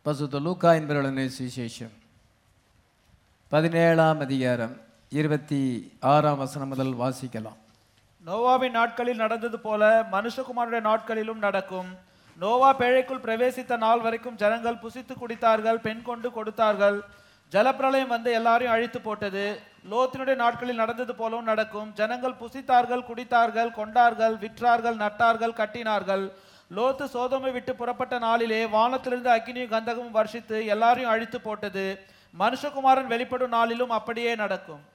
பசுத்த லூக்கா என்பவர்களுடைய சுவிசேஷம் பதினேழாம் அதிகாரம் இருபத்தி ஆறாம் வசனம் முதல் வாசிக்கலாம் நோவாவின் நாட்களில் நடந்தது போல மனுஷகுமாருடைய நாட்களிலும் நடக்கும் நோவா பேழைக்குள் பிரவேசித்த நாள் வரைக்கும் ஜனங்கள் புசித்து குடித்தார்கள் பெண் கொண்டு கொடுத்தார்கள் ஜலப்பிரளயம் வந்து எல்லாரையும் அழித்து போட்டது லோத்தினுடைய நாட்களில் நடந்தது போலவும் நடக்கும் ஜனங்கள் புசித்தார்கள் குடித்தார்கள் கொண்டார்கள் விற்றார்கள் நட்டார்கள் கட்டினார்கள் லோத்து சோதோமை விட்டு புறப்பட்ட நாளிலே வானத்திலிருந்து அக்கினியும் கந்தகமும் வர்ஷித்து எல்லாரையும் அழித்து போட்டது மனுஷகுமாரன் வெளிப்படும் நாளிலும் அப்படியே நடக்கும்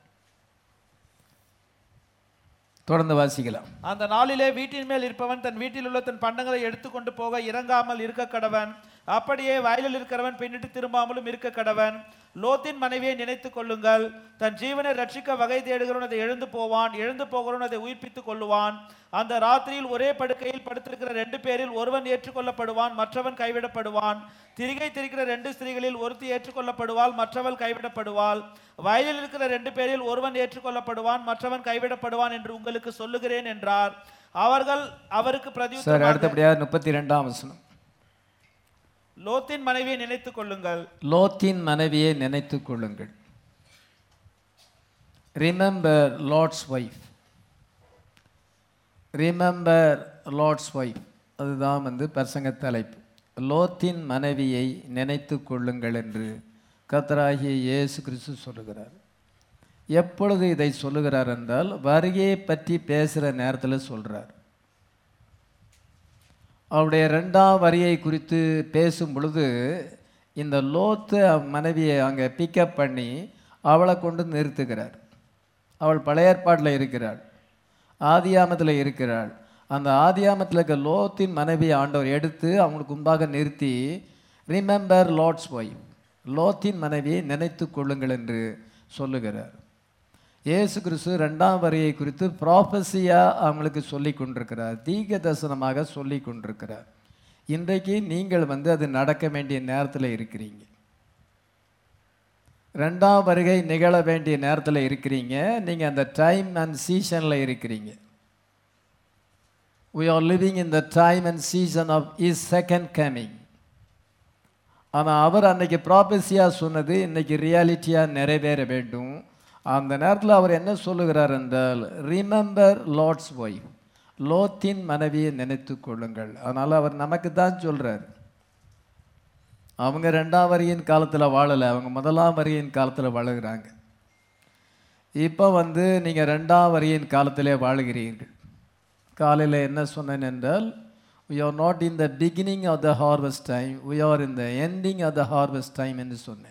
தொடர்ந்து வாசிக்கலாம் அந்த நாளிலே வீட்டின் மேல் இருப்பவன் தன் வீட்டில் உள்ள தன் பண்டங்களை எடுத்துக்கொண்டு போக இறங்காமல் இருக்க கடவன் அப்படியே வயலில் இருக்கிறவன் பின்னிட்டு திரும்பாமலும் இருக்க கடவன் லோத்தின் மனைவியை நினைத்துக் கொள்ளுங்கள் தன் ஜீவனை ரட்சிக்க வகை தேடுகிறவன் அதை எழுந்து போவான் எழுந்து போகிறவன் அதை உயிர்ப்பித்துக் கொள்ளுவான் அந்த ராத்திரியில் ஒரே படுக்கையில் படுத்திருக்கிற ரெண்டு பேரில் ஒருவன் ஏற்றுக்கொள்ளப்படுவான் மற்றவன் கைவிடப்படுவான் திரிகை திரிக்கிற ரெண்டு ஸ்திரீகளில் ஒருத்தி ஏற்றுக்கொள்ளப்படுவாள் மற்றவள் கைவிடப்படுவாள் வயலில் இருக்கிற ரெண்டு பேரில் ஒருவன் ஏற்றுக்கொள்ளப்படுவான் மற்றவன் கைவிடப்படுவான் என்று உங்களுக்கு சொல்லுகிறேன் என்றார் அவர்கள் அவருக்கு சார் பிரதியுத்தரமாக அடுத்தபடியாக முப்பத்தி ரெண்டாம் வசனம் லோத்தின் மனைவியை நினைத்துக் கொள்ளுங்கள் லோத்தின் மனைவியை நினைத்துக் கொள்ளுங்கள் remember Lot's wife remember Lot's wife அதுதான் வந்து பிரசங்க தலைப்பு லோத்தின் மனைவியை நினைத்துக் கொள்ளுங்கள் என்று கத்தராகிய இயேசு கிறிஸ்து சொல்லுகிறார் எப்பொழுது இதை சொல்லுகிறார் என்றால் வருகையை பற்றி பேசுகிற நேரத்தில் சொல்கிறார் அவருடைய ரெண்டாம் வரியை குறித்து பேசும் பொழுது இந்த லோத்து மனைவியை அங்கே பிக்கப் பண்ணி அவளை கொண்டு நிறுத்துகிறார் அவள் பழைய ஏற்பாட்டில் இருக்கிறாள் ஆதியாமத்தில் இருக்கிறாள் அந்த ஆதியாமத்தில் இருக்க லோத்தின் மனைவி ஆண்டவர் எடுத்து அவங்களுக்கு முன்பாக நிறுத்தி ரிமெம்பர் லார்ட்ஸ் ஒய்ஃப் லோத்தின் மனைவியை நினைத்து கொள்ளுங்கள் என்று சொல்லுகிறார் இயேசு கிறிஸ்து ரெண்டாம் வரியை குறித்து ப்ராஃபஸியாக அவங்களுக்கு சொல்லி கொண்டிருக்கிறார் தீர்க்க தரிசனமாக சொல்லி கொண்டிருக்கிறார் இன்றைக்கு நீங்கள் வந்து அது நடக்க வேண்டிய நேரத்தில் இருக்கிறீங்க ரெண்டாம் வருகை நிகழ வேண்டிய நேரத்தில் இருக்கிறீங்க நீங்கள் அந்த டைம் அண்ட் சீசனில் இருக்கிறீங்க we are living in the time and season of his second coming ஆனால் அவர் அன்னைக்கு ப்ராபஸியாக சொன்னது இன்னைக்கு ரியாலிட்டியாக நிறைவேற வேண்டும் அந்த நேரத்தில் அவர் என்ன சொல்லுகிறார் என்றால் ரிமெம்பர் லார்ட்ஸ் ஒய்ஃப் லோத்தின் மனைவியை நினைத்து கொள்ளுங்கள் அதனால் அவர் நமக்கு தான் சொல்கிறார் அவங்க ரெண்டாம் வரியின் காலத்தில் வாழலை அவங்க முதலாம் வரியின் காலத்தில் வாழுகிறாங்க இப்போ வந்து நீங்கள் ரெண்டாம் வரியின் காலத்திலே வாழுகிறீர்கள் காலையில் என்ன சொன்னேன் என்றால் we are not in the beginning of the harvest time we are in the ending of the harvest time என்று சொன்னேன்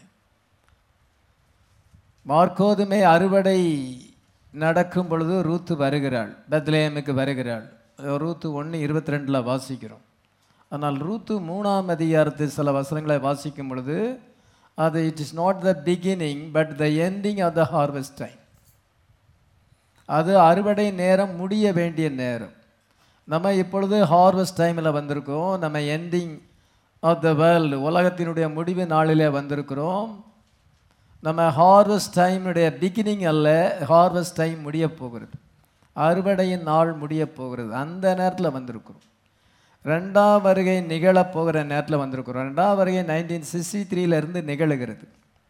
மார்க்கோதுமை அறுவடை நடக்கும் பொழுது ரூத்து வருகிறாள் பெத்லேயமுக்கு வருகிறாள் ரூத்து ஒன்று இருபத்தி ரெண்டில் வாசிக்கிறோம் ஆனால் ரூத்து மூணாம் அதிகாரத்து சில வசனங்களை வாசிக்கும் பொழுது அது it is not the beginning but the ending of the harvest time அது அறுவடை நேரம் முடிய வேண்டிய நேரம் நம்ம இப்பொழுது ஹார்வெஸ்ட் டைமில் வந்திருக்கோம் நம்ம எண்டிங் ஆஃப் த வேர்ல்டு உலகத்தினுடைய முடிவு நாளிலே வந்திருக்கிறோம் நம்ம ஹார்வெஸ்ட் டைமுடைய பிகினிங் அல்ல ஹார்வெஸ்ட் டைம் முடிய போகிறது அறுவடையின் நாள் முடிய போகிறது அந்த நேரத்தில் வந்திருக்கிறோம் ரெண்டாம் வருகை நிகழப் போகிற நேரத்தில் வந்திருக்கிறோம் ரெண்டாம் வருகை நைன்டீன் சிக்ஸ்டி த்ரீலேருந்து நிகழுகிறது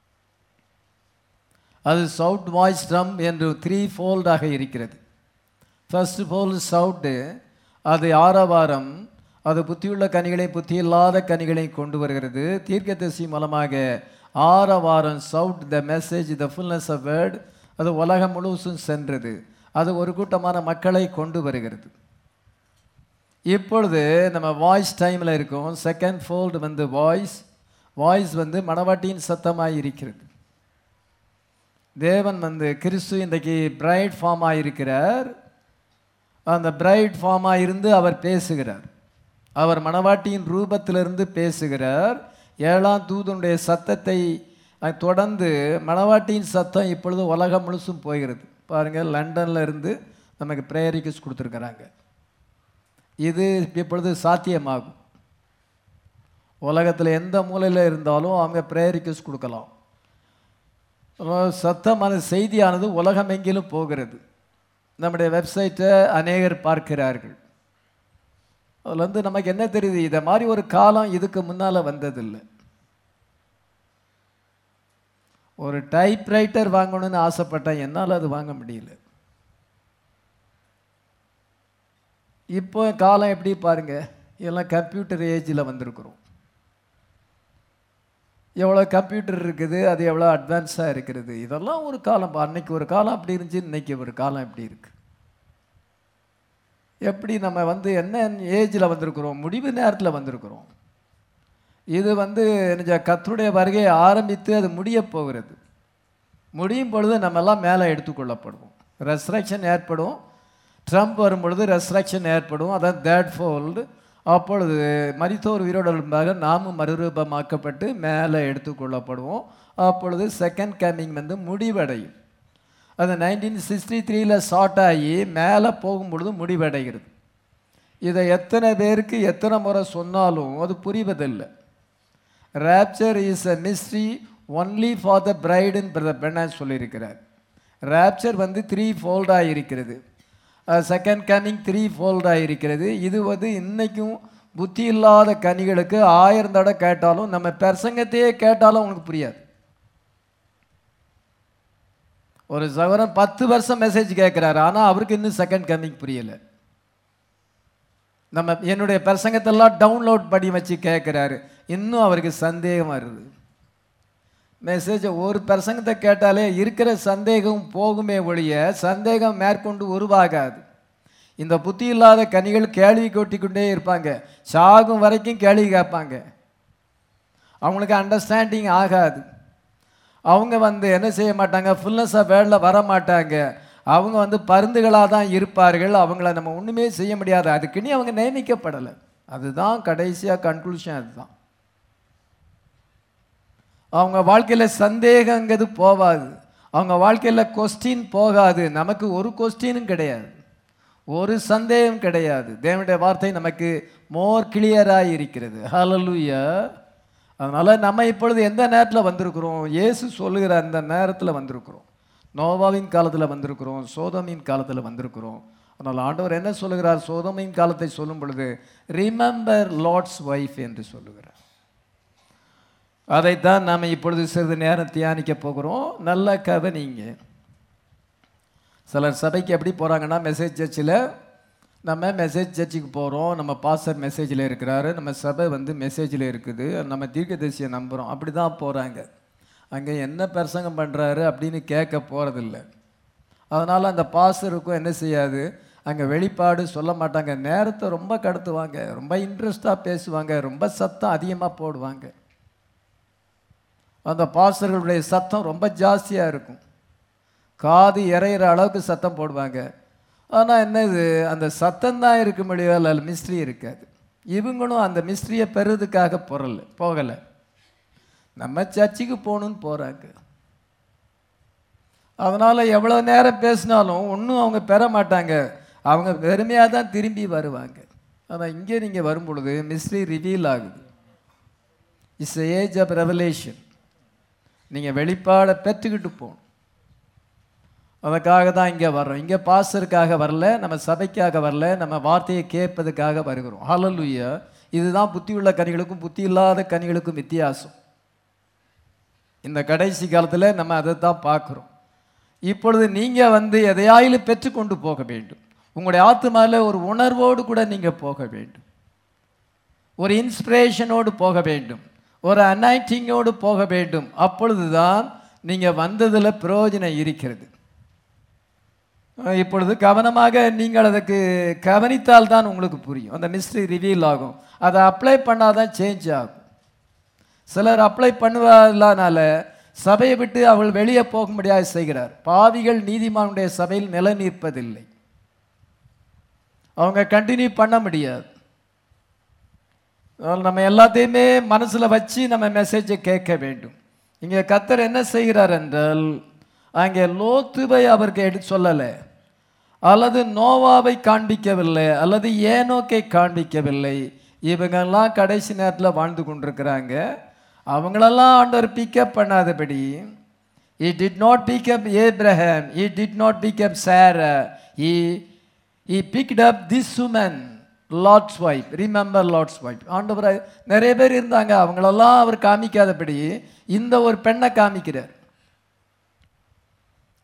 அது சவுட் வாய்ஸ் ட்ரம் என்று த்ரீ ஃபோல்டாக இருக்கிறது ஃபர்ஸ்ட் ஃபோல்டு சவுட்டு அது ஆரவாரம் அது புத்தியுள்ள கனிகளையும் புத்தி இல்லாத கனிகளையும் கொண்டு வருகிறது தீர்க்கதரிசி மூலமாக ஆரவாரம் shout the message the fullness of word அது உலகம் முழுசும் சென்றது அது ஒரு கூட்டமான மக்களை கொண்டு வருகிறது இப்பொழுது நம்ம வாய்ஸ் டைமில் இருக்கோம் செகண்ட் ஃபோல்டு வந்து வாய்ஸ் வாய்ஸ் வந்து மணவாட்டியின் சத்தமாக இருக்கிறது தேவன் வந்து கிறிஸ்து இன்றைக்கு பிரைட் ஃபார்ம் ஆகியிருக்கிறார் அந்த பிரைட் ஃபார்மாக இருந்து அவர் பேசுகிறார் அவர் மணவாட்டியின் ரூபத்திலிருந்து பேசுகிறார் ஏழாம் தூதனுடைய சத்தத்தை அஹ், தொடர்ந்து மணவாட்டியின் சத்தம் இப்பொழுது உலகம் முழுசும் போகிறது பாருங்கள் லண்டன்ல இருந்து நமக்கு ப்ரேயர் ரிக்வெஸ்ட் கொடுத்துருக்குறாங்க இது இப்பொழுது சாத்தியமாகும் உலகத்தில் எந்த மூலையில் இருந்தாலும் அவங்க ப்ரேயர் ரிக்வெஸ்ட் கொடுக்கலாம் அஹ் சத்தமான செய்தியானது உலகமெங்கிலும் போகிறது நம்முடைய வெப்சைட்டை அநேகர் பார்க்கிறார்கள் அதில் வந்து நமக்கு என்ன தெரியுது இதை மாதிரி ஒரு காலம் இதுக்கு முன்னால் வந்ததில்லை ஒரு டைப்ரைட்டர் வாங்கணும்னு ஆசைப்பட்டேன் என்னால் அது வாங்க முடியல இப்போ காலம் எப்படி பாருங்க எல்லாம் கம்ப்யூட்டர் ஏஜில் வந்திருக்கிறோம் எவ்வளோ கம்ப்யூட்டர் இருக்குது அது எவ்வளோ அட்வான்ஸாக இருக்கிறது இதெல்லாம் ஒரு காலம் அன்னைக்கு ஒரு காலம் அப்படி இருந்துச்சு இன்னைக்கு ஒரு காலம் எப்படி இருக்கு எப்படி நம்ம வந்து என்ன ஏஜில் வந்திருக்கிறோம் முடிவு நேரத்தில் வந்திருக்கிறோம் இது வந்து நிஜ கத்தருடைய வருகையை ஆரம்பித்து அது முடிய போகிறது முடியும் பொழுது நம்ம எல்லாம் மேலே எடுத்துக்கொள்ளப்படுவோம் ரெஸ்ட்ரக்ஷன் ஏற்படும் ட்ரம்ப் வரும் பொழுது ரெஸ்ட்ரக்ஷன் ஏற்படும் அதான் தேர்ட் ஃபோல்டு அப்பொழுது மரித்தோர் உயிரோடலும்பாக நாமும் மறுரூபமாக்கப்பட்டு மேலே எடுத்துக்கொள்ளப்படுவோம் அப்பொழுது செகண்ட் கம்மிங் வந்து முடிவடையும் அது நைன்டீன் சிக்ஸ்டி த்ரீல ஸ்டார்ட் ஆகி மேலே போகும் பொழுது முடிவடைகிறது இதை எத்தனை பேருக்கு எத்தனை முறை சொன்னாலும் அது புரிவதில்லை rapture is a mystery only for the பிரைடுன்னு பிரதர் பெண்ணாஸ் சொல்லியிருக்கிறார் ரேப்சர் வந்து த்ரீ ஃபோல்டாக இருக்கிறது செகண்ட் கனிங் த்ரீ ஃபோல்டாக இருக்கிறது இது வந்து இன்னைக்கும் புத்தி இல்லாத கனிகளுக்கு ஆயிரம் தடவை கேட்டாலும் நம்ம பிரசங்கத்தையே கேட்டாலும் உனக்கு புரியாது ஒரு சகோதரன் பத்து வருஷம் மெசேஜ் கேட்குறாரு ஆனால் அவருக்கு இன்னும் செகண்ட் கமிங் புரியலை நம்ம என்னுடைய பிரசங்கத்தெல்லாம் டவுன்லோட் பண்ணி வச்சு கேட்குறாரு இன்னும் அவருக்கு சந்தேகம் வருது மெசேஜை ஒரு பிரசங்கத்தை கேட்டாலே இருக்கிற சந்தேகம் போகுமே ஒழிய சந்தேகம் மேற்கொண்டு உருவாகாது இந்த புத்தி இல்லாத கனிகள் கேள்வி கொட்டிக்கொண்டே இருப்பாங்க சாகும் வரைக்கும் கேள்வி கேட்பாங்க அவங்களுக்கு அண்டர்ஸ்டாண்டிங் ஆகாது அவங்க வந்து என்ன செய்ய மாட்டாங்க ஃபுல்னஸ் ஆஃப் வேர்டில் வர மாட்டாங்க அவங்க வந்து பருந்துகளாக தான் இருப்பார்கள் அவங்கள நம்ம ஒன்றுமே செய்ய முடியாது அதுக்குன்னு அவங்க நியமிக்கப்படலை அதுதான் கடைசியாக கன்க்ளூஷன் அதுதான் அவங்க வாழ்க்கையில் சந்தேகங்கிறது போகாது அவங்க வாழ்க்கையில் கொஸ்டின் போகாது நமக்கு ஒரு கொஸ்டினும் கிடையாது ஒரு சந்தேகம் கிடையாது தேவனுடைய வார்த்தை நமக்கு மோர் கிளியராக இருக்கிறது ஹalleluya அதனால் நம்ம இப்பொழுது எந்த நேரத்தில் வந்திருக்கிறோம் இயேசு சொல்லுகிற அந்த நேரத்தில் வந்திருக்கிறோம் நோவாவின் காலத்தில் வந்திருக்கிறோம் சோதமின் காலத்தில் வந்திருக்கிறோம் அதனால் ஆண்டவர் என்ன சொல்லுகிறார் சோதமின் காலத்தை சொல்லும் பொழுது ரிமெம்பர் லார்ட்ஸ் ஒய்ஃப் என்று சொல்லுகிறார் அதைத்தான் நாம் இப்பொழுது சிறிது நேரம் தியானிக்க போகிறோம் நல்ல கவனிங்க சிலர் சபைக்கு எப்படி போகிறாங்கன்னா மெசேஜ் சர்ச்சில் நம்ம மெசேஜ் சர்ச்சுக்கு போகிறோம் நம்ம பாஸ்டர் மெசேஜில் இருக்கிறாரு நம்ம சபை வந்து மெசேஜில் இருக்குது நம்ம தீர்க்கதரிசியை நம்புகிறோம் அப்படி தான் போகிறாங்க அங்கே என்ன பிரசங்கம் பண்ணுறாரு அப்படின்னு கேட்க போகிறதில்ல அதனால் அந்த பாஸ்டருக்கும் என்ன செய்யாது அங்கே வெளிப்பாடு சொல்ல மாட்டாங்க நேரத்தை ரொம்ப கடத்துவாங்க ரொம்ப இன்ட்ரெஸ்டாக பேசுவாங்க ரொம்ப சத்தம் அதிகமாக போடுவாங்க அந்த பாஸ்டர்களுடைய சத்தம் ரொம்ப ஜாஸ்தியாக இருக்கும் காது இறையிற அளவுக்கு சத்தம் போடுவாங்க ஆனால் என்ன இது அந்த சத்தம் தான் இருக்க முடியாது அதில் மிஸ்ட்ரி இருக்காது இவங்களும் அந்த மிஸ்ட்ரியை பெறுறதுக்காக பொருள் போகலை நம்ம சர்ச்சுக்கு போகணுன்னு போகிறாங்க அதனால் எவ்வளோ நேரம் பேசினாலும் ஒன்றும் அவங்க பெற மாட்டாங்க அவங்க வெறுமையாக தான் திரும்பி வருவாங்க ஆனால் இங்கே நீங்கள் வரும் பொழுது மிஸ்ட்ரி ரிவீல் ஆகுது இட்ஸ் ஏஜ் ஆஃப் ரெவலேஷன் நீங்கள் வெளிப்பாடை பெற்றுக்கிட்டு போகணும் அதுக்காக தான் இங்கே வர்றோம் இங்கே பாஸ்டருக்காக வரல நம்ம சபைக்காக வரல நம்ம வார்த்தையை கேட்பதுக்காக வருகிறோம் ஹalleluya இதுதான் புத்தி உள்ள கனிகளுக்கும் புத்தி இல்லாத கனிகளுக்கும் வித்தியாசம் இந்த கடைசி காலத்தில் நம்ம அதை தான் பார்க்குறோம் இப்பொழுது நீங்கள் வந்து எதையாயிலும் பெற்றுக்கொண்டு போக வேண்டும் உங்களுடைய ஆத்மாவில் ஒரு உணர்வோடு கூட நீங்கள் போக வேண்டும் ஒரு இன்ஸ்பிரேஷனோடு போக வேண்டும் ஒரு அனைட்டிங்கோடு போக வேண்டும் அப்பொழுதுதான் நீங்கள் வந்ததில் பிரயோஜனம் இருக்கிறது அஹ் இப்பொழுது கவனமாக நீங்கள் அதுக்கு கவனித்தால் தான் உங்களுக்கு புரியும் அந்த மிஸ்ட்ரி ரிவீல் ஆகும் அதை அப்ளை பண்ணாதான் சேஞ்ச் ஆகும் சிலர் அப்ளை பண்ணுவதனால சபையை விட்டு அவள் வெளியே போக முடியாது செய்கிறார் பாவிகள் நீதிமானுடைய சபையில் நிலை நிற்பதில்லை அவங்க கண்டினியூ பண்ண முடியாது அதனால நம்ம எல்லாத்தையுமே மனசில் வச்சு நம்ம மெசேஜை கேட்க வேண்டும் இங்கே கத்தர் என்ன செய்கிறார் என்றால் அங்கே லோத்துவை அவருக்கு எடுத்து சொல்லலை அல்லது நோவாவை காண்பிக்கவில்லை அல்லது ஏனோக்கை காண்பிக்கவில்லை இவங்கெல்லாம் கடைசி நேரத்தில் வாழ்ந்து கொண்டிருக்கிறாங்க அவங்களெல்லாம் ஆண்டவர் பிக்கப் பண்ணாதபடி he did not pick up Abraham he did not pick up Sarah he he picked up this woman Lot's wife remember Lot's wife ஆண்டவர் நிறைய பேர் இருந்தாங்க அவங்களெல்லாம் அவர் காமிக்காதபடி இந்த ஒரு பெண்ணை காமிக்கிறார்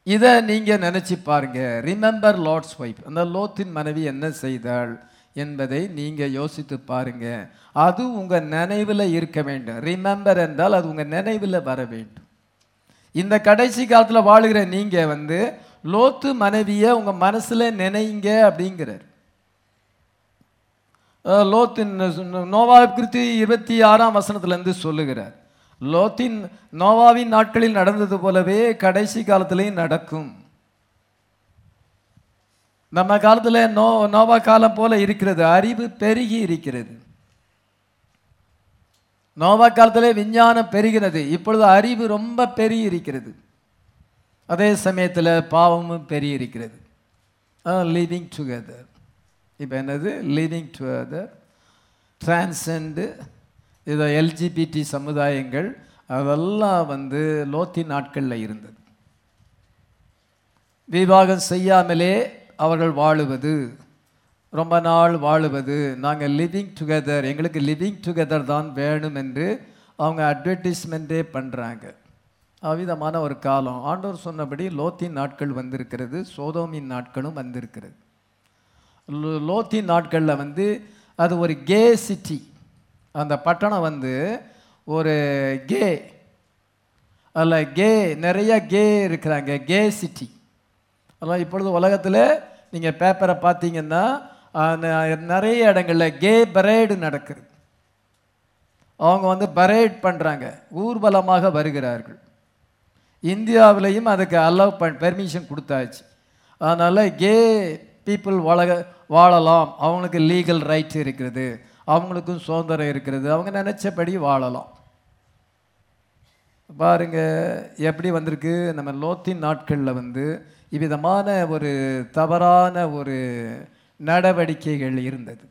இதை நீங்கள் நினச்சி பாருங்க ரிமெம்பர் லார்ட்ஸ் ஒய்ஃப் அந்த லோத்தின் மனைவி என்ன செய்தாள் என்பதை நீங்கள் யோசித்து பாருங்க அது உங்கள் நினைவில் இருக்க வேண்டும் ரிமெம்பர் என்றால் அது உங்கள் நினைவில் வர வேண்டும் இந்த கடைசி காலத்தில் வாழுகிற நீங்கள் வந்து லோத்து மனைவியை உங்கள் மனசில் நினைங்க அப்படிங்கிறார் அஹ் லோத்தின் நோவா குறித்து இருபத்தி ஆறாம் வசனத்திலிருந்து சொல்லுகிறார் லோத்தின் நோவாவின் நாட்களில் நடந்தது போலவே கடைசி காலத்திலையும் நடக்கும் நம்ம காலத்தில் நோ நோவா காலம் போல இருக்கிறது அறிவு பெருகி இருக்கிறது நோவா காலத்திலே விஞ்ஞானம் பெருகிறது இப்பொழுது அறிவு ரொம்ப பெருகி இருக்கிறது அதே சமயத்தில் பாவமும் பெருகி இருக்கிறது லிவிங் டுகெதர் இப்போ என்னது லிவிங் டுகெதர் டிரான்செண்டு இதை எல்ஜிபிடி சமுதாயங்கள் அதெல்லாம் வந்து லோத்தி நாட்களில் இருந்தது விவாகம் செய்யாமலே அவர்கள் வாழுவது ரொம்ப நாள் வாழுவது நாங்கள் லிவிங் டுகெதர் எங்களுக்கு லிவிங் டுகெதர் தான் வேணும் என்று அவங்க அட்வர்டைஸ்மெண்ட்டே பண்ணுறாங்க அவ்விதமான ஒரு காலம் ஆண்டவர் சொன்னபடி லோத்தின் நாட்கள் வந்திருக்கிறது சோதோமின் நாட்களும் வந்திருக்கிறது லோ- லோத்தின் நாட்களில் வந்து அது ஒரு கே சிட்டி அந்த பட்டணம் வந்து ஒரு கே அதில் கே நிறைய கே இருக்கிறாங்க கே சிட்டி அதெல்லாம் இப்பொழுது உலகத்தில் நீங்கள் பேப்பரை பார்த்தீங்கன்னா ஆஹ், ந- நிறைய இடங்களில் கே பரேடு நடக்குது அவங்க வந்து பரேட் பண்ணுறாங்க ஊர்வலமாக வருகிறார்கள் இந்தியாவிலையும் அதுக்கு அலோவ் பண் பெர்மிஷன் கொடுத்தாச்சு அதனால் கே பீப்புள் வாழ வாழலாம் அவங்களுக்கு லீகல் ரைட்ஸ் இருக்கிறது அவங்களுக்கும் சுதந்திரம் இருக்கிறது அவங்க நினச்சபடி வாழலாம் பாருங்க எப்படி வந்திருக்கு நம்ம லோத்தின் நாட்களில் வந்து இவ்விதமான ஒரு தவறான ஒரு நடவடிக்கைகள் இருந்தது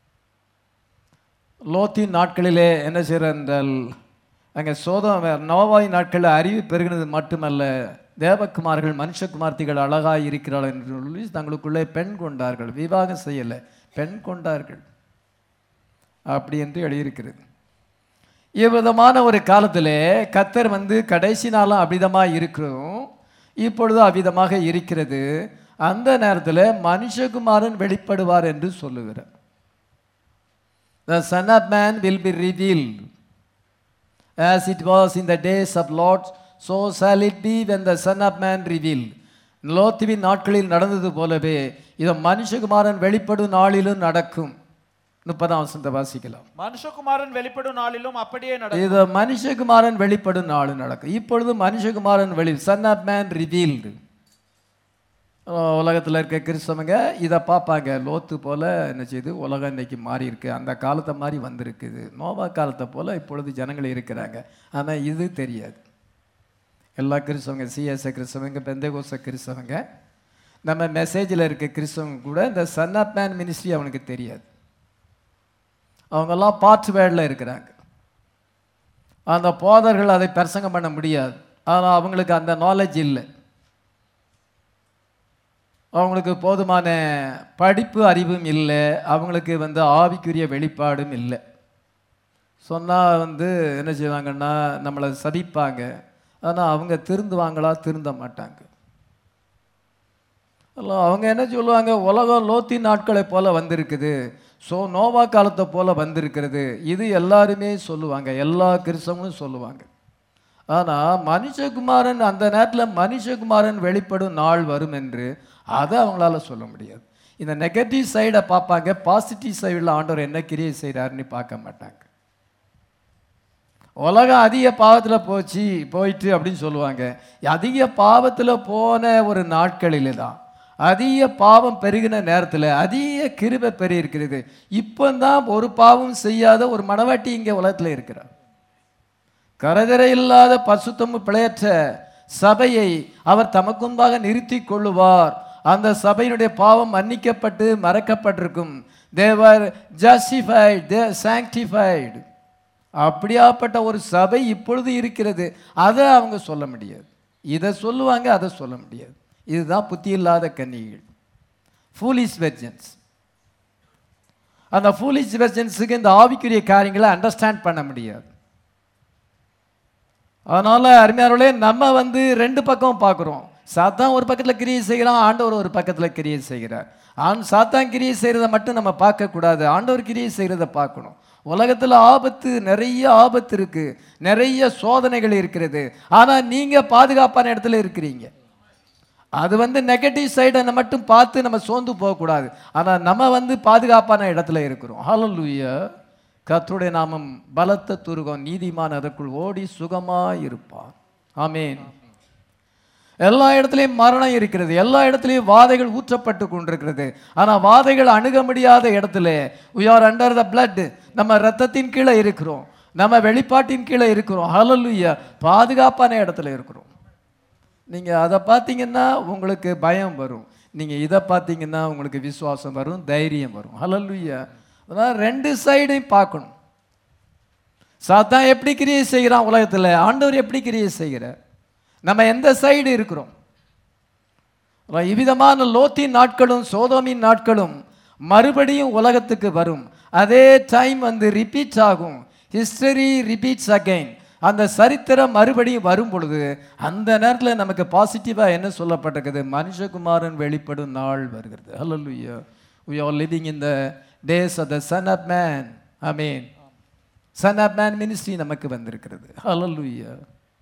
லோத்தின் நாட்களிலே என்ன செய்கிறார் என்றால் அங்கே சோதம் நோவாய் நாட்களில் அறிவு பெருகினது மட்டுமல்ல தேவகுமார்கள் மனுஷகுமார்த்திகள் அழகாய் இருக்கிறாள் என்று சொல்லி தங்களுக்குள்ளே பெண் கொண்டார்கள் விவாகம் செய்யலை பெண் கொண்டார்கள் அப்படி என்று எழுதியிருக்கிறது இவ்விதமான ஒரு காலத்திலே கத்தர் வந்து கடைசி நாளும் அவ்விதமாக இருக்கிறோம் இப்பொழுது அவ்விதமாக இருக்கிறது அந்த நேரத்தில் மனுஷகுமாரன் வெளிப்படுவார் என்று சொல்லுகிறார் The Son of Man will be revealed. As it was in the days of Lot, so shall it be when the Son of Man revealed. லோத்துவின் நாட்களில் நடந்தது போலவே இது மனுஷகுமாரன் வெளிப்படும் நாளிலும் நடக்கும் முப்பதாம் வசனத்தை வாசிக்கலாம் மனுஷகுமாரன் வெளிப்படும் நாளிலும் அப்படியே நடக்கும் இது மனுஷகுமாரன் வெளிப்படும் நாள் நடக்கும் இப்பொழுது மனுஷகுமாரன் வெளி சன் ஆஃப் மேன் ரிவீல்டு உலகத்தில் இருக்க கிறிஸ்தவங்க இதை பார்ப்பாங்க லோத்து போல என்ன செய்யுது உலகம் இன்னைக்கு மாறி இருக்கு அந்த காலத்தை மாதிரி வந்திருக்குது நோவா காலத்தை போல இப்பொழுது ஜனங்கள் இருக்கிறாங்க ஆனால் இது தெரியாது எல்லா கிறிஸ்தவங்க சிஎஸ்ஐ கிறிஸ்தவங்க பெந்தகோச கிறிஸ்தவங்க நம்ம மெசேஜில் இருக்க கிறிஸ்தவங்க கூட இந்த சன் ஆஃப் மேன் மினிஸ்ட்ரி அவனுக்கு தெரியாது அவங்கெல்லாம் பார்ட் வேர்டில் இருக்கிறாங்க அந்த போதர்கள் அதை பிரசங்கம் பண்ண முடியாது ஆனால் அவங்களுக்கு அந்த நாலேஜ் இல்லை அவங்களுக்கு போதுமான படிப்பு அறிவும் இல்லை அவங்களுக்கு வந்து ஆவிக்குரிய வெளிப்பாடும் இல்லை சொன்னால் வந்து என்ன செய்வாங்கன்னா நம்மளை சபிப்பாங்க ஆனால் அவங்க திருந்துவாங்களா திருந்த மாட்டாங்க அல்ல, அவங்க என்ன சொல்லுவாங்க உலகம் லோத்தி நாட்களை போல வந்திருக்குது ஸோ நோவா காலத்தை போல வந்திருக்கிறது இது எல்லாருமே சொல்லுவாங்க எல்லா கிறிஸ்தவங்களும் சொல்லுவாங்க ஆனால் மனுஷகுமாரன் அந்த நேரத்தில் மனுஷகுமாரன் வெளிப்படும் நாள் வரும் என்று அதை அவங்களால சொல்ல முடியாது இந்த நெகட்டிவ் சைடை பார்ப்பாங்க பாசிட்டிவ் சைடில் ஆண்டவர் என்ன கிரியை செய்கிறாருன்னு பார்க்க மாட்டாங்க உலகம் அதிக பாவத்தில் போச்சு போயிட்டு அப்படின்னு சொல்லுவாங்க அதிக பாவத்தில் போன ஒரு நாட்களில் தான் அதிக பாவம் பெருகின நேரத்தில் அதிக கிருபை பெருகி இருக்கிறது இப்போ தான் ஒரு பாவம் செய்யாத ஒரு மனவாட்டி இங்கே உலகத்தில் இருக்கிறார் கரதரை இல்லாத பசுத்தமும் பிழையற்ற சபையை அவர் தமக்கு முன்பாக நிறுத்தி கொள்ளுவார் அந்த சபையினுடைய பாவம் மன்னிக்கப்பட்டு மறக்கப்பட்டிருக்கும் தேவர் ஜஸ்டிஃபைட் தே சாங்டிஃபைடு அப்படியாப்பட்ட ஒரு சபை இப்பொழுது இருக்கிறது அதை அவங்க சொல்ல முடியாது இதை சொல்லுவாங்க அதை சொல்ல முடியாது இதுதான் புத்தி இல்லாத கன்னிகள் ஃபூலிஸ் வெர்ஜன்ஸ் அந்த ஃபூலிஸ் வெர்ஜன்ஸுக்கு இந்த ஆவிக்குரிய காரியங்களை அண்டர்ஸ்டாண்ட் பண்ண முடியாது அதனால அருமையானவர்களே நம்ம வந்து ரெண்டு பக்கம் பார்க்குறோம் சாத்தான் ஒரு பக்கத்தில் கிரியை செய்கிறான் ஆண்டவர் ஒரு பக்கத்தில் கிரியை செய்கிறார் ஆண் சாத்தான் கிரியை செய்கிறத மட்டும் நம்ம பார்க்கக்கூடாது ஆண்டவர் கிரியை செய்கிறத பார்க்கணும் உலகத்தில் ஆபத்து நிறைய ஆபத்து இருக்கு நிறைய சோதனைகள் இருக்கிறது ஆனால் நீங்கள் பாதுகாப்பான இடத்துல இருக்கிறீங்க அது வந்து நெகட்டிவ் சைடை மட்டும் பார்த்து நம்ம சோர்ந்து போகக்கூடாது ஆனால் நம்ம வந்து பாதுகாப்பான இடத்துல இருக்கிறோம் ஹalleluya கர்த்தருடைய நாமம் பலத்த துருகம் நீதிமான் அதற்குள் ஓடி சுகமாய் இருப்பார் ஆமென் எல்லா இடத்துலையும் மரணம் இருக்கிறது எல்லா இடத்துலையும் வாதைகள் ஊற்றப்பட்டு கொண்டிருக்கிறது ஆனால் வாதைகள் அணுக முடியாத இடத்துல we are under the blood நம்ம ரத்தத்தின் கீழே இருக்கிறோம் நம்ம வெளிப்பாட்டின் கீழே இருக்கிறோம் ஹalleluya பாதுகாப்பான இடத்துல இருக்கிறோம் நீங்கள் அதை பார்த்தீங்கன்னா உங்களுக்கு பயம் வரும் நீங்கள் இதை பார்த்தீங்கன்னா உங்களுக்கு விசுவாசம் வரும் தைரியம் வரும் ஹalleluya அதனால் ரெண்டு சைடையும் பார்க்கணும் சாத்தான் எப்படி கிரியை செய்கிறான் உலகத்தில் ஆண்டவர் எப்படி கிரியை செய்கிறார் நம்ம எந்த சைடு இருக்கிறோம் அதான் இவ்விதமான லோத்தின் நாட்களும் சோதோமின் நாட்களும் மறுபடியும் உலகத்துக்கு வரும் அதே டைம் வந்து ரிப்பீட்ஸ் ஆகும் ஹிஸ்டரி ரிப்பீட்ஸ் அகைன் அந்த சரித்திரம் மறுபடியும் வரும் பொழுது அந்த நேரத்தில் நமக்கு பாசிட்டிவாக என்ன சொல்லப்பட்டிருக்குது மனுஷகுமாரன் வெளிப்படும் நாள் வருகிறது ஹalleluya we are living in the days of the son of man i mean son of man ministry நமக்கு வந்திருக்கிறது ஹalleluya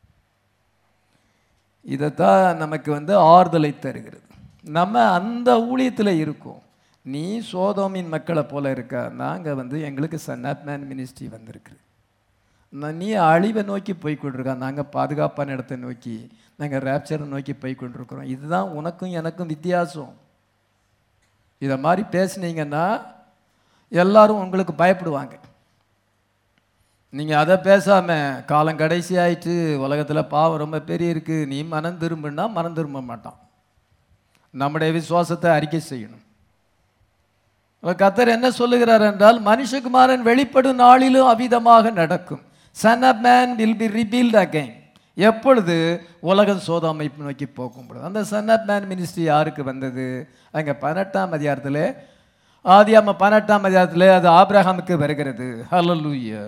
இதைத்தான் நமக்கு வந்து ஆறுதலை தருகிறது நம்ம அந்த ஊழியத்தில் இருக்கோம் நீ சோதோமின் மக்களை போல இருக்க நாங்கள் வந்து எங்களுக்கு சன் ஆஃப் மேன் மினிஸ்ட்ரி வந்திருக்கு நான் நீ அழிவை நோக்கி போய் கொண்டிருக்கா நாங்கள் பாதுகாப்பான இடத்தை நோக்கி நாங்கள் ரேப்சரை நோக்கி போய் கொண்டிருக்கிறோம் இதுதான் உனக்கும் எனக்கும் வித்தியாசம் இதை மாதிரி பேசுனீங்கன்னா எல்லாரும் உங்களுக்கு பயப்படுவாங்க நீங்கள் அதை பேசாமல் காலம் கடைசி ஆயிட்டு உலகத்தில் பாவம் ரொம்ப பெரிய இருக்குது நீ மனம் திரும்புனா மனம் திரும்ப மாட்டான் நம்முடைய விசுவாசத்தை அறிக்கை செய்யணும் கத்தர் என்ன சொல்லுகிறார் என்றால் மனுஷகுமாரன் வெளிப்படும் நாளிலும் அவிதமாக நடக்கும் son of man will be revealed again எப்பொழுது உலகம் சோதாமை நோக்கி போகும் பொழுது அந்த சன் ஆஃப் மேன் மினிஸ்ட்ரி யாருக்கு வந்தது அங்கே பதினெட்டாம் அதிகாரத்தில் ஆதியாம பதினெட்டாம் அதிகாரத்தில் அது ஆபிரகாமுக்கு வருகிறது ஹalleluya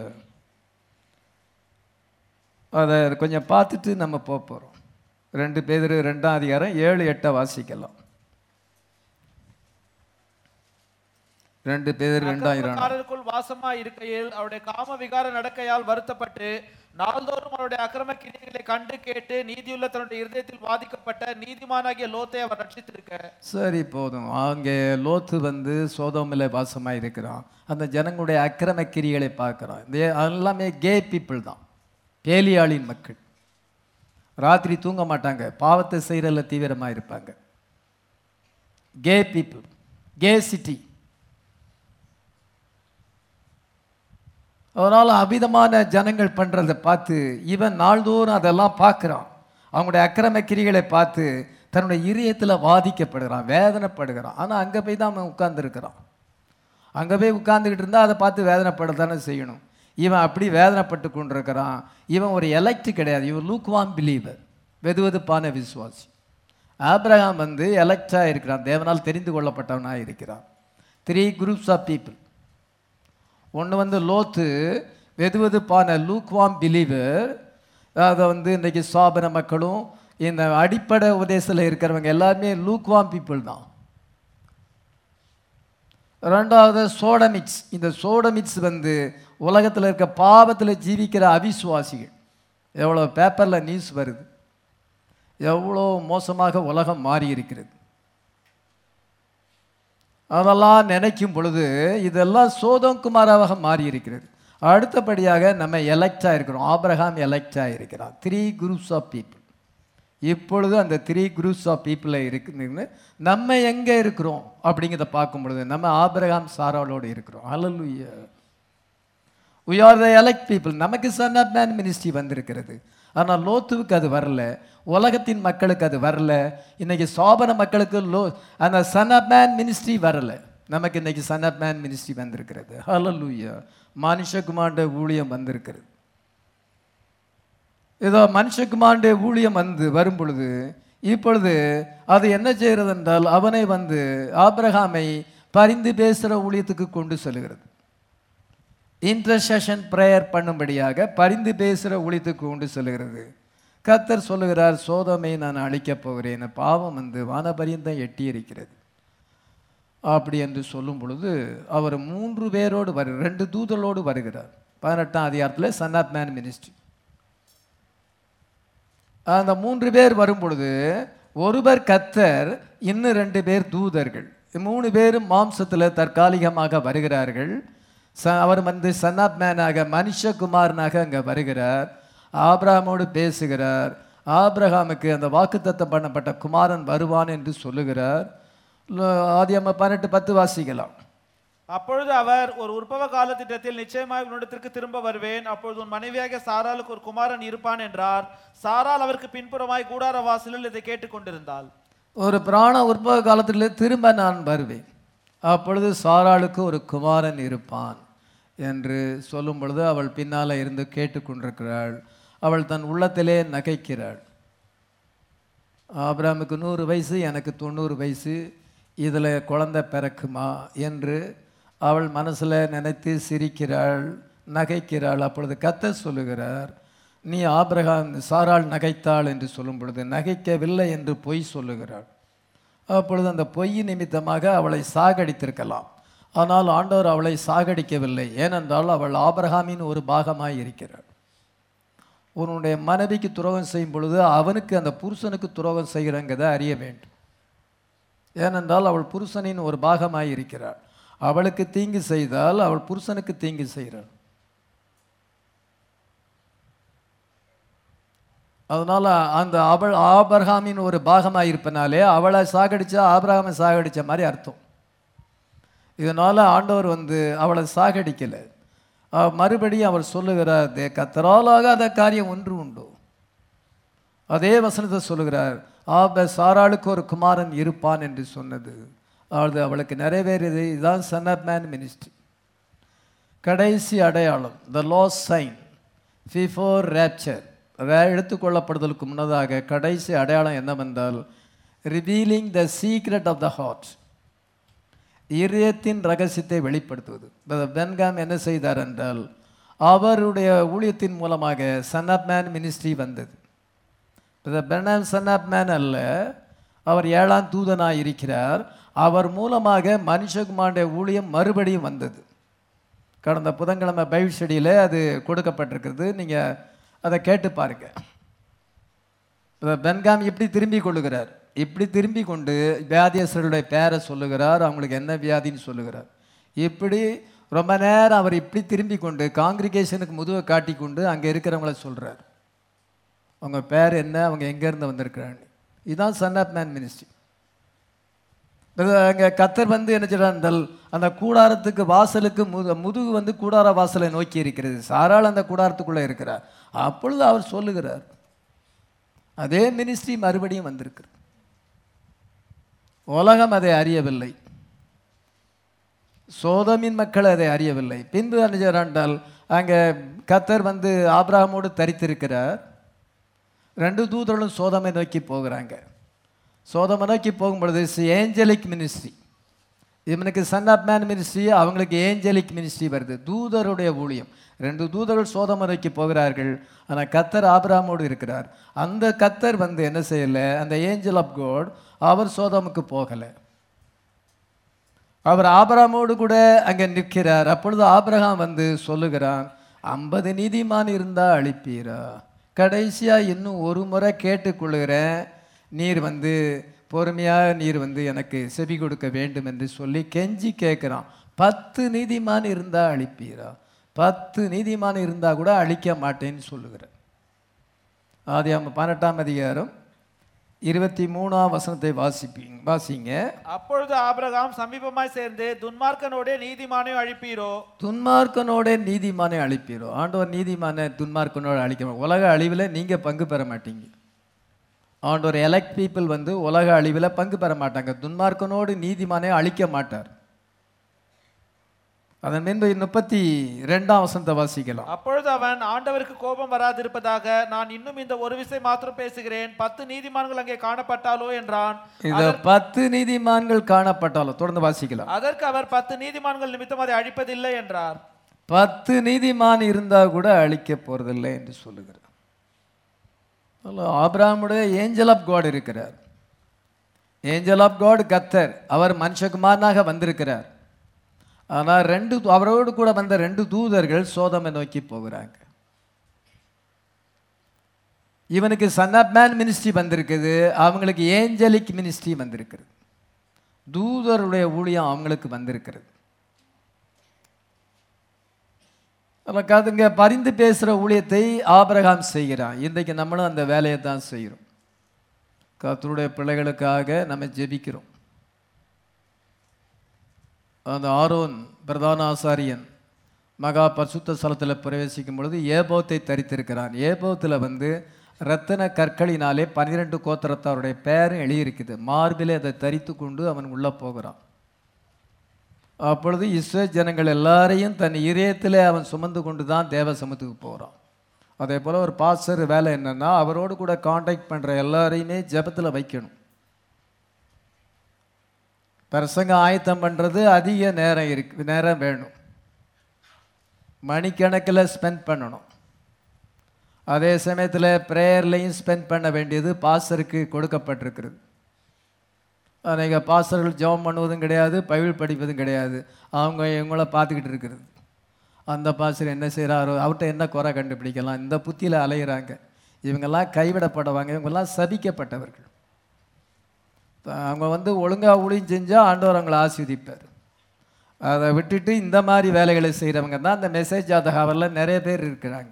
அதை கொஞ்சம் பார்த்துட்டு நம்ம போக போகிறோம் ரெண்டு பேர் ரெண்டாம் அதிகாரம் ஏழு எட்டை வாசிக்கலாம் ரெண்டு பேர் ரெண்டாயிரம் அக்கிரமக்காரருக்குள் வாசமா இருக்கையில் அவருடைய காம விகார நடக்கையால் வருத்தப்பட்டு நாள்தோறும் அவருடைய அக்கிரம கிரிகளை கண்டு கேட்டு நீதியுள்ள தன்னுடைய இருதயத்தில் வாதிக்கப்பட்ட நீதிமானாகிய லோத்தை அவர் ரட்சித்திருக்க சரி போதும் அங்கே லோத்து வந்து சோதோமில் வாசமாக இருக்கிறான் அந்த ஜனங்களுடைய அக்கிரம கிரிகளை பார்க்குறான் இந்த எல்லாமே கே பீப்புள் தான் பேலியாளின் மக்கள் ராத்திரி தூங்க மாட்டாங்க பாவத்தை செய்கிறதுல தீவிரமாக இருப்பாங்க கே பீப்புள் கே சிட்டி அதனால் அபிதமான ஜனங்கள் பண்ணுறதை பார்த்து இவன் நாள்தோறும் அதெல்லாம் பார்க்குறான் அவங்களுடைய அக்கிரம கிரிகளை பார்த்து தன்னுடைய இதயத்தில் வாதிக்கப்படுகிறான் வேதனைப்படுகிறான் ஆனால் அங்கே போய் தான் அவன் உட்கார்ந்துருக்கிறான் அங்கே போய் உட்கார்ந்துக்கிட்டு இருந்தால் அதை பார்த்து வேதனைப்பட தானே செய்யணும் இவன் அப்படி வேதனைப்பட்டு கொண்டிருக்கிறான் இவன் ஒரு எலக்ட் கிடையாது இவன் லூக்வான் பிலீவர் வெதுவெதுப்பான விசுவாசி ஆபிரகாம் வந்து எலக்டாக இருக்கிறான் தேவனால் தெரிந்து கொள்ளப்பட்டவனாக இருக்கிறான் த்ரீ குரூப்ஸ் ஆஃப் பீப்புள் ஒன்று வந்து லோத்து வெதுவெதுப்பான லூக்வாம் பிலீவர் அதை வந்து இன்றைக்கி சாபன மக்களும் இந்த அடிப்படை உபதேசத்தில் இருக்கிறவங்க எல்லாருமே லூக்வாம் பீப்புள் தான் ரெண்டாவது சோடமிக்ஸ் இந்த சோடமிக்ஸ் வந்து உலகத்தில் இருக்க பாவத்தில் ஜீவிக்கிற அவிசுவாசிகள் எவ்வளோ பேப்பரில் நியூஸ் வருது எவ்வளோ மோசமாக உலகம் மாறி இருக்கிறது அதெல்லாம் நினைக்கும் பொழுது இதெல்லாம் சோதம் குமாராக மாறி இருக்கிறது அடுத்தபடியாக நம்ம எலெக்டாக இருக்கிறோம் ஆபிரகாம் எலெக்டாக இருக்கிறான் த்ரீ குரூப்ஸ் ஆஃப் பீப்புள் இப்பொழுது அந்த த்ரீ குரூப்ஸ் ஆஃப் பீப்புளில் இருக்குன்னு நம்ம எங்கே இருக்கிறோம் அப்படிங்கிறத பார்க்கும் பொழுது நம்ம ஆபிரகாம் சாராளோடு இருக்கிறோம் ஹalleluya we are the elect people நமக்கு சன் ஆஃப் மேன் மினிஸ்ட்ரி வந்திருக்கிறது ஆனால் லோத்துவுக்கு அது வரல உலகத்தின் மக்களுக்கு அது வரல இன்னைக்கு சோபன மக்களுக்கு லோ அந்த சன் ஆஃப் மேன் மினிஸ்ட்ரி வரல நமக்கு இன்னைக்கு சன் ஆஃப் மேன் மினிஸ்ட்ரி வந்திருக்கிறது ஹalleluya மனுஷகுமாண்ட ஊழியம் வந்திருக்கிறது ஏதோ மனுஷகுமாருடைய ஊழியம் வந்து வரும் பொழுது இப்பொழுது அது என்ன செய்கிறது என்றால் அவனை வந்து ஆபிரகாமை பரிந்து பேசுகிற ஊழியத்துக்கு கொண்டு செல்கிறது இன்டர்செஷன் ப்ரேயர் பண்ணும்படியாக பரிந்து பேசுகிற ஊழியத்துக்கு கொண்டு செல்கிறது கர்த்தர் சொல்லுகிறார் சோதமை நான் அழிக்கப் போகிறேன் பாவம் வந்து வானபரியந்தம் எட்டி இருக்கிறது அப்படி என்று சொல்லும் பொழுது அவர் மூன்று பேரோடு வரு ரெண்டு தூதலோடு வருகிறார் பதினெட்டாம் அதிகாரத்தில் சன் ஆஃப் மேன் மினிஸ்ட்ரி அந்த மூன்று பேர் வரும் பொழுது ஒருவர் கத்தர் இன்னும் ரெண்டு பேர் தூதர்கள் மூணு பேரும் மாம்சத்தில் தற்காலிகமாக வருகிறார்கள் ச அவர் வந்து சன் ஆஃப் மேனாக மனுஷகுமாரனாக அங்கே வருகிறார் ஆபிரகாமோடு பேசுகிறார் ஆபிரகாமுக்கு அந்த வாக்குத்தத்தம் பண்ணப்பட்ட குமாரன் வருவான் என்று சொல்லுகிறார் ஆதியம்ம பன்னெண்டு பத்து வாசிக்கலாம் அப்பொழுது அவர் ஒரு உற்பவ கால திட்டத்தில் நிச்சயமாக உன்னிடத்திற்கு திரும்ப வருவேன் அப்பொழுது உன் மனைவியாக சாராளுக்கு ஒரு குமாரன் இருப்பான் என்றார் சாரால் அவருக்கு பின்புறமாய் கூடார வாசலில் இதை கேட்டுக்கொண்டிருந்தாள் ஒரு பிராண உற்பவ காலத்தில் திரும்ப நான் வருவேன் அப்பொழுது சாராளுக்கு ஒரு குமாரன் இருப்பான் என்று சொல்லும் பொழுது அவள் பின்னால் இருந்து கேட்டுக்கொண்டிருக்கிறாள் அவள் தன் உள்ளத்திலே நகைக்கிறாள் ஆபிராமுக்கு நூறு வயசு எனக்கு தொண்ணூறு வயசு இதில் குழந்தை பிறக்குமா என்று அவள் மனசில் நினைத்து சிரிக்கிறாள் நகைக்கிறாள் அப்பொழுது கத்த சொல்லுகிறார் நீ ஆபிரகாம் சாராள் நகைத்தாள் என்று சொல்லும் பொழுது நகைக்கவில்லை என்று பொய் சொல்லுகிறாள் அப்பொழுது அந்த பொய் நிமித்தமாக அவளை சாகடித்திருக்கலாம் ஆனால் ஆண்டவர் அவளை சாகடிக்கவில்லை ஏனென்றால் அவள் ஆபிரகாமின் ஒரு பாகமாய் இருக்கிறாள் உன்னுடைய மனைவிக்கு துரோகம் செய்யும் பொழுது அவனுக்கு அந்த புருஷனுக்கு துரோகம் செய்கிறங்கிறத அறிய வேண்டும் ஏனென்றால் அவள் புருஷனின் ஒரு பாகமாய் இருக்கிறாள் அவளுக்கு தீங்கு செய்தால் அவள் புருஷனுக்கு தீங்கு செய்கிறாள் அதனால அந்த அவள் ஆபரகாமின் ஒரு பாகமாக இருப்பனாலே அவளை சாகடிச்சா ஆபிரகாமை சாகடிச்ச மாதிரி அர்த்தம் இதனால ஆண்டவர் வந்து அவளை சாகடிக்கலை அஹ் மறுபடியும் அவர் சொல்லுகிறார் "தே கத்தராலாகாத காரியம் ஒன்று உண்டு அதே வசனத்தை சொல்லுகிறார் ஆப சாராளுக்கு ஒரு குமாரன் இருப்பான் என்று சொன்னது அது அவளுக்கு நிறைவேறியது இதுதான் சன் ஆஃப் மேன் மினிஸ்ட்ரி கடைசி அடையாளம் the last sign before rapture எடுத்துக்கொள்ளப்படுதலுக்கு முன்னதாக கடைசி அடையாளம் என்னவென்றால் revealing the secret of the heart இதயத்தின் ரகசியத்தை வெளிப்படுத்துவது பிரதர் பென்காம் என்ன செய்தார் என்றால் அவருடைய ஊழியத்தின் மூலமாக சன் ஆஃப் மேன் மினிஸ்ட்ரி வந்தது brother Branham son of man அல்ல அவர் ஏழாம் தூதனாக இருக்கிறார் அவர் மூலமாக மனுஷகுமாருடைய ஊழியம் மறுபடியும் வந்தது கடந்த புதன்கிழமை பைபிள் ஸ்டடியில் அது கொடுக்கப்பட்டிருக்கிறது நீங்கள் அதை கேட்டு பாருங்க பிரதர் பென்காம் இப்படி திரும்பி கொள்ளுகிறார் இப்படி திரும்பி கொண்டு வியாதியஸ்தர்களுடைய பேரை சொல்லுகிறார் அவங்களுக்கு என்ன வியாதின்னு சொல்லுகிறார் இப்படி ரொம்ப நேரம் அவர் இப்படி திரும்பி கொண்டு காங்கிரிகேஷனுக்கு முதுவை காட்டி கொண்டு அங்கே இருக்கிறவங்கள சொல்கிறார் அவங்க பேர் என்ன அவங்க எங்கேருந்து வந்திருக்கிறாங்க இதுதான் சன் ஆஃப் மேன் மினிஸ்ட்ரி அங்கே கத்தர் வந்து என்ன செய்றார் அந்த கூடாரத்துக்கு வாசலுக்கு முது முதுகு வந்து கூடார வாசலை நோக்கி இருக்கிறது சாரால் அந்த கூடாரத்துக்குள்ளே இருக்கிறார் அப்பொழுது அவர் சொல்லுகிறார் அதே மினிஸ்ட்ரி மறுபடியும் வந்திருக்கிறது உலகம் அதை அறியவில்லை சோதமின் மக்கள் அதை அறியவில்லை பின்பு அணிஜராண்டால் அங்கே கத்தர் வந்து ஆபிரகாமோடு தரித்திருக்கிறார் ரெண்டு தூதர்களும் சோதமை நோக்கி போகிறாங்க சோதமை நோக்கி போகும்பொழுது ஏஞ்சலிக் மினிஸ்ட்ரி இவனுக்கு சன் ஆஃப் மேன் மினிஸ்ட்ரி அவங்களுக்கு ஏஞ்சலிக் மினிஸ்ட்ரி வருது தூதருடைய ஊழியம் ரெண்டு தூதர்கள் சோதமை நோக்கி போகிறார்கள் ஆனால் கத்தர் ஆபிரகாமோடு இருக்கிறார் அந்த கத்தர் வந்து என்ன செய்யலை அந்த ஏஞ்சல் ஆஃப் கோட் அவர் சோதமுக்கு போகலை அவர் ஆபிரகாமோடு கூட அங்கே நிற்கிறார் அப்பொழுது ஆபிரகாம் வந்து சொல்லுகிறான் ஐம்பது நீதிமான் இருந்தால் அழிப்பீரா கடைசியாக இன்னும் ஒரு முறை கேட்டுக்கொள்கிறேன் நீர் வந்து பொறுமையாக நீர் வந்து எனக்கு செவி கொடுக்க வேண்டும் என்று சொல்லி கெஞ்சி கேட்குறான் பத்து நீதிமான் இருந்தால் அழிப்பீரா பத்து நீதிமான் இருந்தால் கூட அழிக்க மாட்டேன்னு சொல்லுகிறேன் ஆதி பன்னெண்டாம் அதிகாரம் இருபத்தி மூணாம் வசனத்தை வாசிப்பீங்க வாசிங்க அப்பொழுது ஆபிரகாம் சமீபமாய் சேர்ந்து துன்மார்க்கனோடே நீதிமானை அழிப்பீரோ துன்மார்க்கனோட நீதிமானை அழிப்பீரோ ஆண்டவர் நீதிமானை துன்மார்க்கனோட அழிக்க உலக அழிவில் நீங்கள் பங்கு பெற மாட்டீங்க ஆண்டவர் எலக்ட் பீப்புள் வந்து உலக அழிவில் பங்கு பெற மாட்டாங்க துன்மார்க்கனோடு நீதிமானை அழிக்க மாட்டார் அதன் பின்பு முப்பத்தி ரெண்டாம் வசனத்தை வாசிக்கலாம் அப்பொழுது அவன் ஆண்டவருக்கு கோபம் வராதிருப்பதாக நான் இன்னும் இந்த ஒரு விசை மாத்திரம் பேசுகிறேன் பத்து நீதிமான்கள் அங்கே காணப்பட்டாலோ என்றான் இத பத்து நீதிமான்கள் காணப்பட்டாலும் தொடர்ந்து வாசிக்கலாம் அதற்கு அவர் பத்து நீதிமான்கள் நிமித்தம் அதை அழிப்பதில்லை என்றார் பத்து நீதிமான் இருந்தா கூட அழிக்க போறதில்லை என்று சொல்லுகிறார் ஆபிரகாமுடைய ஏஞ்சல் ஆஃப் காட் இருக்கிறார் ஏஞ்சல் ஆஃப் காட் கத்தர் அவர் மனுஷகுமாரனாக வந்திருக்கிறார் ஆனால் ரெண்டு அவரோடு கூட வந்த ரெண்டு தூதர்கள் சோதமை நோக்கி போகிறாங்க இவனுக்கு சன் ஆஃப் மேன் மினிஸ்ட்ரி வந்திருக்குது அவங்களுக்கு ஏஞ்சலிக் மினிஸ்ட்ரி வந்திருக்குது தூதருடைய ஊழியம் அவங்களுக்கு வந்திருக்கிறது நமக்கு அதுங்க பரிந்து பேசுகிற ஊழியத்தை ஆபிரகாம் செய்கிறான் இன்றைக்கு நம்மளும் அந்த வேலையை தான் செய்கிறோம் கர்த்தருடைய பிள்ளைகளுக்காக நம்ம ஜெபிக்கிறோம் அந்த ஆரோன் பிரதான ஆசாரியன் மகா பரிசுத்த ஸ்தலத்தில் பிரவேசிக்கும் பொழுது ஏபோத்தை தரித்திருக்கிறான் ஏபோத்தில் வந்து ரத்தின கற்களினாலே பன்னிரெண்டு கோத்திரத்தாருடைய பெயரும் எழுதியிருக்குது மார்பிலே அதை தரித்து கொண்டு அவன் உள்ளே போகிறான் அப்பொழுது இஸ்ரே ஜனங்கள் எல்லாரையும் தன் இதயத்தில் அவன் சுமந்து கொண்டு தான் தேவ சமத்துக்கு போகிறான் அதே போல் ஒரு பாஸ்டர் வேலை என்னன்னா அவரோடு கூட காண்டாக்ட் பண்ணுற எல்லாரையுமே ஜெபத்தில் வைக்கணும் பிரசங்க ஆயத்தம் பண்ணுறது அதிக நேரம் இருக்கு நேரம் வேணும் மணிக்கணக்கில் ஸ்பெண்ட் பண்ணணும் அதே சமயத்தில் ப்ரேயர்லையும் ஸ்பெண்ட் பண்ண வேண்டியது பாஸ்டருக்கு கொடுக்கப்பட்டிருக்கிறது அநேக பாஸ்டர்கள் ஜெபம் பண்ணுவதும் கிடையாது பைபிள் படிப்பதும் கிடையாது அவங்க இவங்கள பார்த்துக்கிட்டு இருக்கிறது அந்த பாஸ்டர் என்ன செய்கிறாரோ அவர்கிட்ட என்ன குறை கண்டுபிடிக்கலாம் இந்த புத்தியில் அலையிறாங்க இவங்கெல்லாம் கைவிடப்படவாங்க இவங்கெல்லாம் சபிக்கப்பட்டவர்கள் அவங்க வந்து ஒழுங்காக ஊழியம் செஞ்சால் ஆண்டவர் அவங்களை ஆஸ்வதிப்பார் அதை விட்டுட்டு இந்த மாதிரி வேலைகளை செய்கிறவங்க தான் அந்த மெசேஜ் ஜாதகாவரில் நிறைய பேர் இருக்கிறாங்க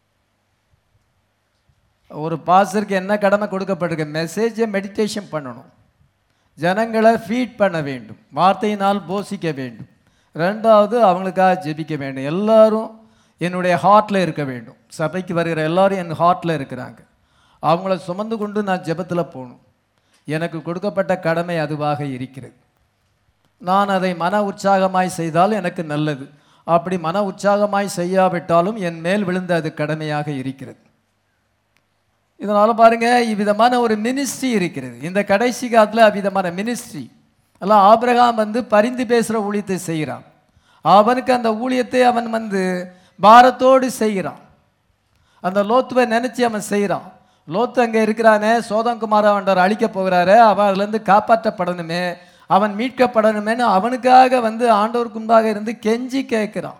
ஒரு பாஸ்டருக்கு என்ன கடமை கொடுக்கப்பட்டிருக்கு மெசேஜை மெடிடேஷன் பண்ணணும் ஜனங்களை ஃபீட் பண்ண வேண்டும் வார்த்தையினால் போஷிக்க வேண்டும் ரெண்டாவது அவங்களுக்காக ஜெபிக்க வேண்டும் எல்லாரும் என்னுடைய ஹார்ட்டில் இருக்க வேண்டும் சபைக்கு வருகிற எல்லாரும் என் ஹார்ட்டில் இருக்கிறாங்க அவங்கள சுமந்து கொண்டு நான் ஜெபத்தில் போகணும் எனக்கு கொடுக்கப்பட்ட கடமை அதுவாக இருக்கிறது நான் அதை மன உற்சாகமாய் செய்தால் எனக்கு நல்லது அப்படி மன உற்சாகமாய் செய்யாவிட்டாலும் என் மேல் விழுந்த அது கடமையாக இருக்கிறது இதனால பாருங்க இவ்விதமான ஒரு மினிஸ்ட்ரி இருக்கிறது இந்த கடைசி காலத்தில் அவ்விதமான மினிஸ்ட்ரி எல்லாம் ஆபிரகாம் வந்து பரிந்து பேசுகிற ஊழியத்தை செய்கிறான் அவனுக்கு அந்த ஊழியத்தை அவன் வந்து பாரத்தோடு செய்கிறான் அந்த லோத்துவை நினைச்சு அவன் செய்கிறான் லோத்து அங்கே இருக்கிறானே சோதங்குமார் அவன்டர் அழிக்க போகிறாரு அவன் அதுலேருந்து காப்பாற்றப்படணுமே அவன் மீட்கப்படணுமேன்னு அவனுக்காக வந்து ஆண்டவருக்கு முன்பாக இருந்து கெஞ்சி கேட்கிறான்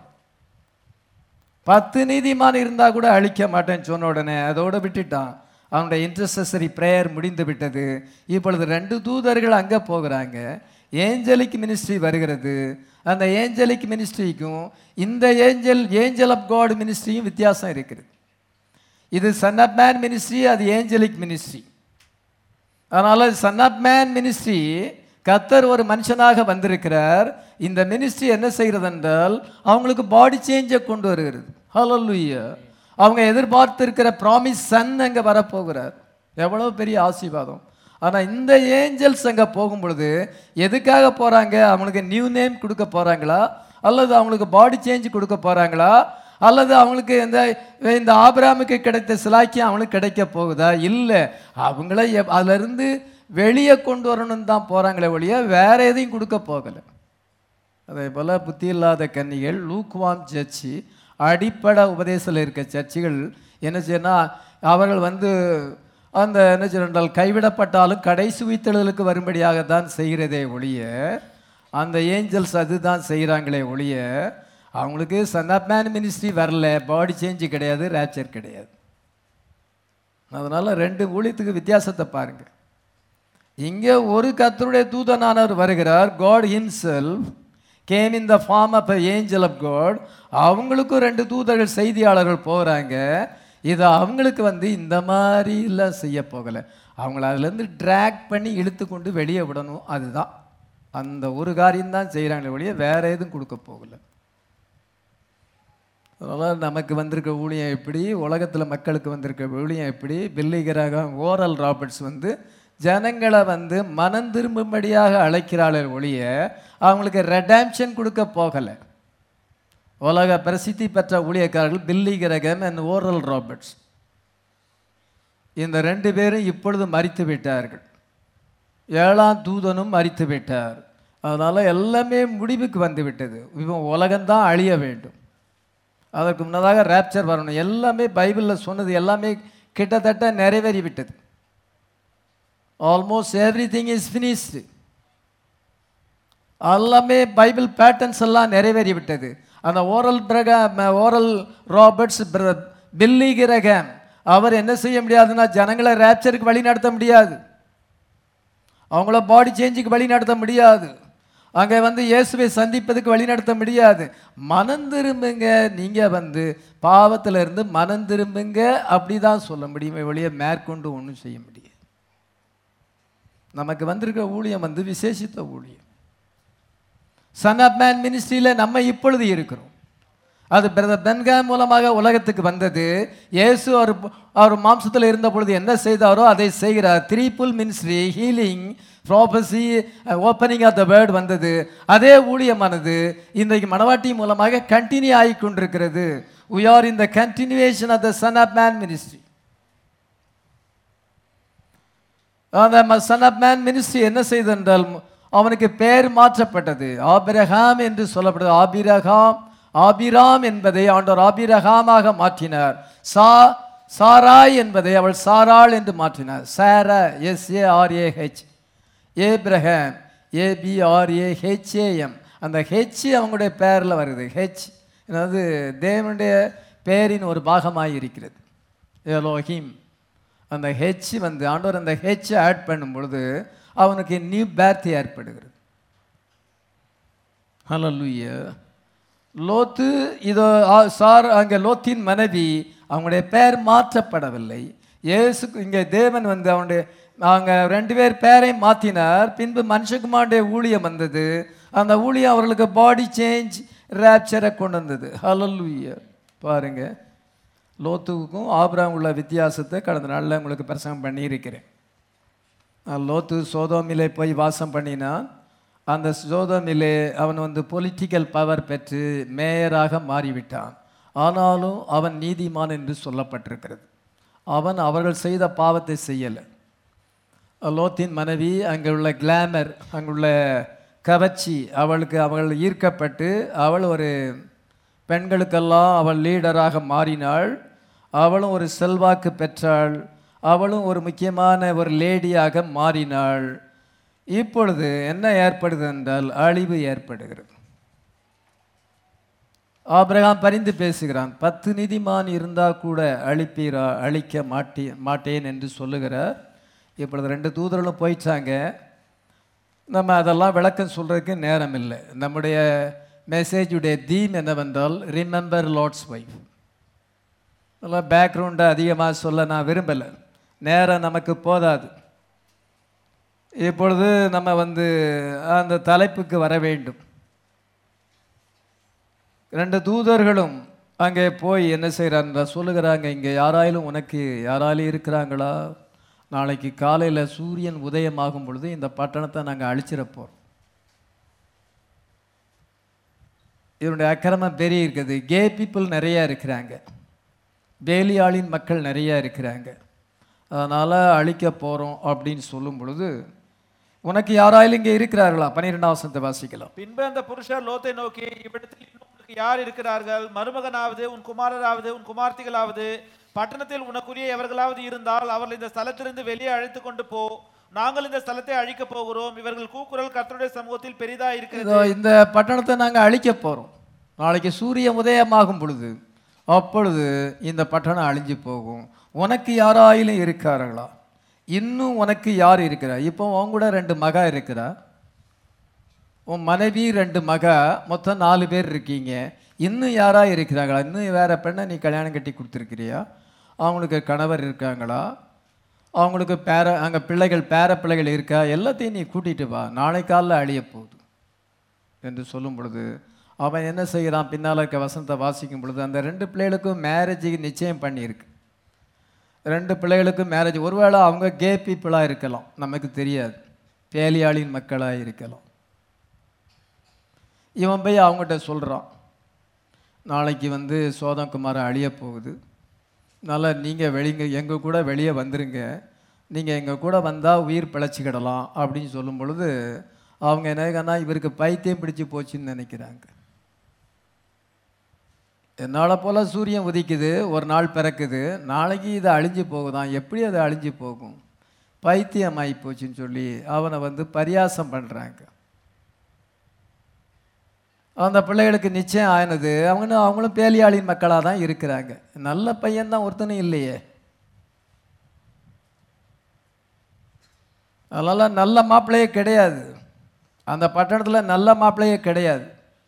பத்து நீதிமான் இருந்தா கூட அழிக்க மாட்டேன்னு சொன்ன உடனே அதோட விட்டுட்டான் அவனுடைய இன்டர்செசரி ப்ரேயர் முடிந்து விட்டது இப்பொழுது ரெண்டு தூதர்கள் அங்கே போகிறாங்க ஏஞ்சலிக் மினிஸ்ட்ரி வருகிறது அந்த ஏஞ்சலிக் மினிஸ்ட்ரிக்கும் இந்த ஏஞ்சல் ஏஞ்சல் ஆஃப் காட் மினிஸ்ட்ரியும் வித்தியாசம் இருக்குது இது சன் ஆஃப் மேன் மினிஸ்ட்ரி அது ஏஞ்சலிக் மினிஸ்ட்ரி அதனால் சன் ஆஃப் மேன் மினிஸ்ட்ரி கத்தர் ஒரு மனுஷனாக வந்திருக்கிறார் இந்த மினிஸ்ட்ரி என்ன செய்கிறது என்றால் அவங்களுக்கு பாடி சேஞ்சை கொண்டு வருகிறது ஹalleluya அவங்க எதிர்பார்த்திருக்கிற ப்ராமிஸ் சன் அங்கே வரப்போகிறார் எவ்வளோ பெரிய ஆசீர்வாதம் ஆனால் இந்த ஏஞ்சல்ஸ் அங்கே போகும் பொழுது எதுக்காக போகிறாங்க அவங்களுக்கு நியூ நேம் கொடுக்க போகிறாங்களா அல்லது அவங்களுக்கு பாடி சேஞ்ச் கொடுக்க போகிறாங்களா அல்லது அவங்களுக்கு இந்த இந்த ஆபிராமுக்கு கிடைத்த சிலாக்கியம் அவங்களுக்கு கிடைக்க போகுதா இல்லை அவங்கள எப்- அதிலிருந்து வெளியே கொண்டு வரணும்னு தான் போகிறாங்களே ஒழிய வேற எதையும் கொடுக்க போகலை அதே போல் புத்தி இல்லாத கன்னிகள் லூக்வாம் சர்ச்சு அடிப்படை உபதேசத்தில் இருக்க சர்ச்சுகள் என்ன செய்யணும் அவர்கள் வந்து அந்த என்ன செய்யறால் கைவிடப்பட்டாலும் கடைசி உயிர்த்தெழுதலுக்கு வரும்படியாக தான் செய்கிறதே ஒழிய அந்த ஏஞ்சல்ஸ் அதுதான் செய்கிறாங்களே ஒழிய அவங்களுக்கு சன் ஆஃப் மேன் மினிஸ்ட்ரி வரல பாடி சேஞ்சு கிடையாது ரேப்சர் கிடையாது அதனால் ரெண்டு ஊழியத்துக்கு வித்தியாசத்தை பாருங்கள் இங்கே ஒரு கர்த்தருடைய தூதனானவர் வருகிறார் God himself came in the form of angel of God அவங்களுக்கும் ரெண்டு தூதர்கள் செய்தியாளர்கள் போகிறாங்க இது அவங்களுக்கு வந்து இந்த மாதிரிலாம் செய்ய போகலை அவங்கள அதுலேருந்து ட்ராக் பண்ணி இழுத்து கொண்டு வெளியே விடணும் அதுதான் அந்த ஒரு காரியம்தான் செய்கிறாங்களே ஒழிய வேற எதுவும் கொடுக்க போகலை அதனால் நமக்கு வந்திருக்க ஊழியம் எப்படி உலகத்தில் மக்களுக்கு வந்திருக்க ஊழியம் எப்படி பில்லிகராக ஓரல் ராபர்ட்ஸ் வந்து ஜனங்களை வந்து மனம் திரும்பும்படியாக அழைக்கிறாளே ஒழிய அவங்களுக்கு ரெடாம்ஷன் கொடுக்க போகலை உலக பிரசித்தி பெற்ற ஊழியக்காரர்கள் பில்லி கிரகம் அண்ட் ஓரல் ராபர்ட்ஸ் இந்த ரெண்டு பேரும் இப்பொழுது மறித்து விட்டார்கள் ஏழாம் தூதனும் மறித்து விட்டார் அதனால் எல்லாமே முடிவுக்கு வந்து விட்டது இவன் உலகம்தான் அழிய வேண்டும் அதற்கு முன்னதாக ரேப்சர் வரணும் எல்லாமே பைபிளில் சொன்னது எல்லாமே கிட்டத்தட்ட நிறைவேறிவிட்டது almost everything is finished எல்லாமே பைபிள் பேட்டர்ன்ஸ் எல்லாம் நிறைவேறிவிட்டது அந்த Oral Branham Oral Roberts Billy Graham அவர் என்ன செய்ய முடியாதுன்னா ஜனங்களை ரேப்சருக்கு வழி நடத்த முடியாது அவங்கள பாடி சேஞ்சுக்கு வழி நடத்த முடியாது அங்கே வந்து இயேசுவை சந்திப்பதுக்கு வழி நடத்த முடியாது மனம் திரும்புங்க நீங்கள் வந்து பாவத்துல இருந்து மனம் திரும்புங்க அப்படி தான் சொல்ல முடியுமே ஒழிய மேற்கொண்டு ஒன்றும் செய்ய முடியாது நமக்கு வந்திருக்க ஊழியம் வந்து விசேஷித்த ஊழியம் சன் ஆஃப் மேன் மினிஸ்ட்ரியில் நம்ம இப்பொழுது இருக்கிறோம் அது பிரதர் பென்கா மூலமாக உலகத்துக்கு வந்தது இயேசு அவர் அவர் மாம்சத்தில் இருந்த பொழுது என்ன செய்தாரோ அதை செய்கிறார் threefold ministry healing prophecy opening of the word வந்தது அதே ஊழியமானது இன்றைக்கு மணவாட்டி மூலமாக கண்டினியூ ஆகி கொண்டிருக்கிறது we are in the continuation of the son of man ministry அந்த சன் ஆஃப் மேன் மினிஸ்ட்ரி என்ன செய்தென்றால் அவனுக்கு பெயர் மாற்றப்பட்டது ஆபிரகாம் என்று சொல்லப்படுது ஆபிரகாம் ஆபிராம் என்பதை ஆண்டவர் ஆபிரகாமாக மாற்றினார் சா சாராய் என்பதை அவள் சாராள் என்று மாற்றினார் சாரா எஸ் ஏ ஆர்ஏஹெச் ஏப்ரஹாம் ஏபிஆர்ஏஹெச்ஏஎம் அந்த ஹெச் அவங்களுடைய பெயரில் வருது ஹெச் அதாவது தேவனுடைய பெயரின் ஒரு பாகமாக இருக்கிறது எலோஹிம் அந்த ஹெச் வந்து ஆண்டவர் அந்த ஹெச் ஆட் பண்ணும் பொழுது அவனுக்கு நியூ பேர்த் ஏற்படுகிறது ஹalleluya லோத்து இதோ ஆ- சார் அங்கே லோத்தின் மனைவி அவங்களுடைய பெயர் மாற்றப்படவில்லை இயேசு இங்கே தேவன் வந்து அவனுடைய அவங்க ரெண்டு பேர் பேரை மாற்றினார் பின்பு மனுஷகுமாருடைய ஊழியம் வந்தது அந்த ஊழியம் அவர்களுக்கு பாடி சேஞ்ச் ரேப்சரை கொண்டு வந்தது ஹalleluya பாருங்க லோத்துவுக்கும் ஆபிரகாம் உள்ள வித்தியாசத்தை கடந்த நாளில் உங்களுக்கு பிரசங்கம் பண்ணியிருக்கிறேன் நான் லோத்து சோதோமிலே போய் வாசம் பண்ணினான் அந்த சோதோமிலே அவன் வந்து பொலிட்டிக்கல் பவர் பெற்று மேயராக மாறிவிட்டான் ஆனாலும் அவன் நீதிமான் என்று சொல்லப்பட்டிருக்கிறது அவன் அவர்கள் செய்த பாவத்தை செய்யலை லோத்தின் மனைவி அங்கே உள்ள கிளாமர் அங்குள்ள கவர்ச்சி அவளுக்கு அவள் ஈர்க்கப்பட்டு அவள் ஒரு பெண்களுக்கெல்லாம் அவள் லீடராக மாறினாள் அவளும் ஒரு செல்வாக்கு பெற்றாள் அவளும் ஒரு முக்கியமான ஒரு லேடியாக மாறினாள் இப்பொழுது என்ன ஏற்படுது என்றால் அழிவு ஏற்படுகிறது ஆபிரகாம் பரிந்து பேசுகிறான் பத்து நிதிமான் இருந்தால் கூட அழிப்பீரா அழிக்க மாட்டே மாட்டேன் என்று சொல்லுகிறார் இப்பொழுது ரெண்டு தூதர்களும் போயிட்டாங்க நம்ம அதெல்லாம் விளக்கம் சொல்கிறதுக்கு நேரம் இல்லை நம்முடைய மெசேஜுடைய தீம் என்னவென்றால் ரிமெம்பர் லார்ட்ஸ் ஒய்ஃப் அதெல்லாம் பேக்ரவுண்டை அதிகமாக சொல்ல நான் விரும்பலை நேரம் நமக்கு போதாது இப்பொழுது நம்ம வந்து அந்த தலைப்புக்கு வர வேண்டும் ரெண்டு தூதர்களும் அங்கே போய் என்ன செய்கிறாங்க சொல்லுகிறாங்க இங்கே யாராயிலும் உனக்கு யாராலும் இருக்கிறாங்களா நாளைக்கு காலையில் சூரியன் உதயமாகும் பொழுது இந்த பட்டணத்தை நாங்கள் அழிச்சிட போகிறோம் இதனுடைய அக்கிரமம் பெரிய இருக்குது கே பீப்புள் நிறையா இருக்கிறாங்க வேலியாளின் மக்கள் நிறையா இருக்கிறாங்க அதனால் அழிக்க போகிறோம் அப்படின்னு சொல்லும் பொழுது உனக்கு யாராயிலும் இங்கே இருக்கிறார்களா பன்னிரெண்டாம் வசனத்தை வாசிக்கலாம் பின்பு அந்த புருஷர் லோத்தை நோக்கி இவ்விடத்தில் இன்னும் உனக்கு யார் இருக்கிறார்கள் மருமகனாவது உன் குமாரராவது உன் குமார்த்திகளாவது பட்டணத்தில் உனக்குரிய எவர்களாவது இருந்தால் அவர்கள் இந்த ஸ்தலத்திலிருந்து வெளியே அழைத்து கொண்டு போ நாங்கள் இந்த ஸ்தலத்தை அழிக்கப் போகிறோம் இவர்கள் கூக்குரல் கர்த்தருடைய சமூகத்தில் பெரிதா இருக்கிறது இதோ இந்த பட்டணத்தை நாங்கள் அழிக்க போகிறோம் நாளைக்கு சூரிய உதயமாகும் பொழுது அப்பொழுது இந்த பட்டணம் அழிஞ்சு போகும் உனக்கு யாராயிலும் இருக்கார்களா இன்னும் உனக்கு யார் இருக்கிறா இப்போ உன் கூட ரெண்டு மகா இருக்கிறா உன் மனைவி ரெண்டு மகா மொத்தம் நாலு பேர் இருக்கீங்க இன்னும் யாரா இருக்கிறாங்களா இன்னும் வேற பெண்ணை நீ கல்யாணம் கட்டி கொடுத்துருக்கிறியா அவங்களுக்கு கணவர் இருக்காங்களா அவங்களுக்கு பேர அங்கே பிள்ளைகள் பேர பிள்ளைகள் இருக்கா எல்லாத்தையும் நீ கூட்டிட்டு வா நாளை காலைல அழிய போகுது என்று சொல்லும் பொழுது அவன் என்ன செய்கிறான் பின்னால் இருக்க வசனத்தை வாசிக்கும் பொழுது அந்த ரெண்டு பிள்ளைகளுக்கும் மேரேஜுக்கு நிச்சயம் பண்ணியிருக்கு ரெண்டு பிள்ளைகளுக்கும் மேரேஜ் ஒருவேளை அவங்க கே பீப்புளாக இருக்கலாம் நமக்கு தெரியாது பேலியாளின் மக்களாக இருக்கலாம் இவன் போய் அவங்ககிட்ட சொல்கிறான் நாளைக்கு வந்து சோதங்குமார் அழிய போகுது அதனால் நீங்கள் வெளிங்க எங்கள் கூட வெளியே வந்துருங்க நீங்கள் எங்கள் கூட வந்தால் உயிர் பிழைச்சிக்கிடலாம் அப்படின்னு சொல்லும் பொழுது அவங்க என்னன்னா இவருக்கு பைத்தியம் பிடிச்சு போச்சுன்னு நினைக்கிறாங்க என்னால் போல் சூரியன் உதிக்குது ஒரு நாள் பிறக்குது நாளைக்கு இது அழிஞ்சு போகுதான் எப்படி அது அழிஞ்சு போகும் பைத்தியம் ஆகி போச்சுன்னு சொல்லி அவனை வந்து பரியாசம் பண்ணுறாங்க அந்த பிள்ளைகளுக்கு நிச்சயம் ஆயினது அவங்க அவங்களும் பேலியாளின் மக்களாக தான் இருக்கிறாங்க நல்ல பையன்தான் ஒருத்தனும் இல்லையே அதனால் நல்ல மாப்பிள்ளையே கிடையாது அந்த பட்டணத்தில் நல்ல மாப்பிள்ளையே கிடையாது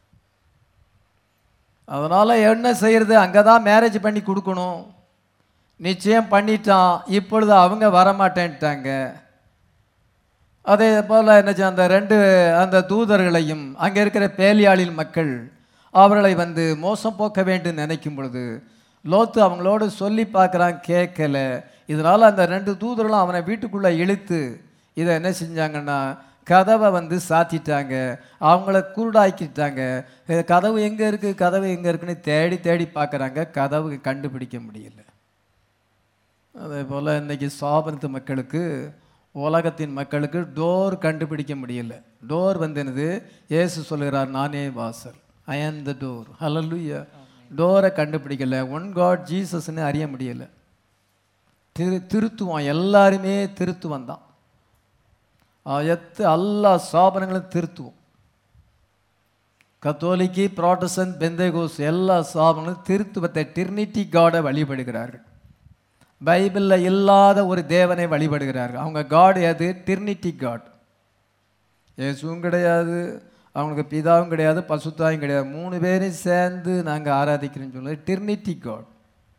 அதனால் என்ன செய்கிறது அங்கே தான் மேரேஜ் பண்ணி கொடுக்கணும் நிச்சயம் பண்ணிட்டான் இப்பொழுது அவங்க வரமாட்டேன்ட்டாங்க அதே போல் என்னச்சு அந்த ரெண்டு அந்த தூதர்களையும் அங்கே இருக்கிற பேலியாளின் மக்கள் அவர்களை வந்து மோசம் போக்க வேண்டும் நினைக்கும் பொழுது லோத்து அவங்களோட சொல்லி பார்க்குறான் கேட்கல இதனால் அந்த ரெண்டு தூதர்களும் அவனை வீட்டுக்குள்ளே இழுத்து இதை என்ன செஞ்சாங்கன்னா கதவை வந்து சாத்திட்டாங்க அவங்கள குருடாக்கிட்டாங்க இது கதவு எங்கே இருக்குது கதவு எங்கே இருக்குன்னு தேடி தேடி பார்க்குறாங்க கதவு கண்டுபிடிக்க முடியல அதே போல் இன்னைக்கு சாபனத்து மக்களுக்கு உலகத்தின் மக்களுக்கு டோர் கண்டுபிடிக்க முடியல டோர் வந்து என்னது இயேசு சொல்லுகிறார் நானே வாசல் ஐ ஆம் த டோர் ஹalleluya டோரை கண்டுபிடிக்கல ஒன் காட் ஜீசஸ்னு அறிய முடியல திரு திருத்துவான் எல்லாருமே திருத்துவன் தான் எத்து எல்லா ஸ்தாபனங்களும் திருத்துவோம் கத்தோலிக்கு ப்ராட்டசன்ட் பெந்தேகோஸ் எல்லா ஸ்தாபனங்களும் திருத்துவத்தை டிர்னிட்டி காடை வழிபடுகிறார்கள் பைபிளில் இல்லாத ஒரு தேவனை வழிபடுகிறார்கள் அவங்க காட் எது டிர்னிட்டி காட் இயேசுவும் கிடையாது அவங்களுக்கு பிதாவும் கிடையாது பசுத்தாயும் கிடையாது மூணு பேரும் சேர்ந்து நாங்கள் ஆராதிக்கிறோம்னு சொல்லுவது டிர்னிட்டி காட்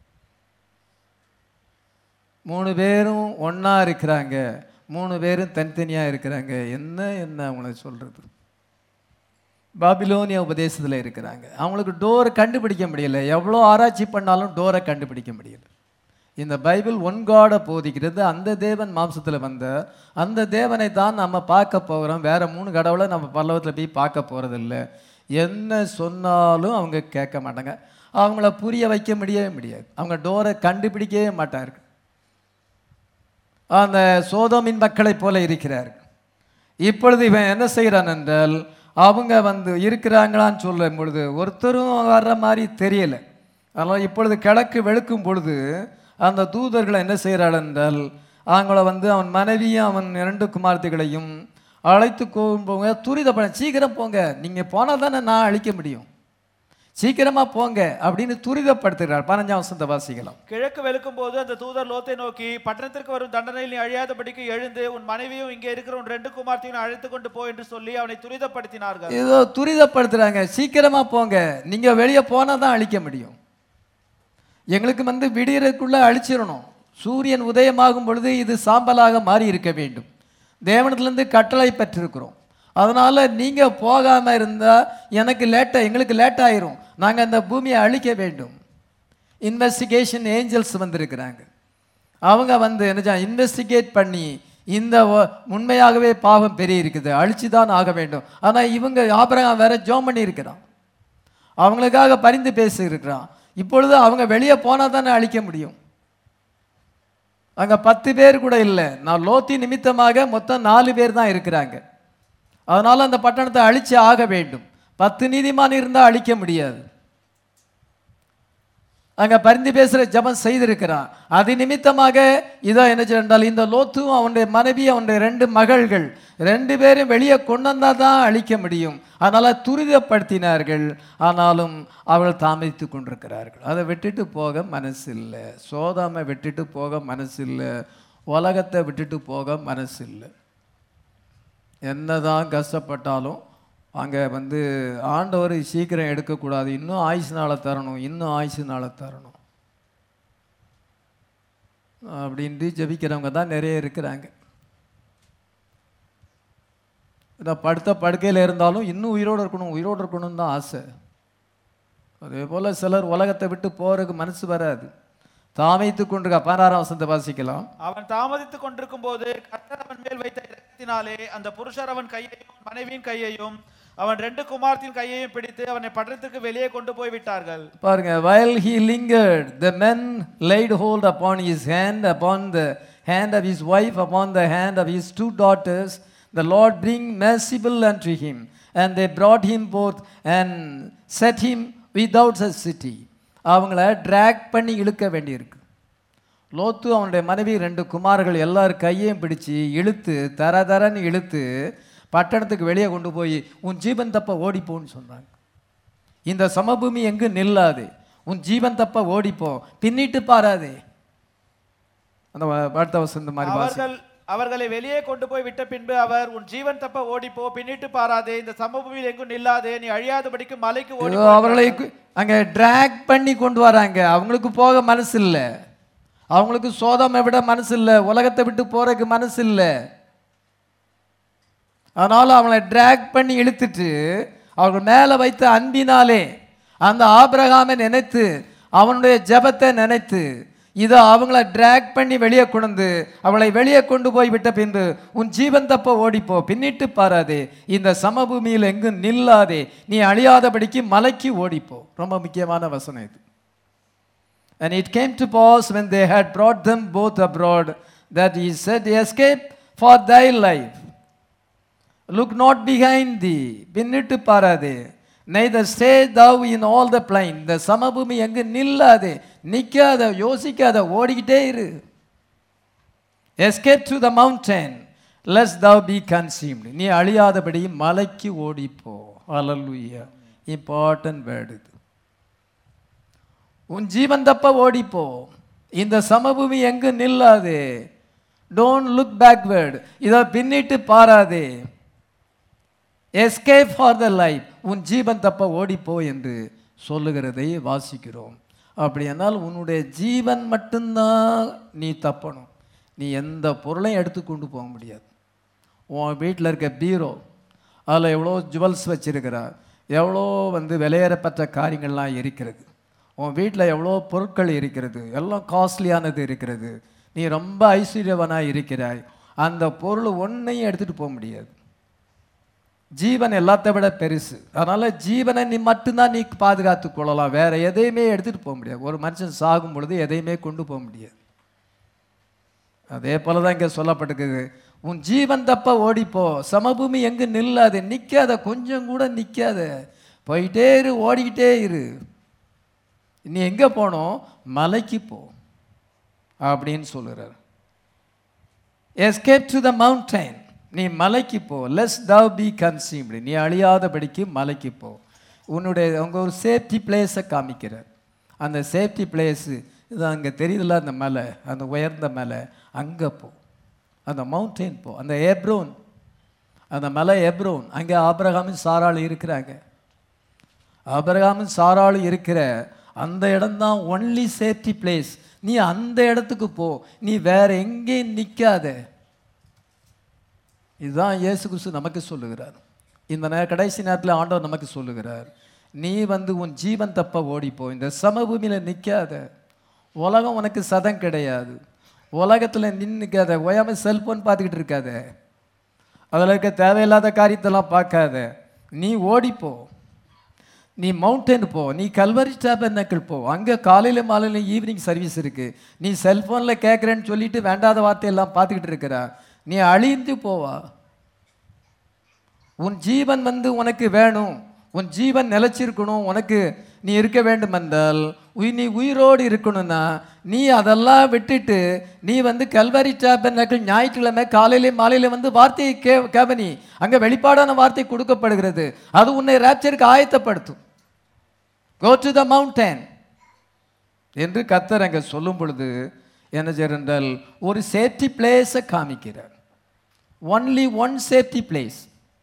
மூணு பேரும் ஒன்றா இருக்கிறாங்க மூணு பேரும் தனித்தனியாக இருக்கிறாங்க என்ன என்ன அவங்கள சொல்கிறது பாபிலோனிய உபதேசத்தில் இருக்கிறாங்க அவங்களுக்கு டோரை கண்டுபிடிக்க முடியல எவ்வளோ ஆராய்ச்சி பண்ணாலும் டோரை கண்டுபிடிக்க முடியல இந்த பைபிள் ஒன் காடை போதிக்கிறது அந்த தேவன் மாம்சத்தில் வந்த அந்த தேவனை தான் நம்ம பார்க்க போகிறோம் வேற மூணு கடவுளை நம்ம பல்லவத்தில் போய் பார்க்க போகிறதில்ல என்ன சொன்னாலும் அவங்க கேட்க மாட்டாங்க அவங்கள புரிய வைக்க முடியவே முடியாது அவங்க டோரை கண்டுபிடிக்கவே மாட்டார்கள் அந்த சோதோமின் மக்களைப் போல இருக்கிறார் இப்பொழுது இவன் என்ன செய்கிறான் என்றால் அவங்க வந்து இருக்கிறாங்களான்னு சொல்லும் பொழுது ஒருத்தரும் வர்ற மாதிரி தெரியல அதனால் இப்பொழுது கிழக்கு வெளுக்கும் பொழுது அந்த தூதர்களை என்ன செய்கிறாள் என்றால் அவங்கள வந்து அவன் மனைவியும் அவன் இரண்டு குமார்த்திகளையும் அழைத்து போங்க துரிதப்பட சீக்கிரம் போங்க நீங்கள் போனால் தானே நான் அழிக்க முடியும் சீக்கிரமா போங்க அப்படின்னு துரிதப்படுத்துகிறார் பதினஞ்சாம் வசந்த வாசிக்கலாம் கிழக்கு வெளுக்கும் போது அந்த தூதர் லோத்தை நோக்கி பட்டணத்திற்கு வரும் தண்டனையில் நீ அழியாதபடிக்கு எழுந்து உன் மனைவியும் இங்கே இருக்கிற உன் ரெண்டு குமார்த்தையும் அழைத்து கொண்டு போ என்று சொல்லி அவனை துரிதப்படுத்தினார்கள் ஏதோ துரிதப்படுத்துறாங்க சீக்கிரமா போங்க நீங்க வெளியே போனா தான் அழிக்க முடியும் எங்களுக்கு வந்து விடியறதுக்குள்ள அழிச்சிடணும் சூரியன் உதயமாகும் பொழுது இது சாம்பலாக மாறி இருக்க வேண்டும் தேவனத்திலிருந்து கட்டளை பெற்றிருக்கிறோம் அதனால நீங்க போகாம இருந்தா எனக்கு லேட்டா எங்களுக்கு லேட் ஆயிரும் நாங்க அந்த பூமியை அழிக்க வேண்டும் இன்வெஸ்டிகேஷன் ஏஞ்சல்ஸ் வந்திருக்கிறாங்க அவங்க வந்து என்ன இன்வெஸ்டிகேட் பண்ணி இந்த ஒ- உண்மையாகவே பாவம் பெரிய இருக்குது அழிச்சு தான் ஆக வேண்டும் ஆனா இவங்க ஆபரகம் வேற ஜோம் பண்ணி இருக்கிறான் அவங்களுக்காக பரிந்து பேசி இருக்கிறான் இப்பொழுது அவங்க வெளியே போனால் தானே அழிக்க முடியும் அங்க பத்து பேர் கூட இல்லை நான் லோத்தி நிமித்தமாக மொத்தம் நாலு பேர் தான் இருக்கிறாங்க அதனால அந்த பட்டணத்தை அழிச்சு ஆக வேண்டும் பத்து நீதிமான் இருந்தால் அழிக்க முடியாது அங்க பரிந்து பேசுற ஜெபம் செய்திருக்கிறான் அது நிமித்தமாக இதோ என்ன என்றால் இந்த லோத்தும் அவனுடைய மனைவி அவனுடைய ரெண்டு மகள்கள் ரெண்டு பேரும் வெளியே கொண்டு வந்தா தான் அழிக்க முடியும் அதனால துரிதப்படுத்தினார்கள் ஆனாலும் அவள் தாமதித்து கொண்டிருக்கிறார்கள் அதை விட்டுட்டு போக மனசு இல்லை சோதாமை விட்டுட்டு போக மனசு இல்லை உலகத்தை விட்டுட்டு போக மனசு இல்லை என்னதான் கஷ்டப்பட்டாலும் அங்கே வந்து ஆண்டவர் சீக்கிரம் எடுக்கக்கூடாது இன்னும் ஆயுசு நாளை தரணும் இன்னும் ஆயுசு நாளை தரணும் அப்படின்ட்டு ஜெபிக்கிறவங்க தான் நிறைய இருக்கிறாங்க இந்த படுத்த படுக்கையில் இருந்தாலும் இன்னும் உயிரோடு இருக்கணும் உயிரோடு இருக்கணும்னு தான் ஆசை அதே போல் சிலர் உலகத்தை விட்டு போகிறதுக்கு மனசு வராது தாமைத்து கொண்டிருக்க பதினாறாம் வசந்த வாசிக்கலாம் அவன் தாமதித்துக் கொண்டிருக்கும் போது கர்த்தர் அவன் மேல் வைத்த இரக்கத்தினாலே அந்த புருஷர் அவன் கையையும் மனைவியின் கையையும் அவன் ரெண்டு குமார்த்தின் கையையும் பிடித்து அவனை பட்டணத்திற்கு வெளியே கொண்டு போய் விட்டார்கள் பாருங்க while he lingered the men laid hold upon his hand upon the hand of his wife upon the hand of his two daughters the lord being merciful unto him and they brought him forth and set him without the city அவங்கள track பண்ணி இழுக்க வேண்டியிருக்கு லோத்து அவனுடைய மனைவி ரெண்டு குமார்கள் எல்லார் கையையும் பிடிச்சு இழுத்து தர தரன்னு இழுத்து பட்டணத்துக்கு வெளியே கொண்டு போய் உன் ஜீவன் தப்ப ஓடிப்போன்னு சொன்னாங்க இந்த சமபூமி எங்கு நில்லாது உன் ஜீவன் தப்ப ஓடிப்போ பின்னிட்டு பாராதே அந்த வ- அடுத்த வசந்த மாதிரி வாசி அவர்கள் அவர்களை வெளியே கொண்டு போய் விட்ட பின்பு அவர் உன் ஜீவன் தப்ப ஓடிப்போ பின்னிட்டு பாராதே இந்த சமபூமியில் எங்கும் நில்லாதே நீ அழியாதபடிக்கு மலைக்கு ஓடி இதோ அவர்களை கு- அங்க ட்ராக் பண்ணி கொண்டு வராங்க அவங்களுக்கு போக மனசு இல்லை அவங்களுக்கு சோதமை விட மனசு இல்லை உலகத்தை விட்டு போறதுக்கு மனசு இல்லை அதனால அவங்களை ட்ராக் பண்ணி இழுத்துட்டு அவர்கள் மேலே வைத்த அன்பினாலே அந்த ஆபிரகாமை நினைத்து அவனுடைய ஜெபத்தை நினைத்து இதை அவங்கள ட்ராக் பண்ணி வெளியே கொண்டு அவளை வெளியே கொண்டு போய் விட்ட பின்பு உன் ஜீவன் தப்ப ஓடிப்போ பின்னிட்டு பாராதே இந்த சமபூமியில் எங்கும் நில்லாதே நீ அழியாதபடிக்கு மலைக்கு ஓடிப்போ ரொம்ப முக்கியமான வசனம் இது And it came to pass when they had brought them both abroad that he said, Escape for thy life. Look not behind thee, பின்னிட்டு பாராதே neither stay thou in all the plain. இந்த சமபூமி எங்கு நில்லாதே நிக்காத யோசிக்காத ஓடிக்கிட்டே இரு escape to the mountain lest thou be consumed நீ அழியாதபடி மலைக்கு ஓடிப்போ அல்லூயா இம்பார்ட்டன்ட் வேர்டு இது உன் ஜீவன் தப்ப ஓடிப்போ இந்த சமபூமி எங்கு நில்லாதே டோன்ட் லுக் பேக்வேர்டு இதை பின்னிட்டு பாராதே எஸ்கேப் ஃபார் த லைஃப் உன் ஜீவன் தப்ப ஓடிப்போ என்று சொல்லுகிறதை வாசிக்கிறோம் அப்படியானால் உன்னுடைய ஜீவன் மட்டும்தான் நீ தப்பணும் நீ எந்த பொருளையும் எடுத்து கொண்டு போக முடியாது உன் வீட்டில் இருக்க பீரோ அதில் எவ்வளோ ஜுவல்ஸ் வச்சிருக்கிறா எவ்வளோ வந்து விலையேறப்பட்ட காரியங்கள்லாம் இருக்கிறது உன் வீட்டில் எவ்வளோ பொருட்கள் இருக்கிறது எல்லாம் காஸ்ட்லியானது இருக்கிறது நீ ரொம்ப ஐஸ்வர்யவனாக இருக்கிறாய் அந்த பொருள் ஒன்றையும் எடுத்துகிட்டு போக முடியாது ஜீவன் எல்லாத்தை விட பெருசு அதனால ஜீவனை நீ மட்டும்தான் நீ பாதுகாத்து கொள்ளலாம் வேற எதையுமே எடுத்துட்டு போக முடியாது ஒரு மனுஷன் சாகும் பொழுது எதையுமே கொண்டு போக முடியாது அதே போல தான் இங்கே சொல்லப்பட்டிருக்குது உன் ஜீவன் தப்ப ஓடிப்போ சமபூமி எங்கு நில்லாது நிற்காத கொஞ்சம் கூட நிற்காத போயிட்டே இரு ஓடிக்கிட்டே இரு நீ எங்கே போனோம் மலைக்கு போ அப்படின்னு சொல்லுறார் எஸ்கேப் டு த மவுண்டைன் நீ மலைக்கு போ லெஸ் தவ் பி கன்சீம்டு நீ அழியாதபடிக்கு மலைக்கு போ உன்னுடைய அவங்க ஒரு சேஃப்டி பிளேஸை காமிக்கிறார் அந்த சேஃப்டி பிளேஸு இது அங்கே தெரியுதுல்ல அந்த மலை அந்த உயர்ந்த மலை அங்கே போ அந்த மவுண்டெயின் போ அந்த எப்ரோன் அந்த மலை எப்ரோன் அங்கே ஆபிரகாமின் சாராள் இருக்கிறாங்க ஆபிரகாமும் சாராளும் இருக்கிற அந்த இடம்தான் ஒன்லி சேஃப்டி பிளேஸ் நீ அந்த இடத்துக்கு போ நீ வேற எங்கேயும் நிற்காத இதுதான் இயேசு கிறிஸ்து நமக்கு சொல்லுகிறார் இந்த நே கடைசி நேரத்தில் ஆண்டவர் நமக்கு சொல்லுகிறார் நீ வந்து உன் ஜீவன் தப்ப ஓடிப்போ இந்த சமபூமியில் நிற்காத உலகம் உனக்கு சதம் கிடையாது உலகத்தில் நின்றுக்காத ஓயாம செல்போன் பார்த்துக்கிட்டு இருக்காத அதில் இருக்க தேவையில்லாத காரியத்தெல்லாம் பார்க்காத நீ ஓடிப்போ நீ மவுண்டன் போ நீ கல்வரி ஸ்டாபர்னக்கிள் போ அங்கே காலையில் மாலையில் ஈவினிங் சர்வீஸ் இருக்குது நீ செல்ஃபோனில் கேட்குறேன்னு சொல்லிட்டு வேண்டாத வார்த்தையெல்லாம் பார்த்துக்கிட்டு இருக்கிற நீ அழிந்து போவா உன் ஜீவன் வந்து உனக்கு வேணும் உன் ஜீவன் நிலைச்சிருக்கணும் உனக்கு நீ இருக்க வேண்டும் என்றால் உய் நீ உயிரோடு இருக்கணும்னா நீ அதெல்லாம் விட்டுட்டு நீ வந்து கல்வரி சாப்பனர்கள் ஞாயிற்றுக்கிழமை காலையிலே மாலையில வந்து வார்த்தையை கே கவனி அங்கே வெளிப்பாடான வார்த்தை கொடுக்கப்படுகிறது அது உன்னை ரேப்சருக்கு ஆயத்தப்படுத்தும் கோ டு த மவுண்டன் என்று கத்தர் அங்கே சொல்லும் பொழுது என்ன செய்யறார் என்றால் ஒரு சேஃப்டி பிளேஸை காமிக்கிறார் ஒன்லி ஒன் சேஃப்டி பிளேஸ்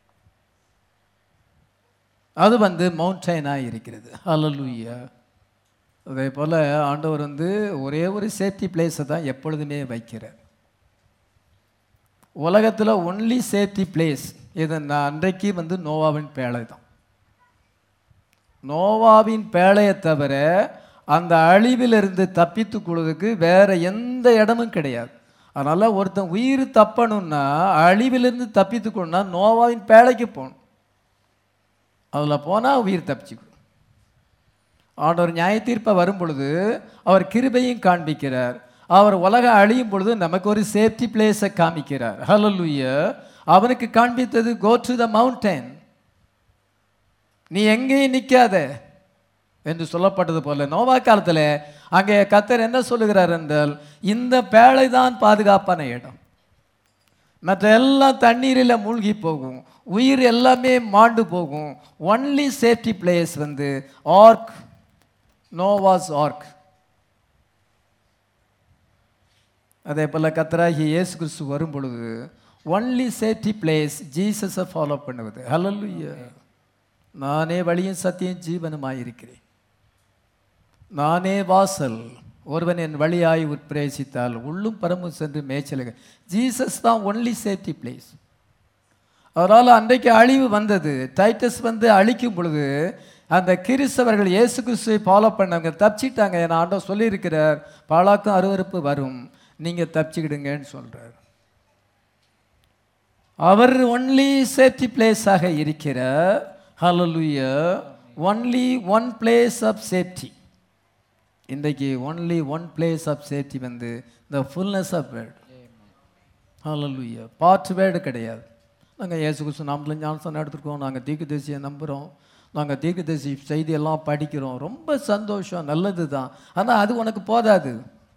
அது வந்து மவுண்டனாக இருக்கிறது ஹalleluya அதே போல் ஆண்டவர் வந்து ஒரே ஒரு சேஃப்டி பிளேஸை தான் எப்பொழுதுமே வைக்கிறார் உலகத்தில் ஒன்லி சேஃப்டி பிளேஸ் இது நான் அன்றைக்கு வந்து நோவாவின் பேழை தான் நோவாவின் பேழையை தவிர அந்த அழிவிலிருந்து தப்பித்து கொள்வதற்கு வேற எந்த இடமும் கிடையாது அதனால் ஒருத்தன் உயிர் தப்பணும்னா அழிவிலிருந்து தப்பித்துக்கணும்னா நோவாவின் பேழைக்கு போகணும் அதில் போனால் உயிர் தப்பிச்சுக்கணும் ஆண்டவர் நியாய தீர்ப்பை வரும் பொழுது அவர் கிருபையும் காண்பிக்கிறார் அவர் உலகம் அழியும் பொழுது நமக்கு ஒரு சேஃப்டி பிளேஸை காமிக்கிறார் ஹalleluya அவனுக்கு காண்பித்தது கோ டு த மவுண்டன் நீ எங்கேயும் நிற்காத என்று சொல்லப்பட்டது போல நோவா காலத்தில் அங்கே கத்தர் என்ன சொல்லுகிறார் என்றால் இந்த பேழை தான் பாதுகாப்பான இடம் மற்ற எல்லாம் தண்ணீரில் மூழ்கி போகும் உயிர் எல்லாமே மாண்டு போகும் ஒன்லி சேஃப்டி பிளேஸ் வந்து ஆர்க் நோவாஸ் ஆர்க் அதே போல் கத்தராகி இயேசு கிறிஸ்து வரும் பொழுது ஒன்லி சேஃப்டி பிளேஸ் ஜீசஸை ஃபாலோ பண்ணுவது ஹalleluya நானே வழியும் சத்தியம் ஜீவனுமாய் இருக்கிறேன் நானே வாசல் ஒருவன் என் வழியாய் உட்பிரவேசித்தால் உள்ளும் பரமும் சென்று மேய்ச்சலுக ஜீசஸ் தான் ஒன்லி சேஃப்டி பிளேஸ் அதனால் அன்றைக்கு அழிவு வந்தது டைட்டஸ் வந்து அழிக்கும் பொழுது அந்த கிறிஸ்தவர்கள் இயேசு கிறிஸ்துவை ஃபாலோ பண்ணவங்க தப்பிச்சிட்டாங்க என் ஆண்டவர் சொல்லியிருக்கிறார் பாலாக்கும் அருவருப்பு வரும் நீங்கள் தப்பிச்சுக்கிடுங்கன்னு சொல்கிறார் அவர் ஒன்லி சேஃப்டி பிளேஸாக இருக்கிறார் hallelujah only one place of safety இன்றைக்கு only one place of safety வந்து the fullness of word hallelujah part word கிடையாது நாங்கள் இயேசு கிறிஸ்து நாமளும் ஞானசனம் எடுத்துருக்கோம் நாங்கள் தீர்க்கதரிசியை நம்புகிறோம் நாங்கள் தீர்க்கதரிசி செய்தியெல்லாம் படிக்கிறோம் ரொம்ப சந்தோஷம் நல்லது தான் ஆனால் அது உனக்கு போதாது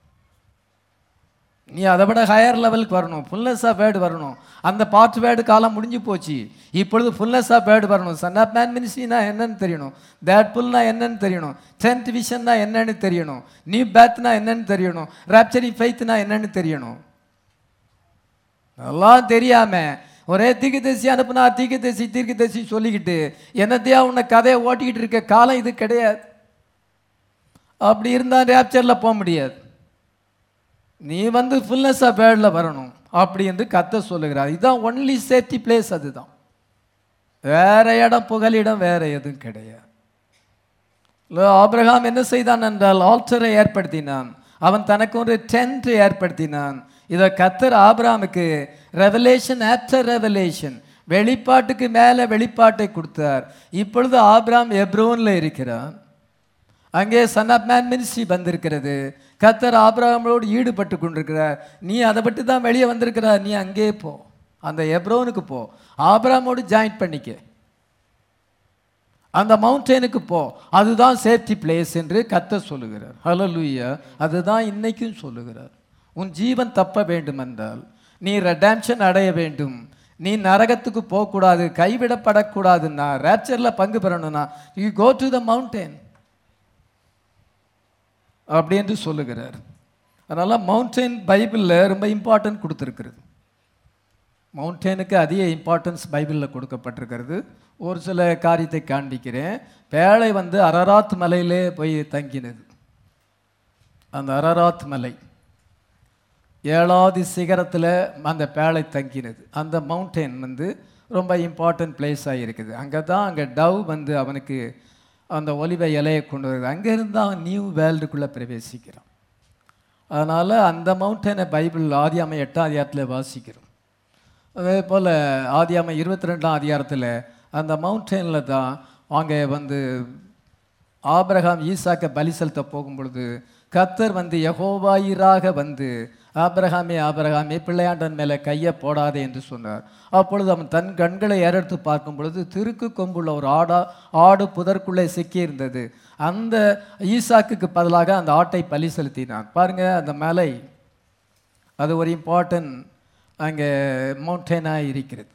நீ அதை விட ஹையர் லெவலுக்கு வரணும் ஃபுல்னஸ் ஆஃப் வேர்டு வரணும் அந்த பார்ட் வேர்டு காலம் முடிஞ்சு போச்சு இப்பொழுது ஃபுல்னஸ் ஆஃப் வேர்டு வரணும் சன் ஆஃப் மேன் மினிஸ்ட்ரினா என்னன்னு தெரியணும் தேட் புல்னா என்னன்னு தெரியணும் டென்த் விஷன்னா என்னன்னு தெரியணும் நியூ பேத்னா என்னன்னு தெரியணும் ராப்சரி ஃபைத்னா என்னன்னு தெரியணும் எல்லாம் தெரியாம ஒரே தீர்க்கதரிசி அனுப்புனா தீர்க்கதரிசி தீர்க்கதரிசி சொல்லிக்கிட்டு என்னத்தையா உன்னை கதையை ஓட்டிக்கிட்டு இருக்க காலம் இது கிடையாது அப்படி இருந்தால் ரேப்சரில் போக முடியாது நீ வந்து ஃபுல்னஸ் ஆஃப் வேர்டில் வரணும் அப்படி என்று கத்த சொல்லுகிறார் இதுதான் ஒன்லி சேஃப்டி பிளேஸ் அதுதான் வேற இடம் புகலிடம் வேற எதுவும் கிடையாது இல்ல, ஆபிரகாம் என்ன செய்தான் என்றால் ஆல்டரை ஏற்படுத்தினான் அவன் தனக்கு ஒரு டென்ட் ஏற்படுத்தினான் இதை கத்தர் ஆபிரகாமுக்கு ரெவலேஷன் ஆஃப்டர் ரெவலேஷன் வெளிப்பாட்டுக்கு மேலே வெளிப்பாட்டை கொடுத்தார் இப்பொழுது ஆபிரகாம் எப்ரோன்ல இருக்கிறான் அங்கே சன் ஆஃப் மேன் மினிஸ்ட்ரி வந்திருக்கிறது கத்தர் ஆபிரகாமோடு ஈடுபட்டு கொண்டிருக்கிறார் நீ அதை பற்றி தான் வெளியே வந்திருக்கிறார் நீ அங்கே போ அந்த எப்ரோனுக்கு போ ஆபிரகாமோடு ஜாயின் பண்ணிக்க அந்த மவுண்டனுக்கு போ அதுதான் சேஃப்டி பிளேஸ் என்று கத்தர் சொல்லுகிறார் ஹalleluya அதுதான் இன்னைக்கும் சொல்லுகிறார் உன் ஜீவன் தப்ப வேண்டும் என்றால் நீ ரெடாம்ஷன் அடைய வேண்டும் நீ நரகத்துக்கு போகக்கூடாது கைவிடப்படக்கூடாதுன்னா ரேப்சரில் பங்கு பெறணும்னா you go to the mountain அப்படி என்று சொல்லுகிறார் அதனால் மவுண்டன் பைபிளில் ரொம்ப இம்பார்ட்டன்ட் கொடுத்துருக்கிறது மவுண்டனுக்கு அதிக இம்பார்ட்டன்ஸ் பைபிளில் கொடுக்கப்பட்டிருக்கிறது ஒரு சில காரியத்தை காண்பிக்கிறேன் பேழை வந்து அரராத் மலையிலே போய் தங்கினது அந்த அரராத் மலை ஏழாவது சிகரத்தில் அந்த பேழை தங்கினது அந்த மவுண்டன் வந்து ரொம்ப இம்பார்ட்டன்ட் பிளேஸாக இருக்குது அங்கே தான் அங்கே டவ் வந்து அவனுக்கு அந்த ஒலிவ இலையை கொண்டு வருது அங்கேருந்து தான் நியூ வேர்ல்டுக்குள்ளே பிரவேசிக்கிறான் அதனால் அந்த மவுண்டனை பைபிள் ஆதியாமை எட்டாம் அதிகாரத்தில் வாசிக்கிறோம் அதே போல் ஆதியாமை இருபத்தி ரெண்டாம் அதிகாரத்தில் அந்த மவுண்டனில் தான் அங்கே வந்து ஆபிரகாம் ஈசாக்க பலி செலுத்த போகும் பொழுது கத்தர் வந்து யகோவாயிராக வந்து ஆபிரகாமே ஆபிரகாமே பிள்ளையாண்டன் மேலே கையை போடாதே என்று சொன்னார் அப்பொழுது அவன் தன் கண்களை ஏறெடுத்து பார்க்கும் பொழுது திருக்கு கொம்புள்ள ஒரு ஆடா ஆடு புதற்குள்ளே சிக்கியிருந்தது அந்த ஈசாக்குக்கு பதிலாக அந்த ஆட்டை பலி செலுத்தினான் பாருங்க அந்த மலை அது ஒரு இம்பார்ட்டன்ட் அங்கே மவுண்டனாக இருக்கிறது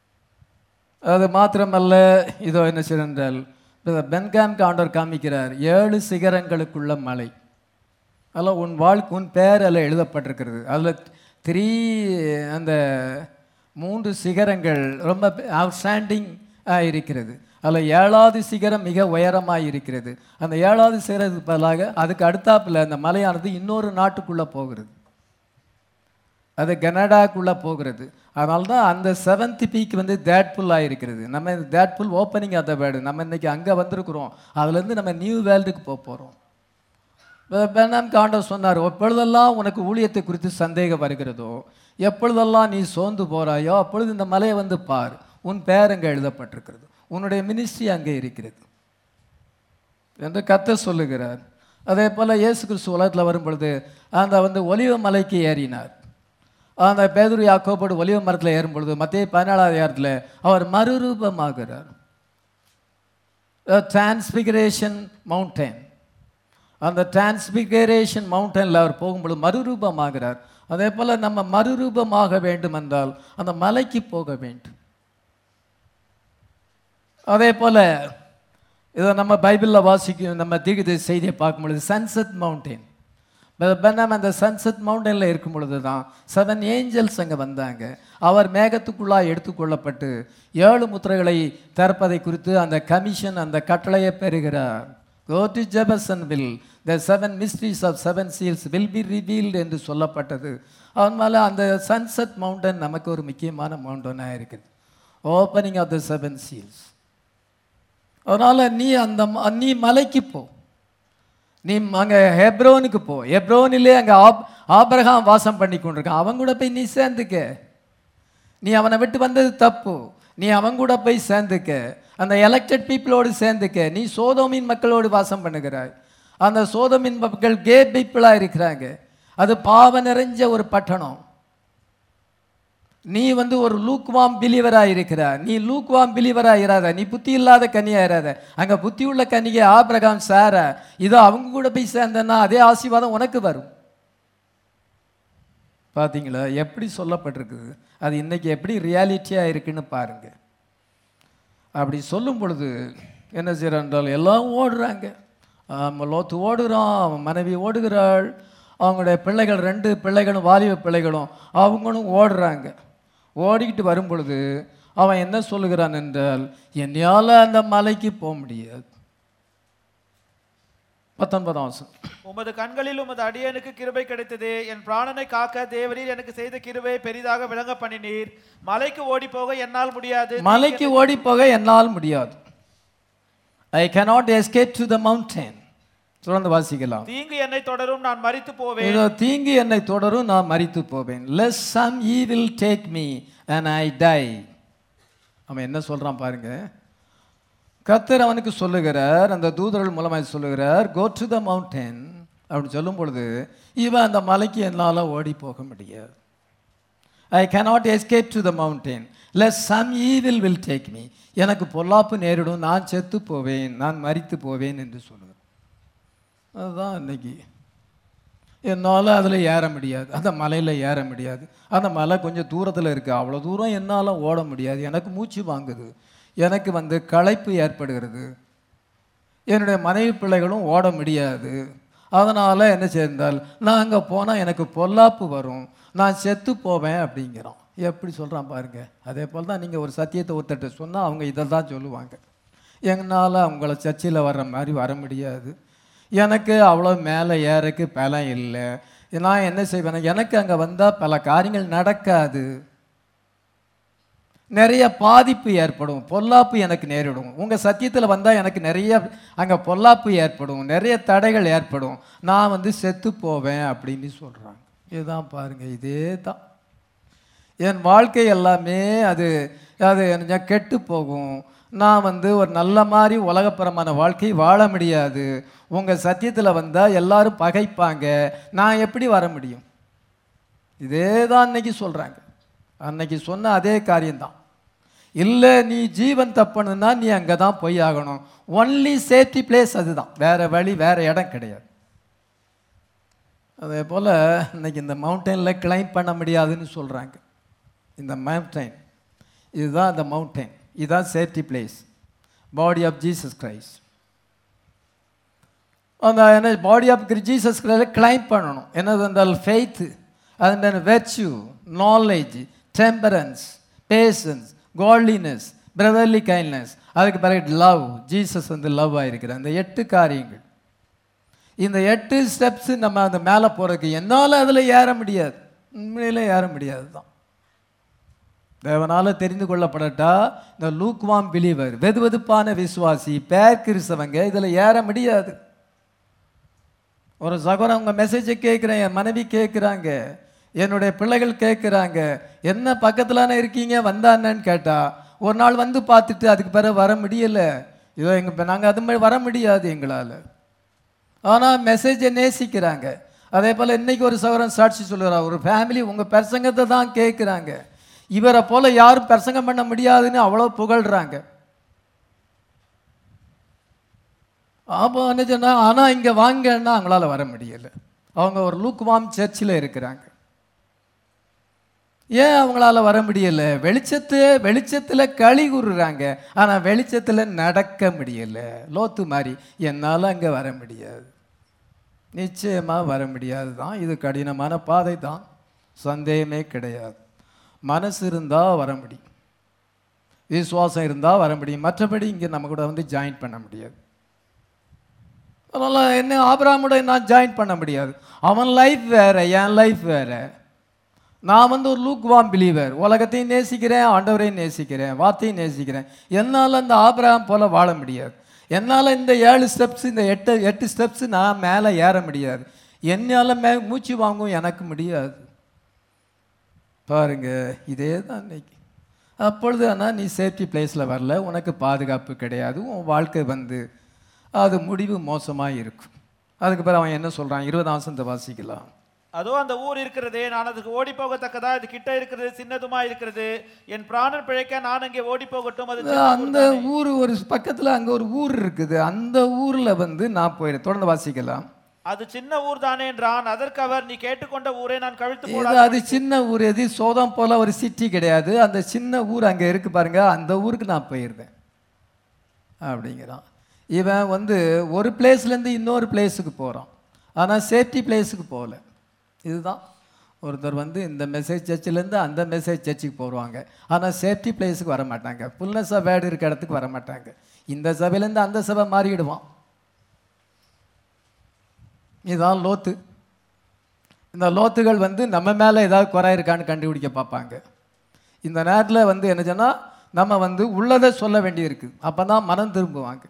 அது மாத்திரமல்ல இதோ என்ன செய்தால் பென்காம் ஆண்டவர் காமிக்கிறார் ஏழு சிகரங்களுக்குள்ள மலை அதில் உன் வாழ்க்கை உன் பேர் அதில் எழுதப்பட்டிருக்கிறது அதில் த்ரீ அந்த மூன்று சிகரங்கள் ரொம்ப அவுட்ஸ்டாண்டிங் இருக்கிறது அதில் ஏழாவது சிகரம் மிக உயரமாக இருக்கிறது அந்த ஏழாவது சிகரத்துக்கு பதிலாக அதுக்கு அடுத்தாப்புல அந்த மலையானது இன்னொரு நாட்டுக்குள்ளே போகிறது அது கனடாக்குள்ளே போகிறது அதனால தான் அந்த செவன்த் பீக் வந்து தேட்ஃபுல்லாக இருக்கிறது நம்ம இந்த தேட்ஃபுல் ஓப்பனிங் ஆஃப் த வேர்டு நம்ம இன்னைக்கு அங்கே வந்திருக்கிறோம் அதுலேருந்து நம்ம நியூ வேர்ல்டுக்கு போக போகிறோம் பெனாம் காண்டர் சொன்னார் எப்பொழுதெல்லாம் உனக்கு ஊழியத்தை குறித்து சந்தேகம் வருகிறதோ எப்பொழுதெல்லாம் நீ சோர்ந்து போகிறாயோ அப்பொழுது இந்த மலையை வந்து பார் உன் பேர் அங்கே எழுதப்பட்டிருக்கிறது உன்னுடைய மினிஸ்ட்ரி அங்கே இருக்கிறது என்று கத்த சொல்லுகிறார் அதே போல் இயேசு கிறிஸ்து உலகத்தில் வரும் பொழுது அந்த வந்து ஒலிவ மலைக்கு ஏறினார் அந்த பேதுரு யாக்கோபோடு ஒலிவ மரத்தில் ஏறும் பொழுது மத்திய பதினாலாவது அதிகாரத்தில் அவர் மறுரூபமாகிறார் டிரான்ஸ்பிகரேஷன் மவுண்டன் அந்த டிரான்ஸ்பிகரேஷன் மவுண்டனில் அவர் போகும்பொழுது மறுரூபமாகிறார் அதே போல் நம்ம மறுரூபமாக வேண்டும் என்றால் அந்த மலைக்கு போக வேண்டும் அதே போல் இதை நம்ம பைபிளில் வாசிக்கும் நம்ம தீர்க்கத செய்தியை பார்க்கும் பொழுது சன்செட் மவுண்டன் நம்ம அந்த சன்செட் மவுண்டனில் இருக்கும் பொழுது தான் செவன் ஏஞ்சல்ஸ் அங்கே வந்தாங்க அவர் மேகத்துக்குள்ளாக எடுத்துக்கொள்ளப்பட்டு ஏழு முத்திரைகளை திறப்பதை குறித்து அந்த கமிஷன் அந்த கட்டளையை பெறுகிறார் go to Jeffersonville the seven mysteries of seven seals will be revealed என்று சொல்லப்பட்டது அதனால அந்த சன்செட் மவுண்டன் நமக்கு ஒரு முக்கியமான மவுண்டனாக இருக்குது opening of the seven seals அதனால் நீ அந்த ம- நீ மலைக்கு போ நீ அங்கே ஹெப்ரோனுக்கு போ ஹெப்ரோனிலே அங்கே ஆப் ஆபிரகாம் வாசம் பண்ணி கொண்டிருக்கான் அவன் கூட போய் நீ சேர்ந்துக்க நீ அவனை விட்டு வந்தது தப்பு நீ அவன் கூட போய் சேர்ந்துக்க அந்த எலெக்டட் பீப்புளோடு சேர்ந்துக்க நீ சோதோமின் மக்களோடு வாசம் பண்ணுகிறாய் அந்த சோதோமின் மக்கள் கே பீப்புளாக இருக்கிறாங்க அது பாவ நிறைஞ்ச ஒரு பட்டணம் நீ வந்து ஒரு லூக்வாம் பிலீவராக இருக்கிற நீ லூக்வாம் பிலீவராக இராத நீ புத்தி இல்லாத கன்னியா இராத அங்கே புத்தி உள்ள கன்னிகை ஆபிரகாம் சார இதோ அவங்க கூட போய் சேர்ந்தன்னா அதே ஆசீர்வாதம் உனக்கு வரும் பார்த்தீங்களா எப்படி சொல்லப்பட்டிருக்குது அது இன்னைக்கு எப்படி ரியாலிட்டியாக இருக்குன்னு பாருங்க அப்படி சொல்லும் பொழுது என்ன செய்கிறான் என்றால் எல்லாம் ஓடுறாங்க ஆமாம் லோத்து ஓடுறான் அவன் மனைவி ஓடுகிறாள் அவங்களுடைய பிள்ளைகள் ரெண்டு பிள்ளைகளும் வாலிப பிள்ளைகளும் அவங்களும் ஓடுறாங்க ஓடிக்கிட்டு வரும் பொழுது அவன் என்ன சொல்லுகிறான் என்றால் என்னையால் அந்த மலைக்கு போக முடியாது பத்தொன்பதாம் வருஷம் உமது கண்களில் உமது அடியனுக்கு கிருபை கிடைத்தது என் பிராணனை காக்க தேவரீர் எனக்கு செய்த கிருபை பெரிதாக விளங்க பண்ணினீர் மலைக்கு ஓடி போக என்னால் முடியாது மலைக்கு ஓடி போக என்னால் முடியாது I cannot escape to the mountain தொடர்ந்து வாசிக்கலாம் தீங்கு என்னை தொடரும் நான் மரித்து போவேன் இதோ தீங்கு என்னை தொடரும் நான் மரித்து போவேன் lest some evil take me and I die அவன் என்ன சொல்றான் பாருங்க கர்த்தர் அவனுக்கு சொல்லுகிறார் அந்த தூதர்கள் மூலமாக சொல்லுகிறார் கோ டு த மவுண்டன் அப்படின்னு சொல்லும் பொழுது இவன் அந்த மலைக்கு என்னால் ஓடி போக முடியாது I cannot escape to the mountain lest some evil will take me எனக்கு பொல்லாப்பு நேரிடும் நான் செத்து போவேன் நான் மரித்து போவேன் என்று சொல்லுகிறார் அதுதான் இன்னைக்கு என்னால் அதில் ஏற முடியாது அந்த மலையில் ஏற முடியாது அந்த மலை கொஞ்சம் தூரத்தில் இருக்குது அவ்வளோ தூரம் என்னால் ஓட முடியாது எனக்கு மூச்சு வாங்குது எனக்கு வந்து களைப்பு ஏற்படுகிறது என்னுடைய மனைவி பிள்ளைகளும் ஓட முடியாது அதனால் என்ன செய்தால் நான் அங்கே போனால் எனக்கு பொல்லாப்பு வரும் நான் செத்து போவேன் அப்படிங்கிறான் எப்படி சொல்கிறான் பாருங்க அதே போல் தான் நீங்கள் ஒரு சத்தியத்தை ஒருத்தட்ட சொன்னால் அவங்க இதை தான் சொல்லுவாங்க என்னால் அவங்கள சர்ச்சில் வர்ற மாதிரி வர முடியாது எனக்கு அவ்வளோ மேலே ஏறக்கு பலம் இல்லை நான் என்ன செய்வேன் எனக்கு அங்கே வந்தால் பல காரியங்கள் நடக்காது நிறைய பாதிப்பு ஏற்படும் பொல்லாப்பு எனக்கு நேரிடும் உங்கள் சத்தியத்தில் வந்தால் எனக்கு நிறைய அங்கே பொல்லாப்பு ஏற்படும் நிறைய தடைகள் ஏற்படும் நான் வந்து செத்து போவேன் அப்படின்னு சொல்கிறாங்க இதுதான் பாருங்கள் இதே தான் என் வாழ்க்கை எல்லாமே அது அது எனக்கு கெட்டு போகும் நான் வந்து ஒரு நல்ல மாதிரி உலகப்பரமான வாழ்க்கை வாழ முடியாது உங்கள் சத்தியத்தில் வந்தால் எல்லாரும் பகைப்பாங்க நான் எப்படி வர முடியும் இதே தான் அன்னைக்கு சொல்கிறாங்க அன்னைக்கு சொன்ன அதே காரியம்தான் இல்லை நீ ஜீவன் தப்பணுன்னா நீ அங்கே தான் போய் ஆகணும் ஒன்லி சேஃப்டி பிளேஸ் அதுதான் வேற வழி வேற இடம் கிடையாது அதே போல் இன்னைக்கு இந்த மவுண்டனில் கிளைம் பண்ண முடியாதுன்னு சொல்கிறாங்க இந்த மவுண்டைன் இதுதான் இந்த மவுண்டைன் இதுதான் safety place body of Jesus Christ அந்த என்ன body of Jesus Christ claim பண்ணணும் என்னது என்றால் ஃபெய்த்து அது virtue knowledge temperance patience godliness brotherly kindness அதுக்கு பிறகு லவ் ஜீசஸ் வந்து லவ் ஆயிருக்கிறார் அந்த எட்டு காரியங்கள் இந்த எட்டு ஸ்டெப்ஸ் நம்ம அந்த மேலே போகிறதுக்கு என்னால் அதில் ஏற முடியாது உண்மையில ஏற முடியாது தான் தேவனால் தெரிந்து கொள்ளப்படட்டா இந்த லூக்வாம் பிலீவர் வெது வெதுப்பான விசுவாசி பேர் கிறிஸ்தவங்க இதில் ஏற முடியாது ஒரு சகோதரன் உங்கள் மெசேஜை கேட்குறேன் என் மனைவி கேட்குறாங்க என்னுடைய பிள்ளைகள் கேட்குறாங்க என்ன பக்கத்துலான இருக்கீங்க வந்தானேன்னு கேட்டா ஒரு நாள் வந்து பார்த்துட்டு அதுக்கு பிறகு வர முடியல இதோ எங்கள் நாங்கள் அது மாதிரி வர முடியாது எங்களால் ஆனால் மெசேஜை நேசிக்கிறாங்க அதே போல் இன்னைக்கு ஒரு சகோதரன் சாட்சி சொல்லுறார் ஒரு ஃபேமிலி உங்கள் பிரசங்கத்தை தான் கேட்குறாங்க இவரை போல யாரும் பிரசங்கம் பண்ண முடியாதுன்னு அவ்வளோ புகழ்றாங்க அப்போ என்ன சொன்னா ஆனால் இங்கே வாங்கன்னா அவங்களால வர முடியலை அவங்க ஒரு லூக்வாம் சர்ச்சில் இருக்கிறாங்க ஏன் அவங்களால வர முடியலை வெளிச்சத்து வெளிச்சத்தில் களி கூறுறாங்க ஆனால் வெளிச்சத்தில் நடக்க முடியலை லோத்து மாதிரி என்னால் அங்கே வர முடியாது நிச்சயமாக வர முடியாது தான் இது கடினமான பாதை தான் சந்தேகமே கிடையாது மனசு இருந்தால் வர முடியும் விசுவாசம் இருந்தால் வர முடியும் மற்றபடி இங்கே நம்ம கூட வந்து ஜாயின் பண்ண முடியாது அதனால் என்ன ஆபிரகாமோட நான் ஜாயின் பண்ண முடியாது அவன் லைஃப் வேற என் லைஃப் வேற நான் வந்து ஒரு லூக் வாம் பிலீவர் உலகத்தையும் நேசிக்கிறேன் ஆண்டவரையும் நேசிக்கிறேன் வார்த்தையும் நேசிக்கிறேன் என்னால் அந்த ஆபிரகாம் போல வாழ முடியாது என்னால் இந்த ஏழு ஸ்டெப்ஸ் இந்த எட்டு எட்டு ஸ்டெப்ஸ் நான் மேலே ஏற முடியாது என்னால் மே மூச்சு வாங்கும் எனக்கு முடியாது பாருங்க இதே தான் இன்னைக்கு அப்பொழுது ஆனால் நீ சேஃப்டி பிளேஸில் வரல உனக்கு பாதுகாப்பு கிடையாது உன் வாழ்க்கை வந்து அது முடிவு மோசமாக இருக்கும் அதுக்கு பிறகு அவன் என்ன சொல்கிறான் இருபதாம் வசனத்தை வாசிக்கலாம் அதோ அந்த ஊர் இருக்கிறதே நான் அதுக்கு ஓடி போகத்தக்கதா இது கிட்ட இருக்கிறது சின்னதுமா இருக்கிறது என் பிராணன் பிழைக்க நான் அங்கே ஓடி போகட்டும் அது சின்ன ஊர் அந்த ஊர் ஒரு பக்கத்தில் அங்கே ஒரு ஊர் இருக்குது அந்த ஊரில் வந்து நான் போயிடுறேன் தொடர்ந்து வாசிக்கலாம் அது சின்ன ஊர் தானே என்றான் அதற்கு அவர் நீ கேட்டுக்கொண்ட ஊரை நான் கவிழ்த்து போட இது அது சின்ன ஊர் எது சோதம் போல ஒரு சிட்டி கிடையாது அந்த சின்ன ஊர் அங்கே இருக்கு பாருங்க அந்த ஊருக்கு நான் போயிருந்தேன் அப்படிங்கிறான் இவன் வந்து ஒரு பிளேஸ்லேருந்து இன்னொரு பிளேஸுக்கு போகிறான் ஆனால் சேஃப்டி பிளேஸுக்கு போகல இதுதான் ஒருத்தர் வந்து இந்த மெசேஜ் சர்ச்சிலேருந்து அந்த மெசேஜ் சர்ச்சுக்கு போடுவாங்க ஆனால் சேஃப்டி பிளேஸுக்கு வர மாட்டாங்க ஃபுல்னஸ் ஆஃப் வேர்டு இருக்க இடத்துக்கு வர மாட்டாங்க இந்த சபையிலேருந்து அந்த சபை மாறிடுவான் இதுதான் லோத்து இந்த லோத்துகள் வந்து நம்ம மேலே ஏதாவது குறை இருக்கான்னு கண்டுபிடிக்க பார்ப்பாங்க இந்த நேரத்தில் வந்து என்ன சொன்னால் நம்ம வந்து உள்ளதை சொல்ல வேண்டியிருக்கு அப்போ தான் மனம் திரும்புவாங்க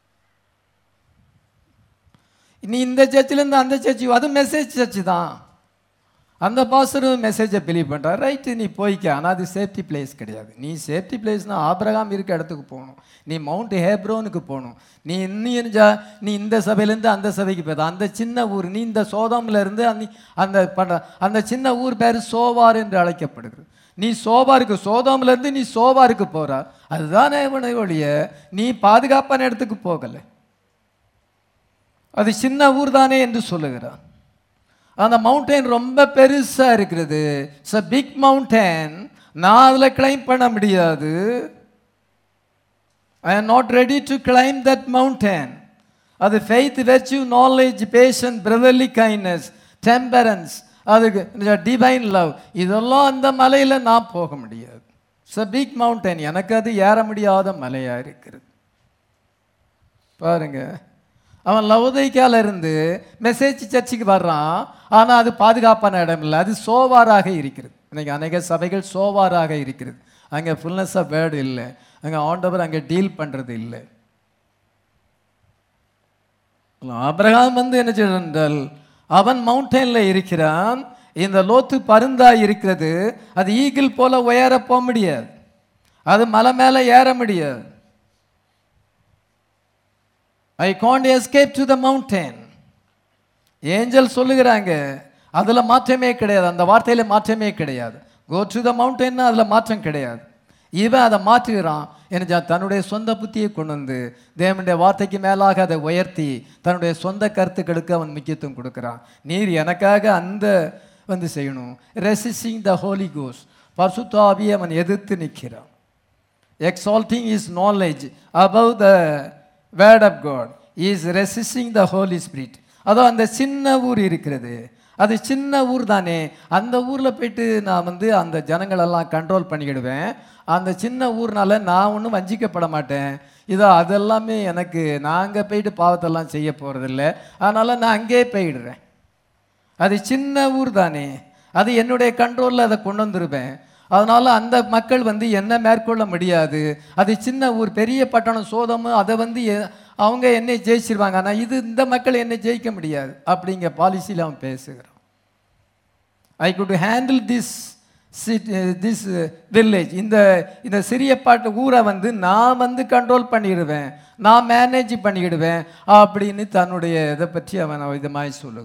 நீ இந்த சர்ச்சிலேருந்து அந்த சர்ச்சு அது மெசேஜ் சர்ச்சு தான் அந்த பாஸ்டரும் மெசேஜை பிலீவ் பண்ணுறார் ரைட்டு நீ போய்க்க ஆனால் அது சேஃப்டி பிளேஸ் கிடையாது நீ சேஃப்டி பிளேஸ்னால் ஆபிரகாம் இருக்க இடத்துக்கு போகணும் நீ மவுண்ட் ஹேப்ரோனுக்கு போகணும் நீ இன்னும் ஜா நீ இந்த சபையிலேருந்து அந்த சபைக்கு போய்தான் அந்த சின்ன ஊர் நீ இந்த சோதம்ல இருந்து அந்த அந்த பண்ண அந்த சின்ன ஊர் பேர் சோவார் என்று அழைக்கப்படுகிறது நீ சோபாருக்கு சோதம்ல இருந்து நீ சோபாருக்கு போற அதுதானே உன்னை ஒழிய நீ பாதுகாப்பான இடத்துக்கு போகலை அது சின்ன ஊர் தானே என்று சொல்லுகிறான் அந்த மவுண்டன் ரொம்ப பெருசா இருக்கிறது இட்ஸ் அ பிக் மவுண்டன் நான் அதில் கிளைம் பண்ண முடியாது I am not ready to climb that mountain அது faith virtue knowledge patience brotherly kindness temperance அதுக்கு டிவைன் லவ் இதெல்லாம் அந்த மலையில் நான் போக முடியாது இட்ஸ் அ பிக் மவுண்டன் எனக்கு அது ஏற முடியாத மலையாக இருக்கிறது பாருங்க அவன் லவுதைக்கால இருந்து மெசேஜ் சர்ச்சுக்கு வர்றான் ஆனால் அது பாதுகாப்பான இடம் இல்லை அது சோவாராக இருக்கிறது இன்னைக்கு அநேக சபைகள் சோவாராக இருக்கிறது அங்கே ஃபுல்னஸ் ஆஃப் வேர்டு இல்லை அங்கே ஆண்டவர் அங்கே டீல் பண்ணுறது இல்லை ஆபிரகாம் வந்து என்ன செய்தால் அவன் மவுண்டனில் இருக்கிறான் இந்த லோத்து பருந்தா இருக்கிறது அது ஈகிள் போல உயர போக முடியாது அது மலை மேலே ஏற முடியாது I can't escape to the mountain angel சொல்லுகிறாங்க அதில் மாற்றமே கிடையாது அந்த வார்த்தையில் மாற்றமே கிடையாது கோ டு த மவுண்டன் அதில் மாற்றம் கிடையாது இவன் அதை மாற்றுகிறான் என்ன தன்னுடைய சொந்த புத்தியை கொண்டு வந்து தேவனுடைய வார்த்தைக்கு மேலாக அதை உயர்த்தி தன்னுடைய சொந்த கருத்துக்களுக்கு அவன் முக்கியத்துவம் கொடுக்குறான் நீர் எனக்காக அந்த வந்து செய்யணும் ரெசிஸ்டிங் த ஹோலி கோஸ் பர்சுத்தாவியை அவன் எதிர்த்து நிற்கிறான் exalting his knowledge above the word of God he is resisting the Holy Spirit அதோ அந்த சின்ன ஊர் இருக்கிறது அது சின்ன ஊர் தானே அந்த ஊரில் போயிட்டு நான் வந்து அந்த ஜனங்களெல்லாம் கண்ட்ரோல் பண்ணிக்கிடுவேன் அந்த சின்ன ஊர்னால நான் ஒன்றும் வஞ்சிக்கப்பட மாட்டேன் இதோ அதெல்லாமே எனக்கு நான் அங்கே போயிட்டு பாவத்தெல்லாம் செய்ய போகிறதில்ல அதனால் நான் அங்கேயே போயிடுறேன் அது சின்ன ஊர் தானே அது என்னுடைய கண்ட்ரோலில் அதை கொண்டு வந்துருவேன் அதனால அந்த மக்கள் வந்து என்ன மேற்கொள்ள முடியாது அது சின்ன ஊர் பெரிய பட்டணம் சோதமும் அதை வந்து எ- அவங்க என்னை ஜெயிச்சிருவாங்க ஆனால் இது இந்த மக்கள் என்னை ஜெயிக்க முடியாது அப்படிங்கிற பாலிசியில் அவன் பேசுகிறான் I could handle this this village இந்த இந்த சிறிய பாட்டு ஊரை வந்து நான் வந்து கண்ட்ரோல் பண்ணிடுவேன் நான் மேனேஜ் பண்ணிக்கிடுவேன் அப்படின்னு தன்னுடைய இதை பற்றி அவன் விதமாய் சொல்லுகிறான்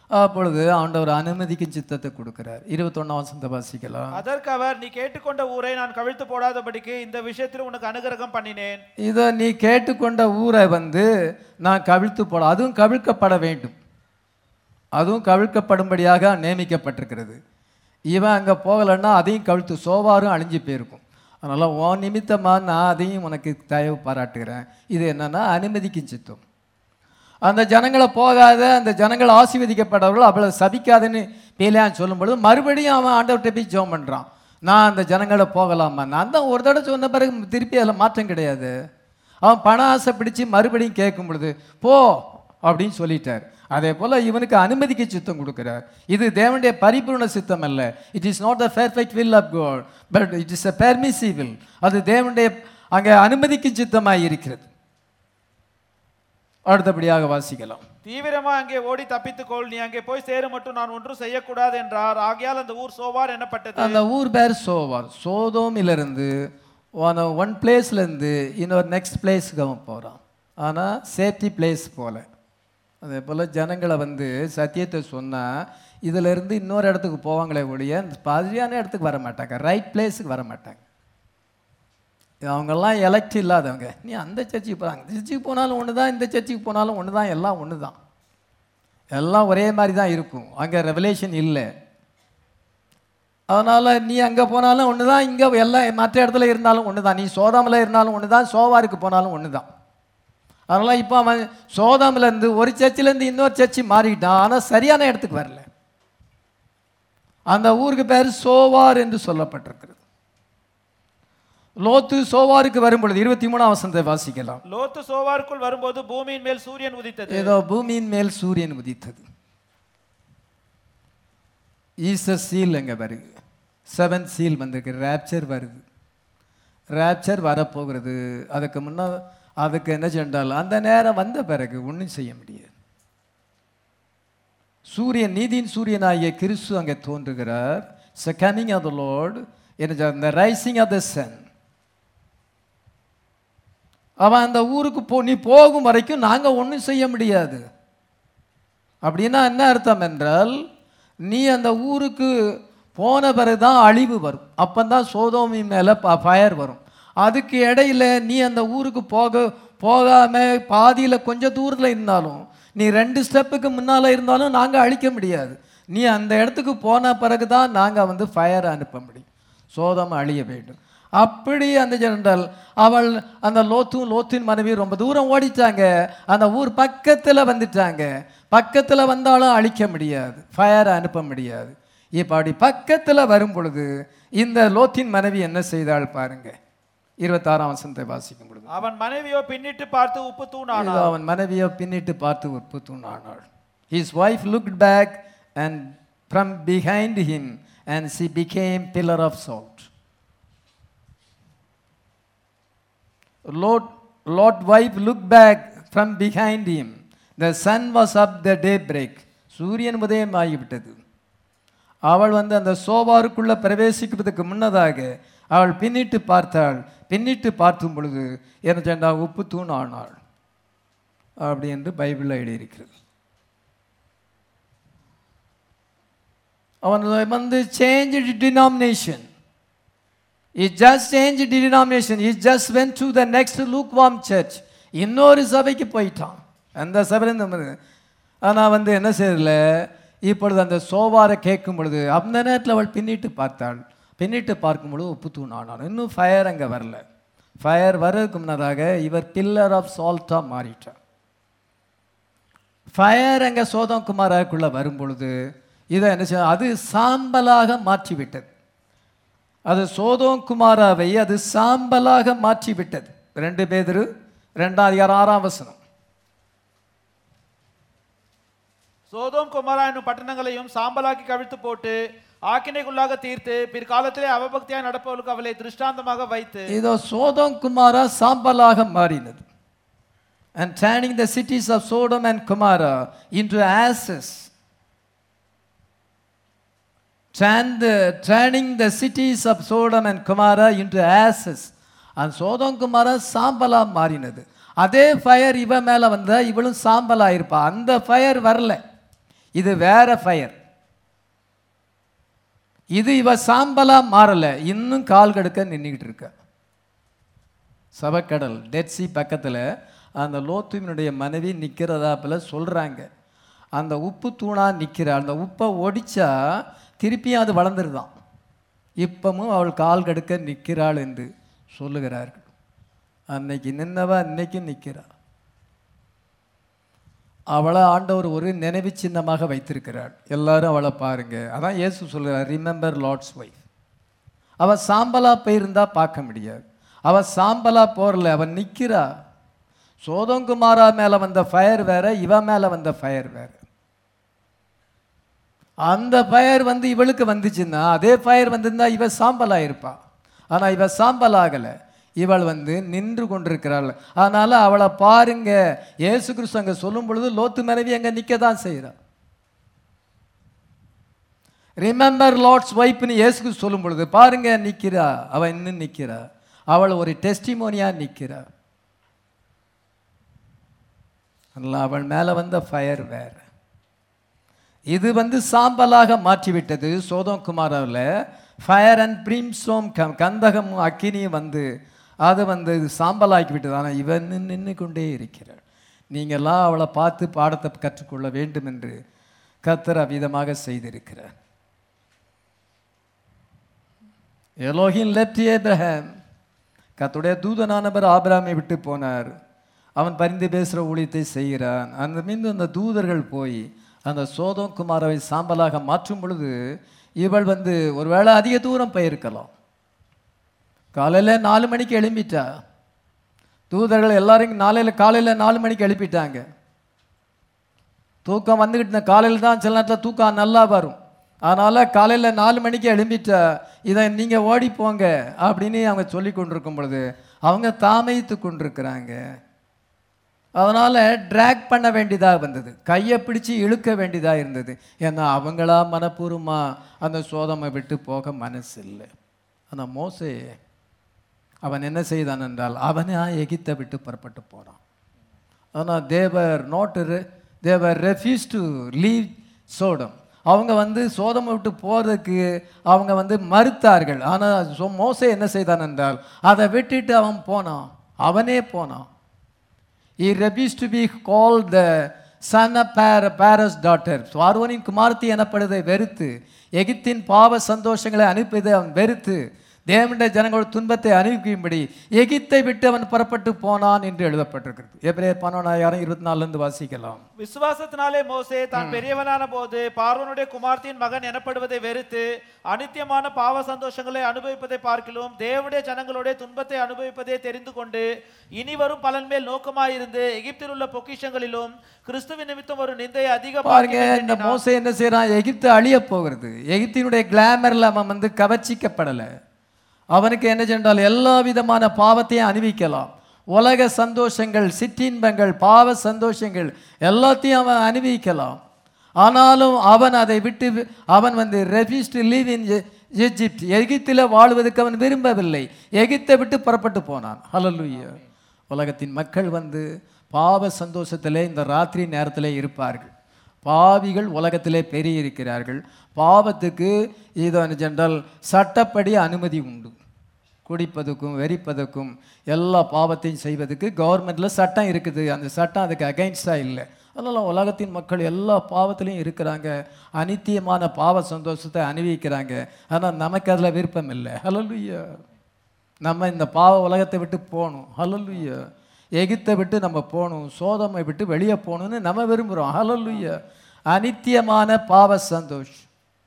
அப்பொழுது ஆண்டவர் அனுமதிக்கும் சித்தத்தை கொடுக்கிறார் இருபத்தொன்னாம் வசந்த வாசிக்கலாம் அதற்கு அவர் நீ கேட்டுக்கொண்ட ஊரை நான் கவிழ்த்து போடாதபடிக்கு இந்த விஷயத்தில் உனக்கு அனுகிரகம் பண்ணினேன் இதை நீ கேட்டுக்கொண்ட ஊரை வந்து நான் கவிழ்த்து போட அதுவும் கவிழ்க்கப்பட வேண்டும் அதுவும் கவிழ்க்கப்படும்படியாக நியமிக்கப்பட்டிருக்கிறது இவன் அங்கே போகலைன்னா அதையும் கவிழ்த்து சோவாரும் அழிஞ்சு போயிருக்கும் அதனால் உன் நிமித்தமாக நான் அதையும் உனக்கு தயவு பாராட்டுகிறேன் இது என்னன்னா அனுமதிக்கும் சித்தம் அந்த ஜனங்களை போகாத அந்த ஜனங்கள் ஆசீர்வதிக்கப்பட்டவர்கள் அவளை சபிக்காதுன்னு பேலியான் சொல்லும் பொழுது மறுபடியும் அவன் ஆண்டவர்கிட்ட போய் ஜெபம் பண்ணுறான் நான் அந்த ஜனங்களை போகலாமா நான் தான் ஒரு தடவை சொன்ன பிறகு திருப்பி அதில் மாற்றம் கிடையாது அவன் பண ஆசை பிடிச்சு மறுபடியும் கேட்கும் பொழுது போ அப்படின்னு சொல்லிட்டார் அதே போல் இவனுக்கு அனுமதிக்க சித்தம் கொடுக்கிறார் இது தேவனுடைய பரிபூர்ண சித்தம் அல்ல it is not the perfect will of God but it is a permissive will அது தேவனுடைய அங்கே அனுமதிக்கும் சித்தமாக இருக்கிறது அடுத்தபடியாக வாசிக்கலாம் தீவிரமா அங்கே ஓடி தப்பித்துக்கொள் நீ அங்கே போய் சேரும் மட்டும் நான் ஒன்றும் செய்யக்கூடாது என்றார் ஆகையால் அந்த ஊர் சோவார் என்னப்பட்டது அந்த ஊர் பேர் சோவார் சோதோமிலிருந்து ஒன் ஒன் பிளேஸ்லேருந்து இன்னொரு நெக்ஸ்ட் பிளேஸுக்கு அவன் போகிறான் ஆனால் சேஃப்டி பிளேஸ் போல அதே போல் ஜனங்களை வந்து சத்தியத்தை சொன்னால் இதிலிருந்து இன்னொரு இடத்துக்கு போவாங்களே ஒழிய இந்த பாதிரியான இடத்துக்கு வர மாட்டாங்க ரைட் பிளேஸுக்கு வர மாட்டாங்க அவங்கெல்லாம் எலக்ட் இல்லாதவங்க நீ அந்த சர்ச்சுக்கு போகிறாங்க இந்த சர்ச்சுக்கு போனாலும் ஒன்று தான் இந்த சர்ச்சுக்கு போனாலும் ஒன்று தான் எல்லாம் ஒன்று தான் எல்லாம் ஒரே மாதிரி தான் இருக்கும் அங்கே ரெவலேஷன் இல்லை அதனால் நீ அங்கே போனாலும் ஒன்று தான் இங்கே எல்லாம் மற்ற இடத்துல இருந்தாலும் ஒன்று தான் நீ சோதாமில் இருந்தாலும் ஒன்று தான் சோவாருக்கு போனாலும் ஒன்று தான் அதனால் இப்போ அவன் சோதாமிலேருந்து ஒரு சர்ச்சிலேருந்து இன்னொரு சர்ச்சு மாறிக்கிட்டான் ஆனால் சரியான இடத்துக்கு வரல அந்த ஊருக்கு பேர் சோவார் என்று சொல்லப்பட்டிருக்கிறது லோத்து சோவாருக்கு வரும் பொழுது இருபத்தி மூணாம் வசனத்தை வாசிக்கலாம் லோத்து சோவாருக்குள் வரும்போது பூமியின் மேல் சூரியன் உதித்தது ஏதோ பூமியின் மேல் சூரியன் உதித்தது ஈஸ்டர் சீல் அங்கே வருது செவன் சீல் வந்திருக்கு ரேப்சர் வருது ரேப்சர் வரப்போகிறது அதுக்கு முன்ன அதுக்கு என்ன சென்றால் அந்த நேரம் வந்த பிறகு ஒன்றும் செய்ய முடியாது சூரியன் நீதியின் சூரியனாகிய கிறிஸ்து அங்கே தோன்றுகிறார் so coming of the Lord என்ன இந்த ரைசிங் ஆஃப் த சன் அவன் அந்த ஊருக்கு போ நீ போகும் வரைக்கும் நாங்கள் ஒன்றும் செய்ய முடியாது அப்படின்னா என்ன அர்த்தம் என்றால் நீ அந்த ஊருக்கு போன பிறகு தான் அழிவு வரும் அப்பந்தான் சோதோமி மேலே ஃபயர் வரும் அதுக்கு இடையில நீ அந்த ஊருக்கு போக போகாம பாதியில் கொஞ்சம் தூரத்தில் இருந்தாலும் நீ ரெண்டு ஸ்டெப்புக்கு முன்னால் இருந்தாலும் நாங்கள் அழிக்க முடியாது நீ அந்த இடத்துக்கு போன பிறகு தான் நாங்கள் வந்து ஃபயர் அனுப்ப முடியும் சோதம் அழிய வேண்டும் அப்படி அந்த ஜெனரல் அவள் அந்த லோத்தும் லோத்தின் மனைவி ரொம்ப தூரம் ஓடிட்டாங்க அந்த ஊர் பக்கத்தில் வந்துட்டாங்க பக்கத்தில் வந்தாலும் அழிக்க முடியாது ஃபயர் அனுப்ப முடியாது இப்போ அப்படி பக்கத்தில் வரும் பொழுது இந்த லோத்தின் மனைவி என்ன செய்தாள் பாருங்க இருபத்தாறாம் வசனத்தை வாசிக்கும் பொழுது அவன் மனைவியோ பின்னிட்டு பார்த்து உப்பு தூணானாள் இதோ அவன் மனைவியை பின்னிட்டு பார்த்து உற்பு தூணானாள் his wife looked back and from behind him and she became pillar of salt Lord, Lord wife looked back from behind him. The sun was up the daybreak. சூரியன் உதயம் ஆகிவிட்டது அவள் வந்து அந்த சோபாருக்குள்ள பிரவேசிக்கிறதுக்கு முன்னதாக அவள் பின்னிட்டு பார்த்தாள் பின்னிட்டு பார்க்கும் பொழுது என்ன சென்றா உப்பு தூண் ஆனாள் அப்படி என்று பைபிளில் எழுதியிருக்கிறது அவன் வந்து change denomination He just changed denomination. He just went to the next lukewarm church. இன்னொரு சபைக்கு போயிட்டான் அந்த சபையில் இந்த ஆனால் வந்து என்ன செய்யல இப்பொழுது அந்த சோவாரை கேட்கும் பொழுது அந்த நேரத்தில் அவள் பின்னிட்டு பார்த்தாள் பின்னிட்டு பார்க்கும் பொழுது உப்பு தூணானான் இன்னும் ஃபயர் அங்கே வரல ஃபயர் வர்றதுக்கு முன்னதாக இவர் பில்லர் ஆஃப் சால்ட்டாக மாறிட்டார் ஃபயர் அங்கே சோதம் குமாராக்குள்ளே வரும் பொழுது இதை என்ன செய்ய அது சாம்பலாக மாற்றிவிட்டது அது சோதோம் குமாராவை அது சாம்பலாக மாற்றிவிட்டது ரெண்டு பேதரு ரெண்டாம் அதிகாரம் ஆறாம் வசனம் சோதோம் குமாரா என்னும் பட்டணங்களையும் சாம்பலாக்கி கவிழ்த்து போட்டு ஆக்கினைக்குள்ளாக தீர்த்து பிற்காலத்திலே அவபக்தியாய் நடப்பவர்களுக்கு அவளை திருஷ்டாந்தமாக வைத்து இதோ சோதோம் குமாரா சாம்பலாக மாறினது and turning the cities of Sodom and Gomorrah into ashes turn the, turning the cities of Sodom and Gomorrah into ashes அந்த சோதம் குமாரா சாம்பலா மாறினது அதே ஃபயர் இவ மேல வந்தா இவளும் சாம்பலா இருப்பா அந்த ஃபயர் வரல இது வேற ஃபயர் இது இவ சாம்பலா மாறல இன்னும் கால் கடுக்க நின்றுக்கிட்டு இருக்க சவக்கடல் டெட்சி பக்கத்தில் அந்த லோத்துவினுடைய மனைவி நிற்கிறதாப்பில் சொல்கிறாங்க அந்த உப்பு தூணா நிற்கிற அந்த உப்பை ஒடிச்சா திருப்பியும் அது வளர்ந்துருதான் இப்பவும் அவள் கால் கடுக்க நிற்கிறாள் என்று சொல்லுகிறார்கள் அன்னைக்கு நின்னவ அன்னைக்கும் நிற்கிறாள் அவளை ஆண்டவர் ஒரு நினைவு சின்னமாக வைத்திருக்கிறாள் எல்லாரும் அவளை பாருங்க அதான் இயேசு சொல்கிறார் ரிமெம்பர் லார்ட்ஸ் ஒய்ஃப் அவள் சாம்பலா போயிருந்தா பார்க்க முடியாது அவள் சாம்பலா போறல அவன் நிற்கிறா சோதங்குமாரா மேலே வந்த ஃபயர் வேற இவ மேலே வந்த ஃபயர் வேற அந்த ஃபயர் வந்து இவளுக்கு வந்துச்சுன்னா அதே ஃபயர் வந்திருந்தா இவ சாம்பலா இருப்பா ஆனால் இவ சாம்பல் ஆகலை இவள் வந்து நின்று கொண்டிருக்கிறாள் அதனால அவளை பாருங்க இயேசு கிறிஸ்து அங்கே சொல்லும் பொழுது லோத்து மனைவி அங்கே நிற்க தான் செய்கிறாள் ரிமெம்பர் லார்ட்ஸ் ஒய்ஃப்னு இயேசு கிறிஸ்து சொல்லும் பொழுது பாருங்க நிற்கிறா அவள் இன்னும் நிற்கிறா அவள் ஒரு டெஸ்டிமோனியா நிற்கிறா அதனால் அவள் மேலே வந்த ஃபயர் வேற இது வந்து சாம்பலாக மாற்றிவிட்டது சோதம் குமாரில் ஃபயர் அண்ட் பிரிம்சோம் க கந்தகமும் அக்கினியும் வந்து அது வந்து இது சாம்பலாக்கி விட்டது ஆனால் இவன் நின்று கொண்டே இருக்கிறாள் நீங்கள்லாம் அவளை பார்த்து பாடத்தை கற்றுக்கொள்ள வேண்டும் என்று கத்தர் அவ்விதமாக செய்திருக்கிறார் எலோகின் லெப்ட் ஏப்ரஹாம் கத்துடைய தூதனானவர் ஆபிராமை விட்டு போனார் அவன் பரிந்து பேசுகிற ஊழியத்தை செய்கிறான் அந்த மீது அந்த தூதர்கள் போய் அந்த சோதம் குமாரவை சாம்பலாக மாற்றும் பொழுது இவள் வந்து ஒருவேளை அதிக தூரம் போயிருக்கலாம் காலையில் நாலு மணிக்கு எழும்பிட்டா தூதர்கள் எல்லாரும் நாளையில் காலையில் நாலு மணிக்கு எழுப்பிட்டாங்க தூக்கம் வந்துக்கிட்டு இருந்த காலையில் தான் சில நேரத்தில் தூக்கம் நல்லா வரும் அதனால் காலையில் நாலு மணிக்கு எழும்பிட்டா இதை நீங்கள் ஓடி போங்க அப்படின்னு அவங்க சொல்லி கொண்டிருக்கும் பொழுது அவங்க தாமைத்து கொண்டிருக்கிறாங்க அதனால் ட்ராக் பண்ண வேண்டியதாக வந்தது கையை பிடிச்சு இழுக்க வேண்டியதாக இருந்தது ஏன்னா அவங்களா மனப்பூர்வமாக அந்த சோதமை விட்டு போக மனசு இல்லை ஆனால் மோசே அவன் என்ன செய்தான் என்றால் அவனே எகிப்தை விட்டு புறப்பட்டு போனான் ஆனால் they were not they were refuse to leave Sodom அவங்க வந்து சோதமை விட்டு போகிறதுக்கு அவங்க வந்து மறுத்தார்கள் ஆனால் சோ மோசே என்ன செய்தான் என்றால் அதை விட்டுட்டு அவன் போனான் அவனே போனான் he refused to be called the son of Par- Paras daughter பார்வோனின் குமாரத்தி எனப்படுவதை வெறுத்து எகிப்தின் பாவ சந்தோஷங்களை அனுப்பியதை அவன் வெறுத்து தேவனுடைய ஜனங்களோட துன்பத்தை அனுப்பிக்கும்படி எகிப்தை விட்டு அவன் புறப்பட்டு போனான் என்று எழுதப்பட்டிருக்கிறது எப்ரேயர் பன்னெண்டாயிரம் இருபத்தி நாலுலேருந்து வாசிக்கலாம் விசுவாசத்தினாலே மோசே தான் பெரியவனான போது பார்வனுடைய குமார்த்தியின் மகன் எனப்படுவதை வெறுத்து அனித்தியமான பாவ சந்தோஷங்களை அனுபவிப்பதை பார்க்கிலும் தேவனுடைய ஜனங்களுடைய துன்பத்தை அனுபவிப்பதை தெரிந்து கொண்டு இனி வரும் பலன் மேல் நோக்கமாயிருந்து எகிப்தில் உள்ள பொக்கிஷங்களிலும் கிறிஸ்துவின் நிமித்தம் ஒரு நிந்தையை அதிக பாருங்க இந்த மோசே என்ன செய்றான் எகிப்து அழிய போகிறது எகிப்தினுடைய கிளாமர்ல அவன் வந்து கவர்ச்சிக்கப்படலை அவனுக்கு என்ன சென்றால் எல்லா விதமான பாவத்தையும் அணிவிக்கலாம் உலக சந்தோஷங்கள் சிற்றின்பங்கள் பாவ சந்தோஷங்கள் எல்லாத்தையும் அவன் அனுபவிக்கலாம் ஆனாலும் அவன் அதை விட்டு அவன் வந்து refuse to leave in Egypt எகிப்தில் வாழ்வதற்கு அவன் விரும்பவில்லை எகிப்தை விட்டு புறப்பட்டு போனான் ஹalleluya உலகத்தின் மக்கள் வந்து பாவ சந்தோஷத்திலே இந்த ராத்திரி நேரத்திலே இருப்பார்கள் பாவிகள் உலகத்திலே பெரிய இருக்கிறார்கள் பாவத்துக்கு இது ஜென்றால் சட்டப்படி அனுமதி உண்டு குடிப்பதுக்கும் வெறிப்பதுக்கும் எல்லா பாவத்தையும் செய்வதுக்கு கவர்மெண்ட்டில் சட்டம் இருக்குது அந்த சட்டம் அதுக்கு அகைன்ஸ்டாக இல்லை அதனால் உலகத்தின் மக்கள் எல்லா பாவத்திலையும் இருக்கிறாங்க அனித்தியமான பாவ சந்தோஷத்தை அனுபவிக்கிறாங்க ஆனால் நமக்கு அதில் விருப்பம் இல்லை ஹலலுய்யா நம்ம இந்த பாவ உலகத்தை விட்டு போகணும் ஹலலுய்யா எகிப்தை விட்டு நம்ம போகணும் சோதமை விட்டு வெளியே போகணும்னு நம்ம விரும்புகிறோம் ஹலலுய்யா அனித்தியமான பாவ சந்தோஷ்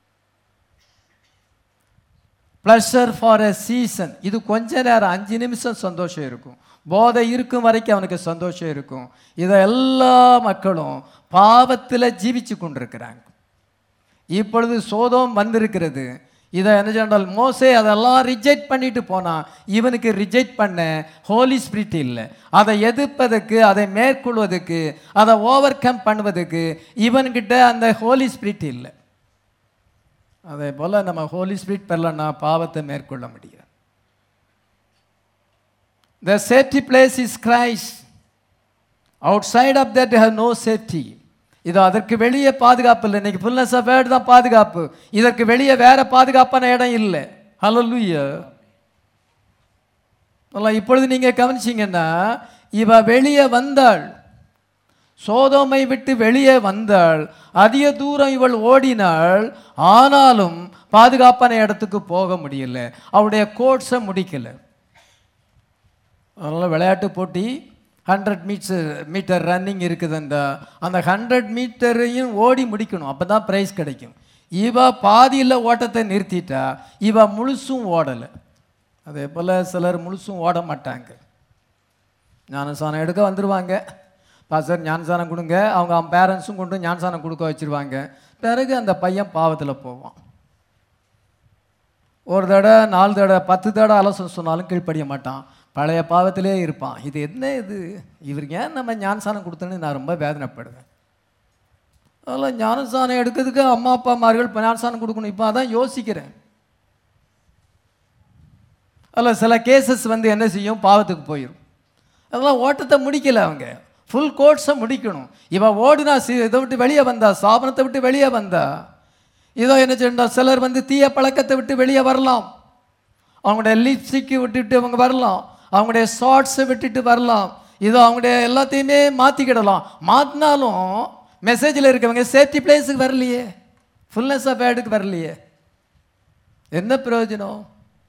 ப்ளஷர் ஃபார் எ சீசன் இது கொஞ்ச நேரம் அஞ்சு நிமிஷம் சந்தோஷம் இருக்கும் போதை இருக்கும் வரைக்கும் அவனுக்கு சந்தோஷம் இருக்கும் இதை எல்லா மக்களும் பாவத்தில் ஜீவிச்சு கொண்டிருக்கிறாங்க இப்பொழுது சோதம் வந்திருக்கிறது இதை என்ன சொன்னால் மோசே அதெல்லாம் ரிஜெக்ட் பண்ணிட்டு போனான் இவனுக்கு ரிஜெக்ட் பண்ண ஹோலி ஸ்பிரிட் இல்லை அதை எதிர்ப்பதற்கு அதை மேற்கொள்வதற்கு அதை ஓவர் கம் பண்ணுவதற்கு இவன்கிட்ட அந்த ஹோலி ஸ்பிரிட் இல்லை அதே போல் நம்ம ஹோலி ஸ்பிரிட் பெறலன்னா பாவத்தை மேற்கொள்ள முடியாது the safety place is Christ outside of that have no safety இது அதற்கு வெளியே பாதுகாப்பு இல்லை இன்னைக்கு ஃபுல்னஸ் ஆஃப் வேர்டு தான் பாதுகாப்பு இதற்கு வெளியே வேற பாதுகாப்பான இடம் இல்லை ஹalleluya நல்லா இப்பொழுது நீங்க கவனிச்சீங்கன்னா இவ வெளியே வந்தாள் சோதோமை விட்டு வெளியே வந்தாள் அதிக தூரம் இவள் ஓடினாள் ஆனாலும் பாதுகாப்பான இடத்துக்கு போக முடியல அவளுடைய கோட்ஸை முடிக்கல அதனால் விளையாட்டு போட்டி ஹண்ட்ரட் மீட்டர் மீட்டர் ரன்னிங் இருக்குதுண்டா அந்த ஹண்ட்ரட் மீட்டரையும் ஓடி முடிக்கணும் அப்போ தான் ப்ரைஸ் கிடைக்கும் இவ பாதியில் ஓட்டத்தை நிறுத்திட்டா இவ முழுசும் ஓடலை அதே போல் சிலர் முழுசும் ஓட மாட்டாங்க ஞானசானம் எடுக்க வந்துடுவாங்க பாஸ்டர் ஞானசானம் கொடுங்க அவங்க அவங்க பேரண்ட்ஸும் கொண்டு ஞானசானம் கொடுக்க வச்சிருவாங்க பிறகு அந்த பையன் பாவத்தில் போவான் ஒரு தடவை நாலு தடவை பத்து தடவை அலசம் சொன்னாலும் கீழ்ப்படிய மாட்டான் பழைய பாவத்திலே இருப்பான் இது என்ன இது இவருக்கு ஏன் நம்ம ஞானசானம் கொடுத்தோன்னு நான் ரொம்ப வேதனைப்படுவேன் அதெல்லாம் ஞானசானம் எடுக்கிறதுக்கு அம்மா அப்பாமார்கள் இப்போ ஞானசானம் கொடுக்கணும் இப்போ அதான் யோசிக்கிறேன் அதில் சில கேசஸ் வந்து என்ன செய்யும் பாவத்துக்கு போயிடும் அதெல்லாம் ஓட்டத்தை முடிக்கல அவங்க ஃபுல் கோர்ஸை முடிக்கணும் இவன் ஓடுனா சி இதை விட்டு வெளியே வந்தா சாபனத்தை விட்டு வெளியே வந்தா இதோ என்ன செய்யணும் சிலர் வந்து தீய பழக்கத்தை விட்டு வெளியே வரலாம் அவங்களுடைய லிப்ஸ்டிக்கு விட்டுட்டு அவங்க வரலாம் அவங்களுடைய ஷார்ட்ஸை விட்டுட்டு வரலாம் இதோ அவங்களுடைய எல்லாத்தையுமே மாற்றிக்கிடலாம் மாற்றினாலும் மெசேஜில் இருக்கவங்க சேஃப்டி பிளேஸுக்கு வரலையே ஃபுல்னஸ் ஆஃப் வேர்டுக்கு வரலையே என்ன பிரயோஜனம்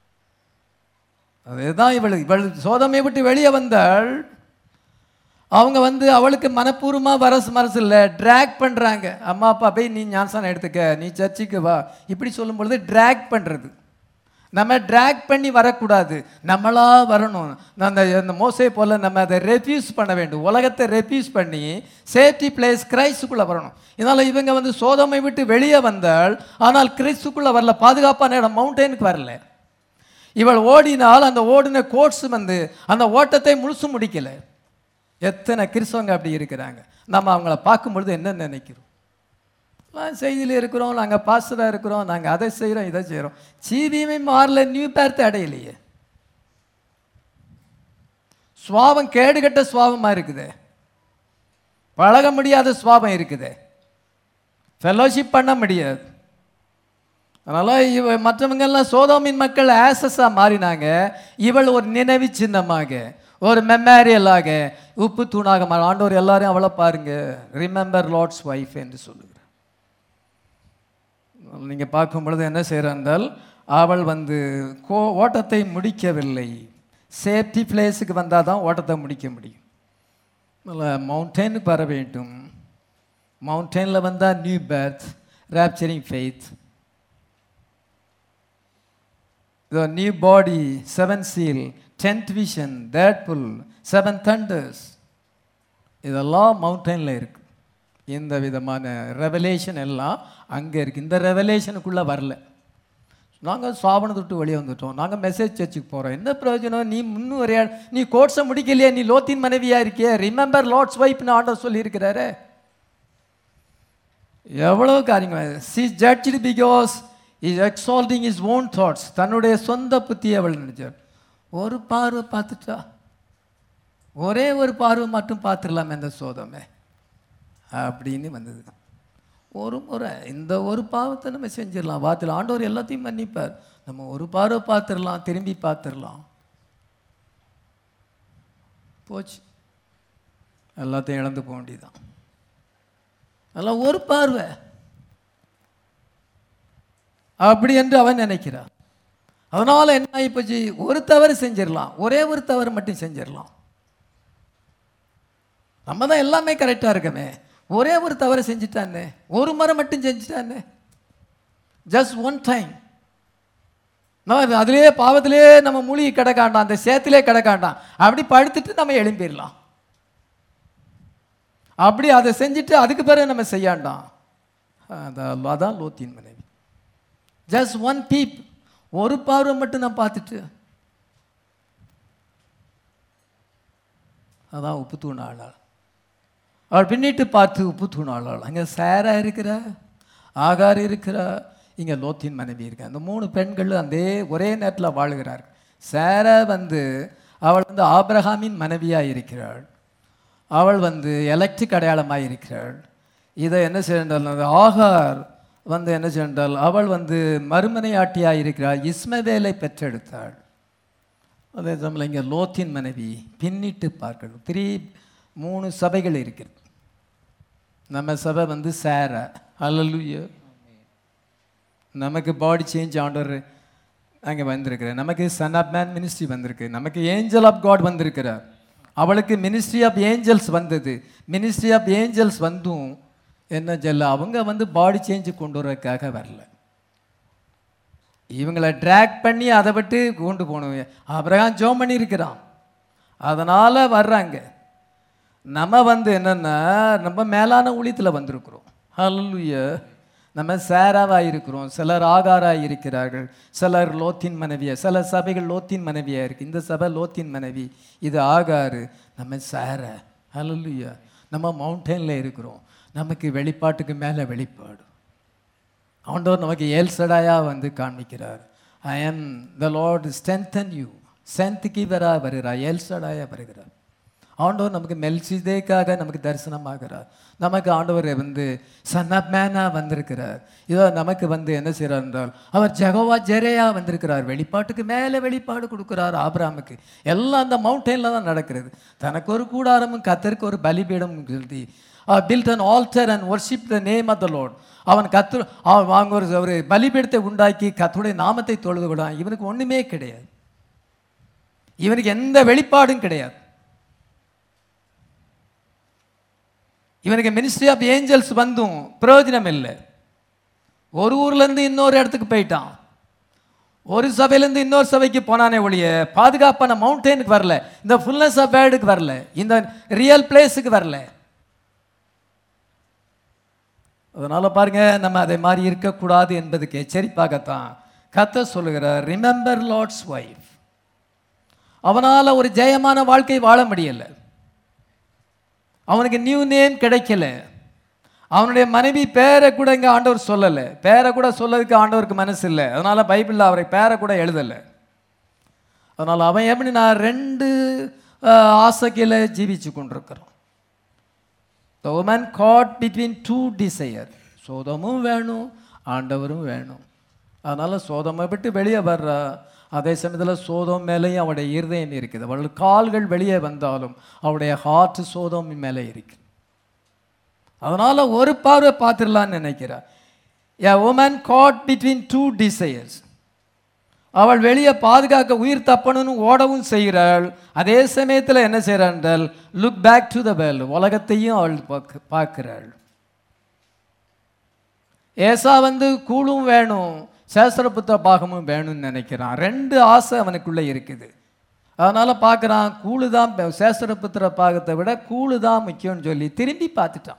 அதுதான் இவள் இவள் சோதமை விட்டு வெளியே வந்தாள் அவங்க வந்து அவளுக்கு மனப்பூர்வமாக வர மனசு இல்லை ட்ராக் பண்ணுறாங்க அம்மா அப்பா போய் நீ ஞானசானம் எடுத்துக்க நீ சர்ச்சுக்கு வா இப்படி சொல்லும் பொழுது ட்ராக் பண்ணுறது நம்ம ட்ராக் பண்ணி வரக்கூடாது நம்மளா வரணும் அந்த அந்த மோசை போல் நம்ம அதை ரெஃப்யூஸ் பண்ண வேண்டும் உலகத்தை ரெஃப்யூஸ் பண்ணி சேஃப்டி பிளேஸ் கிரைஸ்டுக்குள்ளே வரணும் இதனால் இவங்க வந்து சோதமை விட்டு வெளியே வந்தால் ஆனால் கிறிஸ்துக்குள்ளே வரல பாதுகாப்பான இடம் மவுண்டனுக்கு வரல இவள் ஓடினால் அந்த ஓடின கோட்ஸ் வந்து அந்த ஓட்டத்தை முழுசு முடிக்கல எத்தனை கிறிஸ்தவங்க அப்படி இருக்கிறாங்க நம்ம அவங்கள பார்க்கும் பொழுது என்ன நினைக்கிறோம் நான் செய்தியில் இருக்கிறோம் நாங்கள் பாஸ்டராக இருக்கிறோம் நாங்கள் அதை செய்கிறோம் இதை செய்கிறோம் சீவியமே மாறல நியூ பேர்த்து அடையலையே சுவாபம் கேடுகட்ட சுவாபமாக இருக்குதே பழக முடியாத சுவாபம் இருக்குதே ஃபெலோஷிப் பண்ண முடியாது அதனால் இவ மற்றவங்கெல்லாம் சோதோமின் மக்கள் ஆசஸாக மாறினாங்க இவள் ஒரு நினைவு சின்னமாக ஒரு மெமேரியலாக உப்பு தூணாக மாறி ஆண்டவர் எல்லாரையும் அவளை பாருங்க ரிமெம்பர் லார்ட்ஸ் ஒய்ஃப் என்று சொல்லுகிறார் நீங்கள் பார்க்கும் பொழுது என்ன செய்கிறால் அவள் வந்து கோ ஓட்டத்தை முடிக்கவில்லை சேஃப்டி பிளேஸுக்கு வந்தால் தான் ஓட்டத்தை முடிக்க முடியும் மவுண்டனுக்கு வர வேண்டும் மவுண்டனில் வந்தால் new birth rapturing faith the new body, seven seal, tenth vision, that pull, seven thunders. இதெல்லாம் மவுண்டனில் இருக்கு இந்த விதமான ரெவலேஷன் எல்லாம் அங்கே இருக்கு இந்த ரெவலேஷனுக்குள்ளே வரல நாங்கள் சாபனத்தை விட்டு வெளியே வந்துட்டோம் நாங்கள் மெசேஜ் சர்ச்சுக்கு போகிறோம் என்ன பிரயோஜனம் நீ முன்னும் ஒரு நீ கோட்ஸை முடிக்கலையே நீ லோத்தின் மனைவியா இருக்கியே ரிமெம்பர் லார்ட்ஸ் வைப்னு ஆண்டர் சொல்லியிருக்கிறாரு எவ்வளோ காரியங்கள் she judged because his exalting his own thoughts தன்னுடைய சொந்த புத்தியை அவள் நினைச்சார் ஒரு பார்வை பார்த்துட்டா ஒரே ஒரு பார்வை மட்டும் பார்த்துடலாமே இந்த சோதமே அப்படின்னு வந்தது ஒரு முறை இந்த ஒரு பாவத்தை நம்ம செஞ்சிடலாம் வாத்தில் ஆண்டவர் எல்லாத்தையும் மன்னிப்பார் நம்ம ஒரு பார்வை பார்த்துடலாம் திரும்பி பார்த்துடலாம் போச்சு எல்லாத்தையும் இழந்து போக வேண்டியதுதான் அதெல்லாம் ஒரு பார்வை அப்படி என்று அவன் நினைக்கிறான் அதனால என்ன ஆகிப்போச்சு ஒரு தவறு செஞ்சிடலாம் ஒரே ஒரு தவறு மட்டும் செஞ்சிடலாம் நம்ம தான் எல்லாமே கரெக்டாக இருக்கமே ஒரே ஒரு தவறு செஞ்சுட்டானே ஒரு முறை மட்டும் செஞ்சுட்டானே ஜஸ்ட் ஒன் டைம் நம்ம அதிலே பாவத்திலே நம்ம மூழ்கி கிடக்காண்டாம் அந்த சேத்திலே கிடக்காண்டாம் அப்படி படுத்துட்டு நம்ம எழும்பிடலாம் அப்படி அதை செஞ்சுட்டு அதுக்கு பிறகு நம்ம செய்யாண்டாம் அதான் அதான் லோத்தின் மனைவி ஜஸ்ட் ஒன் பீப் ஒரு பார்வை மட்டும் நான் பார்த்துட்டு அதான் உப்பு தூணாளாள் அவள் பின்னிட்டு பார்த்து உப்பு தூணாளாள் அங்கே சேரா இருக்கிறா ஆகார் இருக்கிறா இங்கே லோத்தின் மனைவி இருக்கா அந்த மூணு பெண்கள் அந்த ஒரே நேரத்தில் வாழுகிறார்கள் சேரா வந்து அவள் வந்து ஆபிரகாமின் மனைவியாக இருக்கிறாள் அவள் வந்து எலக்ட்ரிக் அடையாளமாக இருக்கிறாள் இதை என்ன செய்தால் ஆகார் வந்து என்ன செய்தால் அவள் வந்து மறுமனையாட்டியாக இருக்கிறாள் இஸ்மவேலை பெற்றெடுத்தாள் அதே சமயம் இங்கே லோத்தின் மனைவி பின்னிட்டு பார்க்கணும் த்ரீ மூணு சபைகள் இருக்கிறது நம்ம சபை வந்து சேர அல்லலுயா நமக்கு பாடி சேஞ்ச் ஆண்டவர் அங்கே வந்திருக்கிறார் நமக்கு சன் ஆஃப் மேன் மினிஸ்ட்ரி வந்திருக்கு நமக்கு ஏஞ்சல் ஆஃப் காட் வந்திருக்கிறார் அவளுக்கு மினிஸ்ட்ரி ஆஃப் ஏஞ்சல்ஸ் வந்தது மினிஸ்ட்ரி ஆஃப் ஏஞ்சல்ஸ் வந்தும் என்ன சொல்ல அவங்க வந்து பாடி சேஞ்ச் கொண்டு வரதுக்காக வரல இவங்களை ட்ராக் பண்ணி அதை விட்டு கொண்டு போகணும் அப்புறம் ஜோம் பண்ணியிருக்கிறான் அதனால் வர்றாங்க நம்ம வந்து என்னென்னா நம்ம மேலான ஊழியத்தில் வந்திருக்கிறோம் ஹalleluya நம்ம சேராவாக இருக்கிறோம் சிலர் ஆகாராக இருக்கிறார்கள் சிலர் லோத்தின் மனைவியா சில சபைகள் லோத்தின் மனைவியாக இருக்குது இந்த சபை லோத்தின் மனைவி இது ஆகாரு நம்ம சேர ஹalleluya நம்ம மவுண்டனில் இருக்கிறோம் நமக்கு வெளிப்பாட்டுக்கு மேலே வெளிப்பாடு ஆண்டவர் நமக்கு ஏல்சடாயா வந்து காண்பிக்கிறார் I am the Lord strengthen you strength கீவராக வருகிறார் ஏல்சடாயா வருகிறார் ஆண்டவர் நமக்கு மெல்சிதேக்காக நமக்கு தரிசனமாகிறார் நமக்கு ஆண்டவர் வந்து சன் ஆஃப் மேனாக வந்திருக்கிறார் இதோ நமக்கு வந்து என்ன செய்கிறார் என்றால் அவர் ஜெகவா ஜெரையா வந்திருக்கிறார் வெளிப்பாட்டுக்கு மேலே வெளிப்பாடு கொடுக்குறார் ஆபிராமுக்கு எல்லாம் அந்த மவுண்டனில் தான் நடக்கிறது தனக்கு ஒரு கூடாரமும் கத்தருக்கு ஒரு பலிபீடம் எழுதி build an altar and worship the name of the Lord அவன் கத்து அவன் அவங்க ஒரு ஒரு பலிபீடத்தை உண்டாக்கி கத்துடைய நாமத்தை தொழுது விடான் இவனுக்கு ஒன்றுமே கிடையாது இவனுக்கு எந்த வெளிப்பாடும் கிடையாது இவனுக்கு மினிஸ்ட்ரி ஆஃப் ஏஞ்சல்ஸ் வந்தும் பிரயோஜனம் இல்லை ஒரு ஊர்லேருந்து இன்னொரு இடத்துக்கு போயிட்டான் ஒரு சபையிலேருந்து இன்னொரு சபைக்கு போனானே ஒழிய பாதுகாப்பான மவுண்டனுக்கு வரல இந்த ஃபுல்னஸ் ஆஃப் வேர்டுக்கு வரல இந்த ரியல் பிளேஸுக்கு வரல அதனால பாருங்க நம்ம அதை மாதிரி இருக்கக்கூடாது என்பதுக்கு எச்சரிப்பாகத்தான் கத்த சொல்லுகிறார் ரிமெம்பர் லார்ட்ஸ் ஒய்ஃப் அவனால் ஒரு ஜெயமான வாழ்க்கை வாழ முடியலை அவனுக்கு நியூ நேம் கிடைக்கல அவனுடைய மனைவி பேரை கூட இங்கே ஆண்டவர் சொல்லலை பேரை கூட சொல்லதுக்கு ஆண்டவருக்கு மனசு இல்லை அதனால் பைபிளில் அவரை பேரை கூட எழுதலை அதனால் அவன் எப்படி நான் ரெண்டு அஹ், ஆசைக்கில ஜீவிச்சு கொண்டிருக்கிறான் the woman caught between two desire சோதமும் வேணும் ஆண்டவரும் வேணும் அதனால் சோதமை விட்டு வெளியே வர்றா அதே சமயத்தில் சோதம் மேலேயும் அவளுடைய இருதயம் இருக்குது அவள் கால்கள் வெளியே வந்தாலும் அவளுடைய ஹார்ட் சோதம் மேலே இருக்கு அதனால் ஒரு பார்வை பார்த்துடலான்னு நினைக்கிறா a woman caught between two desires அவள் வெளியே பாதுகாக்க உயிர் தப்பணும்னு ஓடவும் செய்கிறாள் அதே சமயத்தில் என்ன செய்கிறாள் என்றால் look back to the world உலகத்தையும் அவள் பார்க்க பார்க்கிறாள் ஏசா வந்து கூழும் வேணும் சேஸ்திரபுத்திர பாகமும் வேணும்னு நினைக்கிறான் ரெண்டு ஆசை அவனுக்குள்ளே இருக்குது அதனால் பார்க்குறான் கூழு தான் சேஸ்திரபுத்திர பாகத்தை விட கூழு தான் முக்கியம்னு சொல்லி திரும்பி பார்த்துட்டான்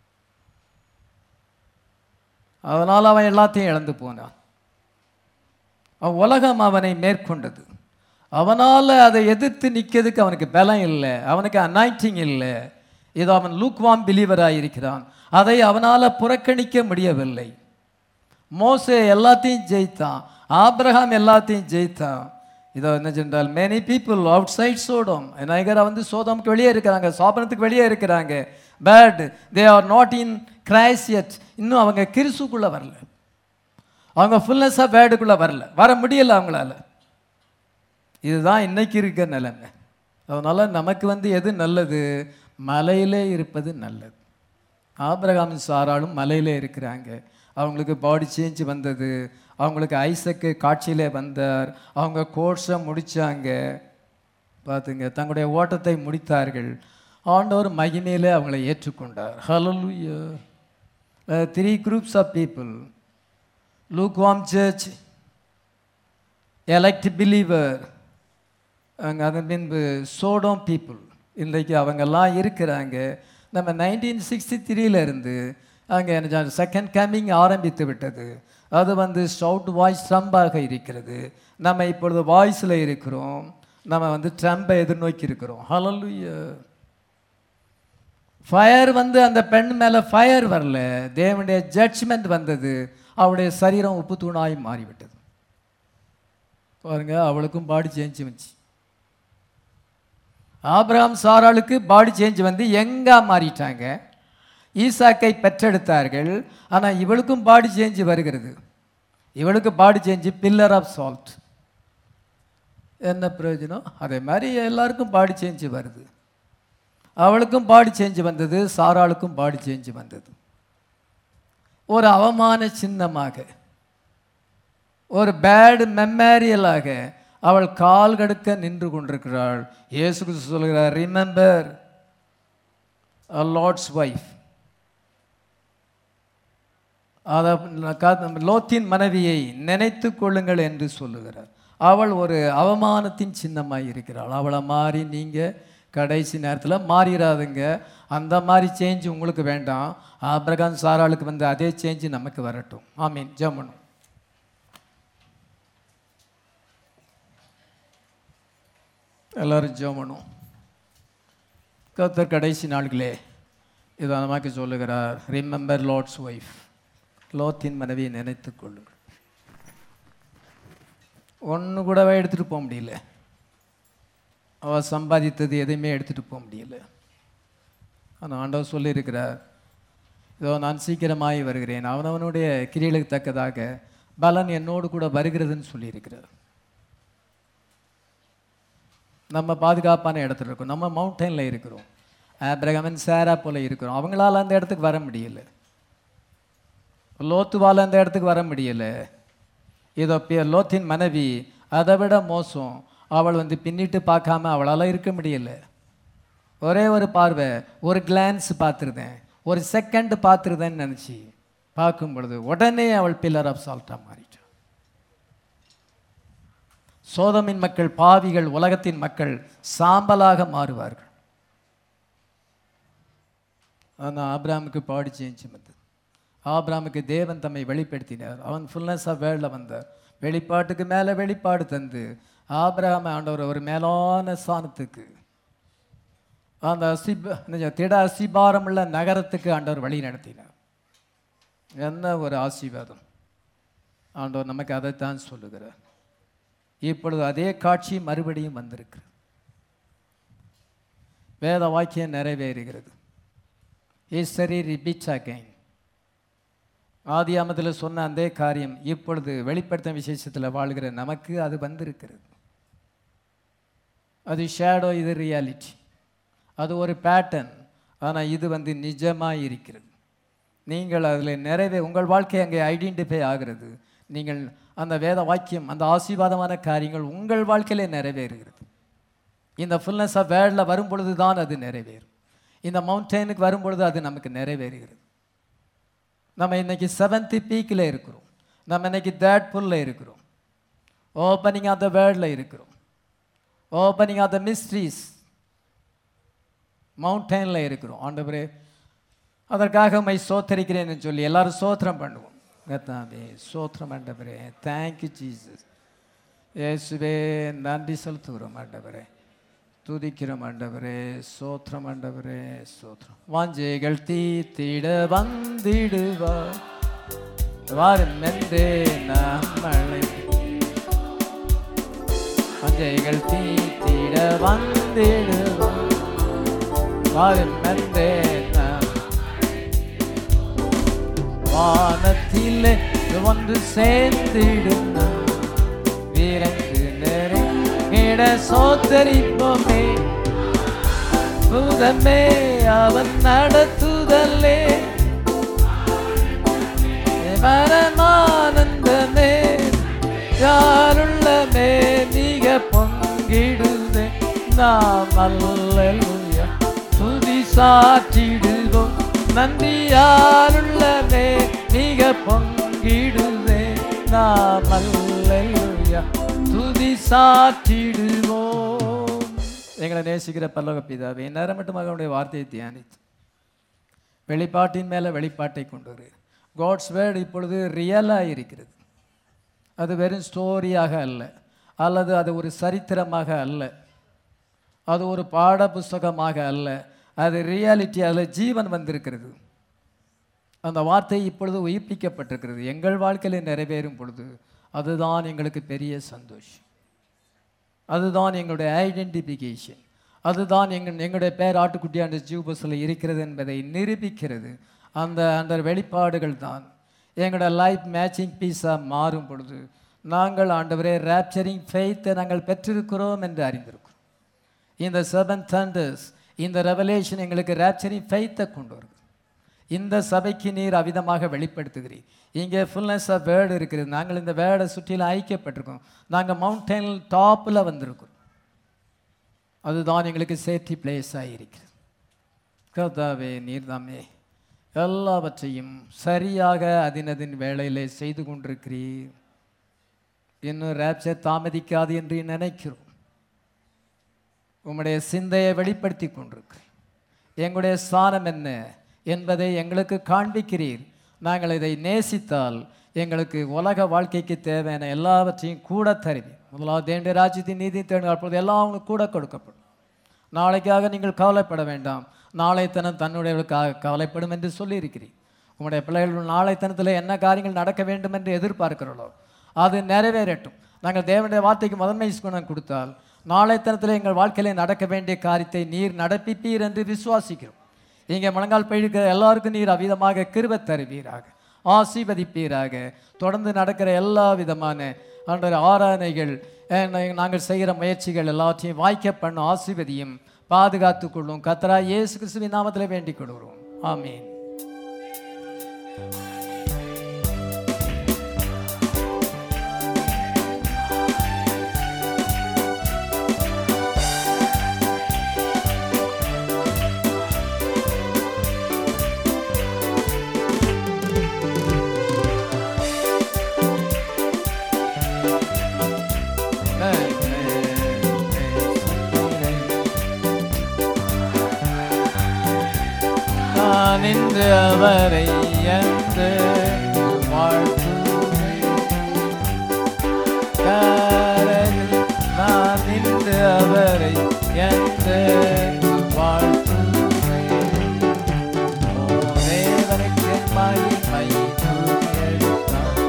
அதனால் அவன் எல்லாத்தையும் இழந்து போனான் அவன் உலகம் அவனை மேற்கொண்டது அவனால் அதை எதிர்த்து நிற்கிறதுக்கு அவனுக்கு பலம் இல்லை அவனுக்கு அனாய்டிங் இல்லை இதோ அவன் லூக்வாம் பிலீவராக இருக்கிறான் அதை அவனால் புறக்கணிக்க முடியவில்லை மோசே எல்லாத்தையும் ஜெயித்தான் ஆபிரகாம் எல்லாத்தையும் ஜெயித்தான் இதோ என்ன சென்றால் many people outside சோடம் நயகரா வந்து சோதமுக்கு வெளியே இருக்கிறாங்க சோபனத்துக்கு வெளியே இருக்கிறாங்க but they are not in Christ yet இன்னும் அவங்க கிறிஸ்துக்குள்ளே வரல அவங்க ஃபுல்னஸாக வேர்டுக்குள்ளே வரல வர முடியல அவங்களால இதுதான் இன்னைக்கு இருக்க நிலைமை அதனால் நமக்கு வந்து எது நல்லது மலையிலே இருப்பது நல்லது ஆபிரகாமின் சாராலும் மலையிலே இருக்கிறாங்க அவங்களுக்கு பாடி சேஞ்ச் வந்தது அவங்களுக்கு ஐசக்கு காட்சியிலே வந்தார் அவங்க கோர்ஸை முடித்தாங்க பார்த்துங்க தங்களுடைய ஓட்டத்தை முடித்தார்கள் ஆண்டவர் மகிமையிலே அவங்களை ஏற்றுக்கொண்டார் hallelujah three groups of people lukewarm church elect believer அங்கே அதன் பின்பு சோடோம் பீப்புள் இன்றைக்கு அவங்கெல்லாம் இருக்கிறாங்க நம்ம நைன்டீன் சிக்ஸ்டி த்ரீலேருந்து அங்கே என்ன செகண்ட் கம்மிங் ஆரம்பித்து விட்டது அது வந்து ஷவுட் வாய்ஸ் ட்ரம்பாக இருக்கிறது நம்ம இப்பொழுது வாய்ஸில் இருக்கிறோம் நம்ம வந்து ட்ரம்பை எதிர்நோக்கி இருக்கிறோம் ஹalleluya ஃபயர் வந்து அந்த பெண் மேலே ஃபயர் வரல தேவனுடைய ஜட்ஜ்மெண்ட் வந்தது அவளுடைய சரீரம் உப்பு தூணாய் மாறிவிட்டது பாருங்க அவளுக்கும் பாடி சேஞ்ச் வந்துச்சு ஆபிரகாம் சாராளுக்கு பாடி சேஞ்ச் வந்து எங்கா மாறிட்டாங்க ஈசாக்கை பெற்றெடுத்தார்கள் ஆனால் இவளுக்கும் பாடி சேஞ்சு வருகிறது இவளுக்கு body change pillar of salt என்ன பிரயோஜனம் அதே மாதிரி எல்லாருக்கும் பாடி சேஞ்சு வருது அவளுக்கும் பாடி சேஞ்சு வந்தது சாராளுக்கும் பாடி சேஞ்சு வந்தது ஒரு அவமான சின்னமாக ஒரு பேடு மெமேரியலாக அவள் கால் கடுக்க நின்று கொண்டிருக்கிறாள் இயேசு கிறிஸ்து சொல்கிறார் ரிமெம்பர் அ லார்ட்ஸ் ஒய்ஃப் அதை லோத்தின் மனைவியை நினைத்து கொள்ளுங்கள் என்று சொல்லுகிறார் அவள் ஒரு அவமானத்தின் சின்னமாய் இருக்கிறாள் அவளை மாறி நீங்கள் கடைசி நேரத்தில் மாறிடாதுங்க அந்த மாதிரி சேஞ்ச் உங்களுக்கு வேண்டாம் ஆபிரகாம் சாராளுக்கு வந்து அதே சேஞ்ச் நமக்கு வரட்டும் ஆமீன் ஜெபணும் எல்லாரும் ஜெபணும் கர்த்தர் கடைசி நாட்களே இதை நமக்கு சொல்லுகிறார் ரிமெம்பர் லார்ட்ஸ் ஒய்ஃப் லோத்தின் மனைவியை நினைத்துக் கொள்ளுங்கள் ஒன்று கூடவே எடுத்துகிட்டு போக முடியல அவள் சம்பாதித்தது எதையுமே எடுத்துகிட்டு போக முடியல ஆனால் ஆண்டவர் சொல்லியிருக்கிறார் இதோ நான் சீக்கிரமாய் வருகிறேன் அவனவனுடைய கிரியலுக்கு தக்கதாக பலன் என்னோடு கூட வருகிறதுன்னு சொல்லியிருக்கிறார் நம்ம பாதுகாப்பான இடத்துல இருக்கோம் நம்ம மவுண்டனில் இருக்கிறோம் ஆப்ரகமன் சேரா போல இருக்கிறோம் அவங்களால அந்த இடத்துக்கு வர முடியல லோத்துவால் அந்த இடத்துக்கு வர முடியல இதோ பி- லோத்தின் மனைவி அதை விட மோசம் அவள் வந்து பின்னிட்டு பார்க்காம அவளால் இருக்க முடியல ஒரே ஒரு பார்வை ஒரு கிளான்ஸ் பார்த்துருந்தேன் ஒரு செகண்ட் பார்த்துருந்தேன்னு நினச்சி பார்க்கும் பொழுது உடனே அவள் பில்லர் ஆஃப் சால்ட்டாக மாறிட்டாள் சோதமின் மக்கள் பாவிகள் உலகத்தின் மக்கள் சாம்பலாக மாறுவார்கள் ஆனால் ஆபிராமுக்கு பாடி சேஞ்ச் வந்தது ஆபிராமுக்கு தேவன் தம்மை வெளிப்படுத்தினார் அவன் ஃபுல்னஸ் ஆஃப் வேர்ல்டில் வந்தார் வெளிப்பாட்டுக்கு மேலே வெளிப்பாடு தந்து ஆபிரகாமை ஆண்டவர் ஒரு மேலான ஸ்தானத்துக்கு அந்த அசிப நெஞ்ச- திட அசிபாரமுள்ள நகரத்துக்கு ஆண்டவர் வழி நடத்தினார் என்ன ஒரு ஆசீர்வாதம் ஆண்டவர் நமக்கு அதைத்தான் சொல்லுகிறார் இப்பொழுது அதே காட்சி மறுபடியும் வந்திருக்கு வேத வாக்கியம் நிறைவேறுகிறது ஈஸ்வரி ரிபிச் அகைன் ஆதியாமத்தில் சொன்ன அந்த காரியம் இப்பொழுது வெளிப்படுத்தும் விசேஷத்தில் வாழ்கிற நமக்கு அது வந்திருக்கிறது அது ஷேடோ இது ரியாலிட்டி அது ஒரு பேட்டர்ன் ஆனால் இது வந்து நிஜமாக இருக்கிறது நீங்கள் அதில் நிறைவே உங்கள் வாழ்க்கை அங்கே ஐடென்டிஃபை ஆகிறது நீங்கள் அந்த வேத வாக்கியம் அந்த ஆசீர்வாதமான காரியங்கள் உங்கள் வாழ்க்கையிலே நிறைவேறுகிறது இந்த ஃபுல்னஸ் ஆஃப் வேர்ல்டில் வரும் பொழுது தான் அது நிறைவேறும் இந்த மவுண்டனுக்கு வரும் பொழுது அது நமக்கு நிறைவேறுகிறது நம்ம இன்னைக்கு செவன்த் பீக்கில் இருக்கிறோம் நம்ம இன்னைக்கு தேர்ட் புல்ல இருக்கிறோம் ஓப்பனிங் ஆஃப் த வேர்ல்டில் இருக்கிறோம் ஓப்பனிங் ஆஃப் த மிஸ்ட்ரீஸ் மவுண்டனில் இருக்கிறோம் ஆண்டவரே அதற்காக உம்மை சோத்தரிக்கிறேன்னு சொல்லி எல்லாரும் சோத்திரம் பண்ணுவோம் கத்தாவே சோத்திரம் ஆண்டவரே தேங்க்யூ ஜீசஸ் இயேசுவே நன்றி செலுத்துகிறோம் ஆண்டவரே துதிக்கிறோம் ஆண்டவரே சோத்திரம் ஆண்டவரே சோத்திரம் வாஞ்சைகள் தீத்திட வந்திடுவார் வாரும் என்றே நம்மளை வாஞ்சைகள் தீத்திட வந்திடுவார் வாரும் என்றே நாம் வானத்திலே வந்து சேர்ந்திடும் விரைந்து நெருங்கிட சோத்தரிப்போமே புதமே அவன் நடத்துதலே பரமானந்தமே யாருள்ளமே மிக பொங்கிடுதே நாம் அல்லேலூயா துதி சாற்றிடுவோம் நன்றி யாருள்ளமே மிக பொங்கிடுதே நாம் அல்லேலூயா துதி சாற்றிடுவோம் எங்களை நேசிக்கிற பல்லவ பிதாவே நேரம் மட்டும் அவனுடைய வார்த்தையை தியானித்து வெளிப்பாட்டின் மேலே வெளிப்பாட்டை கொண்டு வரு காட்ஸ் வேர்டு இப்பொழுது ரியலாக இருக்கிறது அது வெறும் ஸ்டோரியாக அல்ல அல்லது அது ஒரு சரித்திரமாக அல்ல அது ஒரு பாட புஸ்தகமாக அல்ல அது ரியாலிட்டி அதில் ஜீவன் வந்திருக்கிறது அந்த வார்த்தை இப்பொழுது உயிர்ப்பிக்கப்பட்டிருக்கிறது எங்கள் வாழ்க்கையில் நிறைவேறும் பொழுது அதுதான் எங்களுக்கு பெரிய சந்தோஷம் அதுதான் எங்களுடைய ஐடென்டிஃபிகேஷன் அதுதான் எங்கள் எங்களுடைய பேர் ஆட்டுக்குட்டியாண்டு ஜீவபஸில் இருக்கிறது என்பதை நிரூபிக்கிறது அந்த அந்த வெளிப்பாடுகள் தான் எங்களோட லைஃப் மேட்சிங் பீஸாக மாறும் பொழுது நாங்கள் ஆண்டவரே ரேப்சரிங் ஃபெய்த்தை நாங்கள் பெற்றிருக்கிறோம் என்று அறிந்திருக்கிறோம் இந்த செவன் தண்டர்ஸ் இந்த ரெவலேஷன் எங்களுக்கு ரேப்சரிங் ஃபெய்த்தை கொண்டு வருது இந்த சபைக்கு நீர் அவிதமாக வெளிப்படுத்துகிறீர் இங்கே ஃபுல்னஸ் ஆஃப் வேர்டு இருக்குது நாங்கள் இந்த வேர்டை சுற்றிலும் ஐக்கியப்பட்டிருக்கோம் நாங்கள் மவுண்டைன் டாப்பில் வந்திருக்கிறோம் அதுதான் எங்களுக்கு சேஃப்டி பிளேஸாக இருக்கிறது கர்த்தாவே நீர்தாமே எல்லாவற்றையும் சரியாக அதினதின் வேளையிலே செய்து கொண்டிருக்கிறீர் இன்னும் ரேப்சர் தாமதிக்காது என்று நினைக்கிறோம் உம்முடைய சிந்தையை வெளிப்படுத்தி கொண்டிருக்கிறீர் எங்களுடைய ஸ்தானம் என்ன என்பதை எங்களுக்கு காண்பிக்கிறீர் நாங்கள் இதை நேசித்தால் எங்களுக்கு உலக வாழ்க்கைக்கு தேவையான எல்லாவற்றையும் கூட தருவீர் முதலாவது தேண்டிய ராஜ்யத்தின் நீதி தேடுங்கள் அப்பொழுது எல்லாம் உங்களுக்கு கூட கொடுக்கப்படும் நாளைக்காக நீங்கள் கவலைப்பட வேண்டாம் நாளை தினம் தன்னுடையவர்களுக்காக கவலைப்படும் என்று சொல்லியிருக்கிறீர் உங்களுடைய பிள்ளைகள் நாளை தினத்தில் என்ன காரியங்கள் நடக்க வேண்டும் என்று எதிர்பார்க்கிறோளோ அது நிறைவேறட்டும் நாங்கள் தேவனுடைய வார்த்தைக்கு முதன்மை குணம் கொடுத்தால் நாளை தினத்தில் எங்கள் வாழ்க்கையிலே நடக்க வேண்டிய காரியத்தை நீர் நடப்பிப்பீர் என்று விசுவாசிக்கிறோம் இங்கே முழங்கால் பயிர்க்கிற எல்லாருக்கும் நீர் அவ்விதமாக கிருபை தருவீராக ஆசீர்வதிப்பீராக தொடர்ந்து நடக்கிற எல்லா விதமான ஆண்டவர் ஆராதனைகள் அஹ், நாங்கள் செய்கிற முயற்சிகள் எல்லாத்தையும் வாய்க்க பண்ணும் ஆசீர்வதியும் பாதுகாத்துக் கொள்ளும் கத்தரா இயேசு கிறிஸ்துவின் நாமத்தில் வேண்டிக் கொள்கிறோம் ஆமீன் நான் இன்று அவரை என்று வாழ்த்துவேன் கரையில் நான் இன்று அவரை என்று வாழ்த்துவேன் ஓ தேவனுக்கு மகிமை எடுத்தார்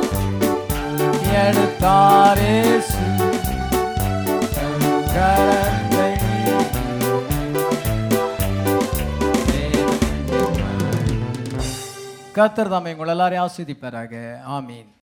எடுத்தாரே கரத்தை கத்தர் தாமே உங்கள் எல்லாரையும் ஆஸ்வதிப்பாராக ஆமீன்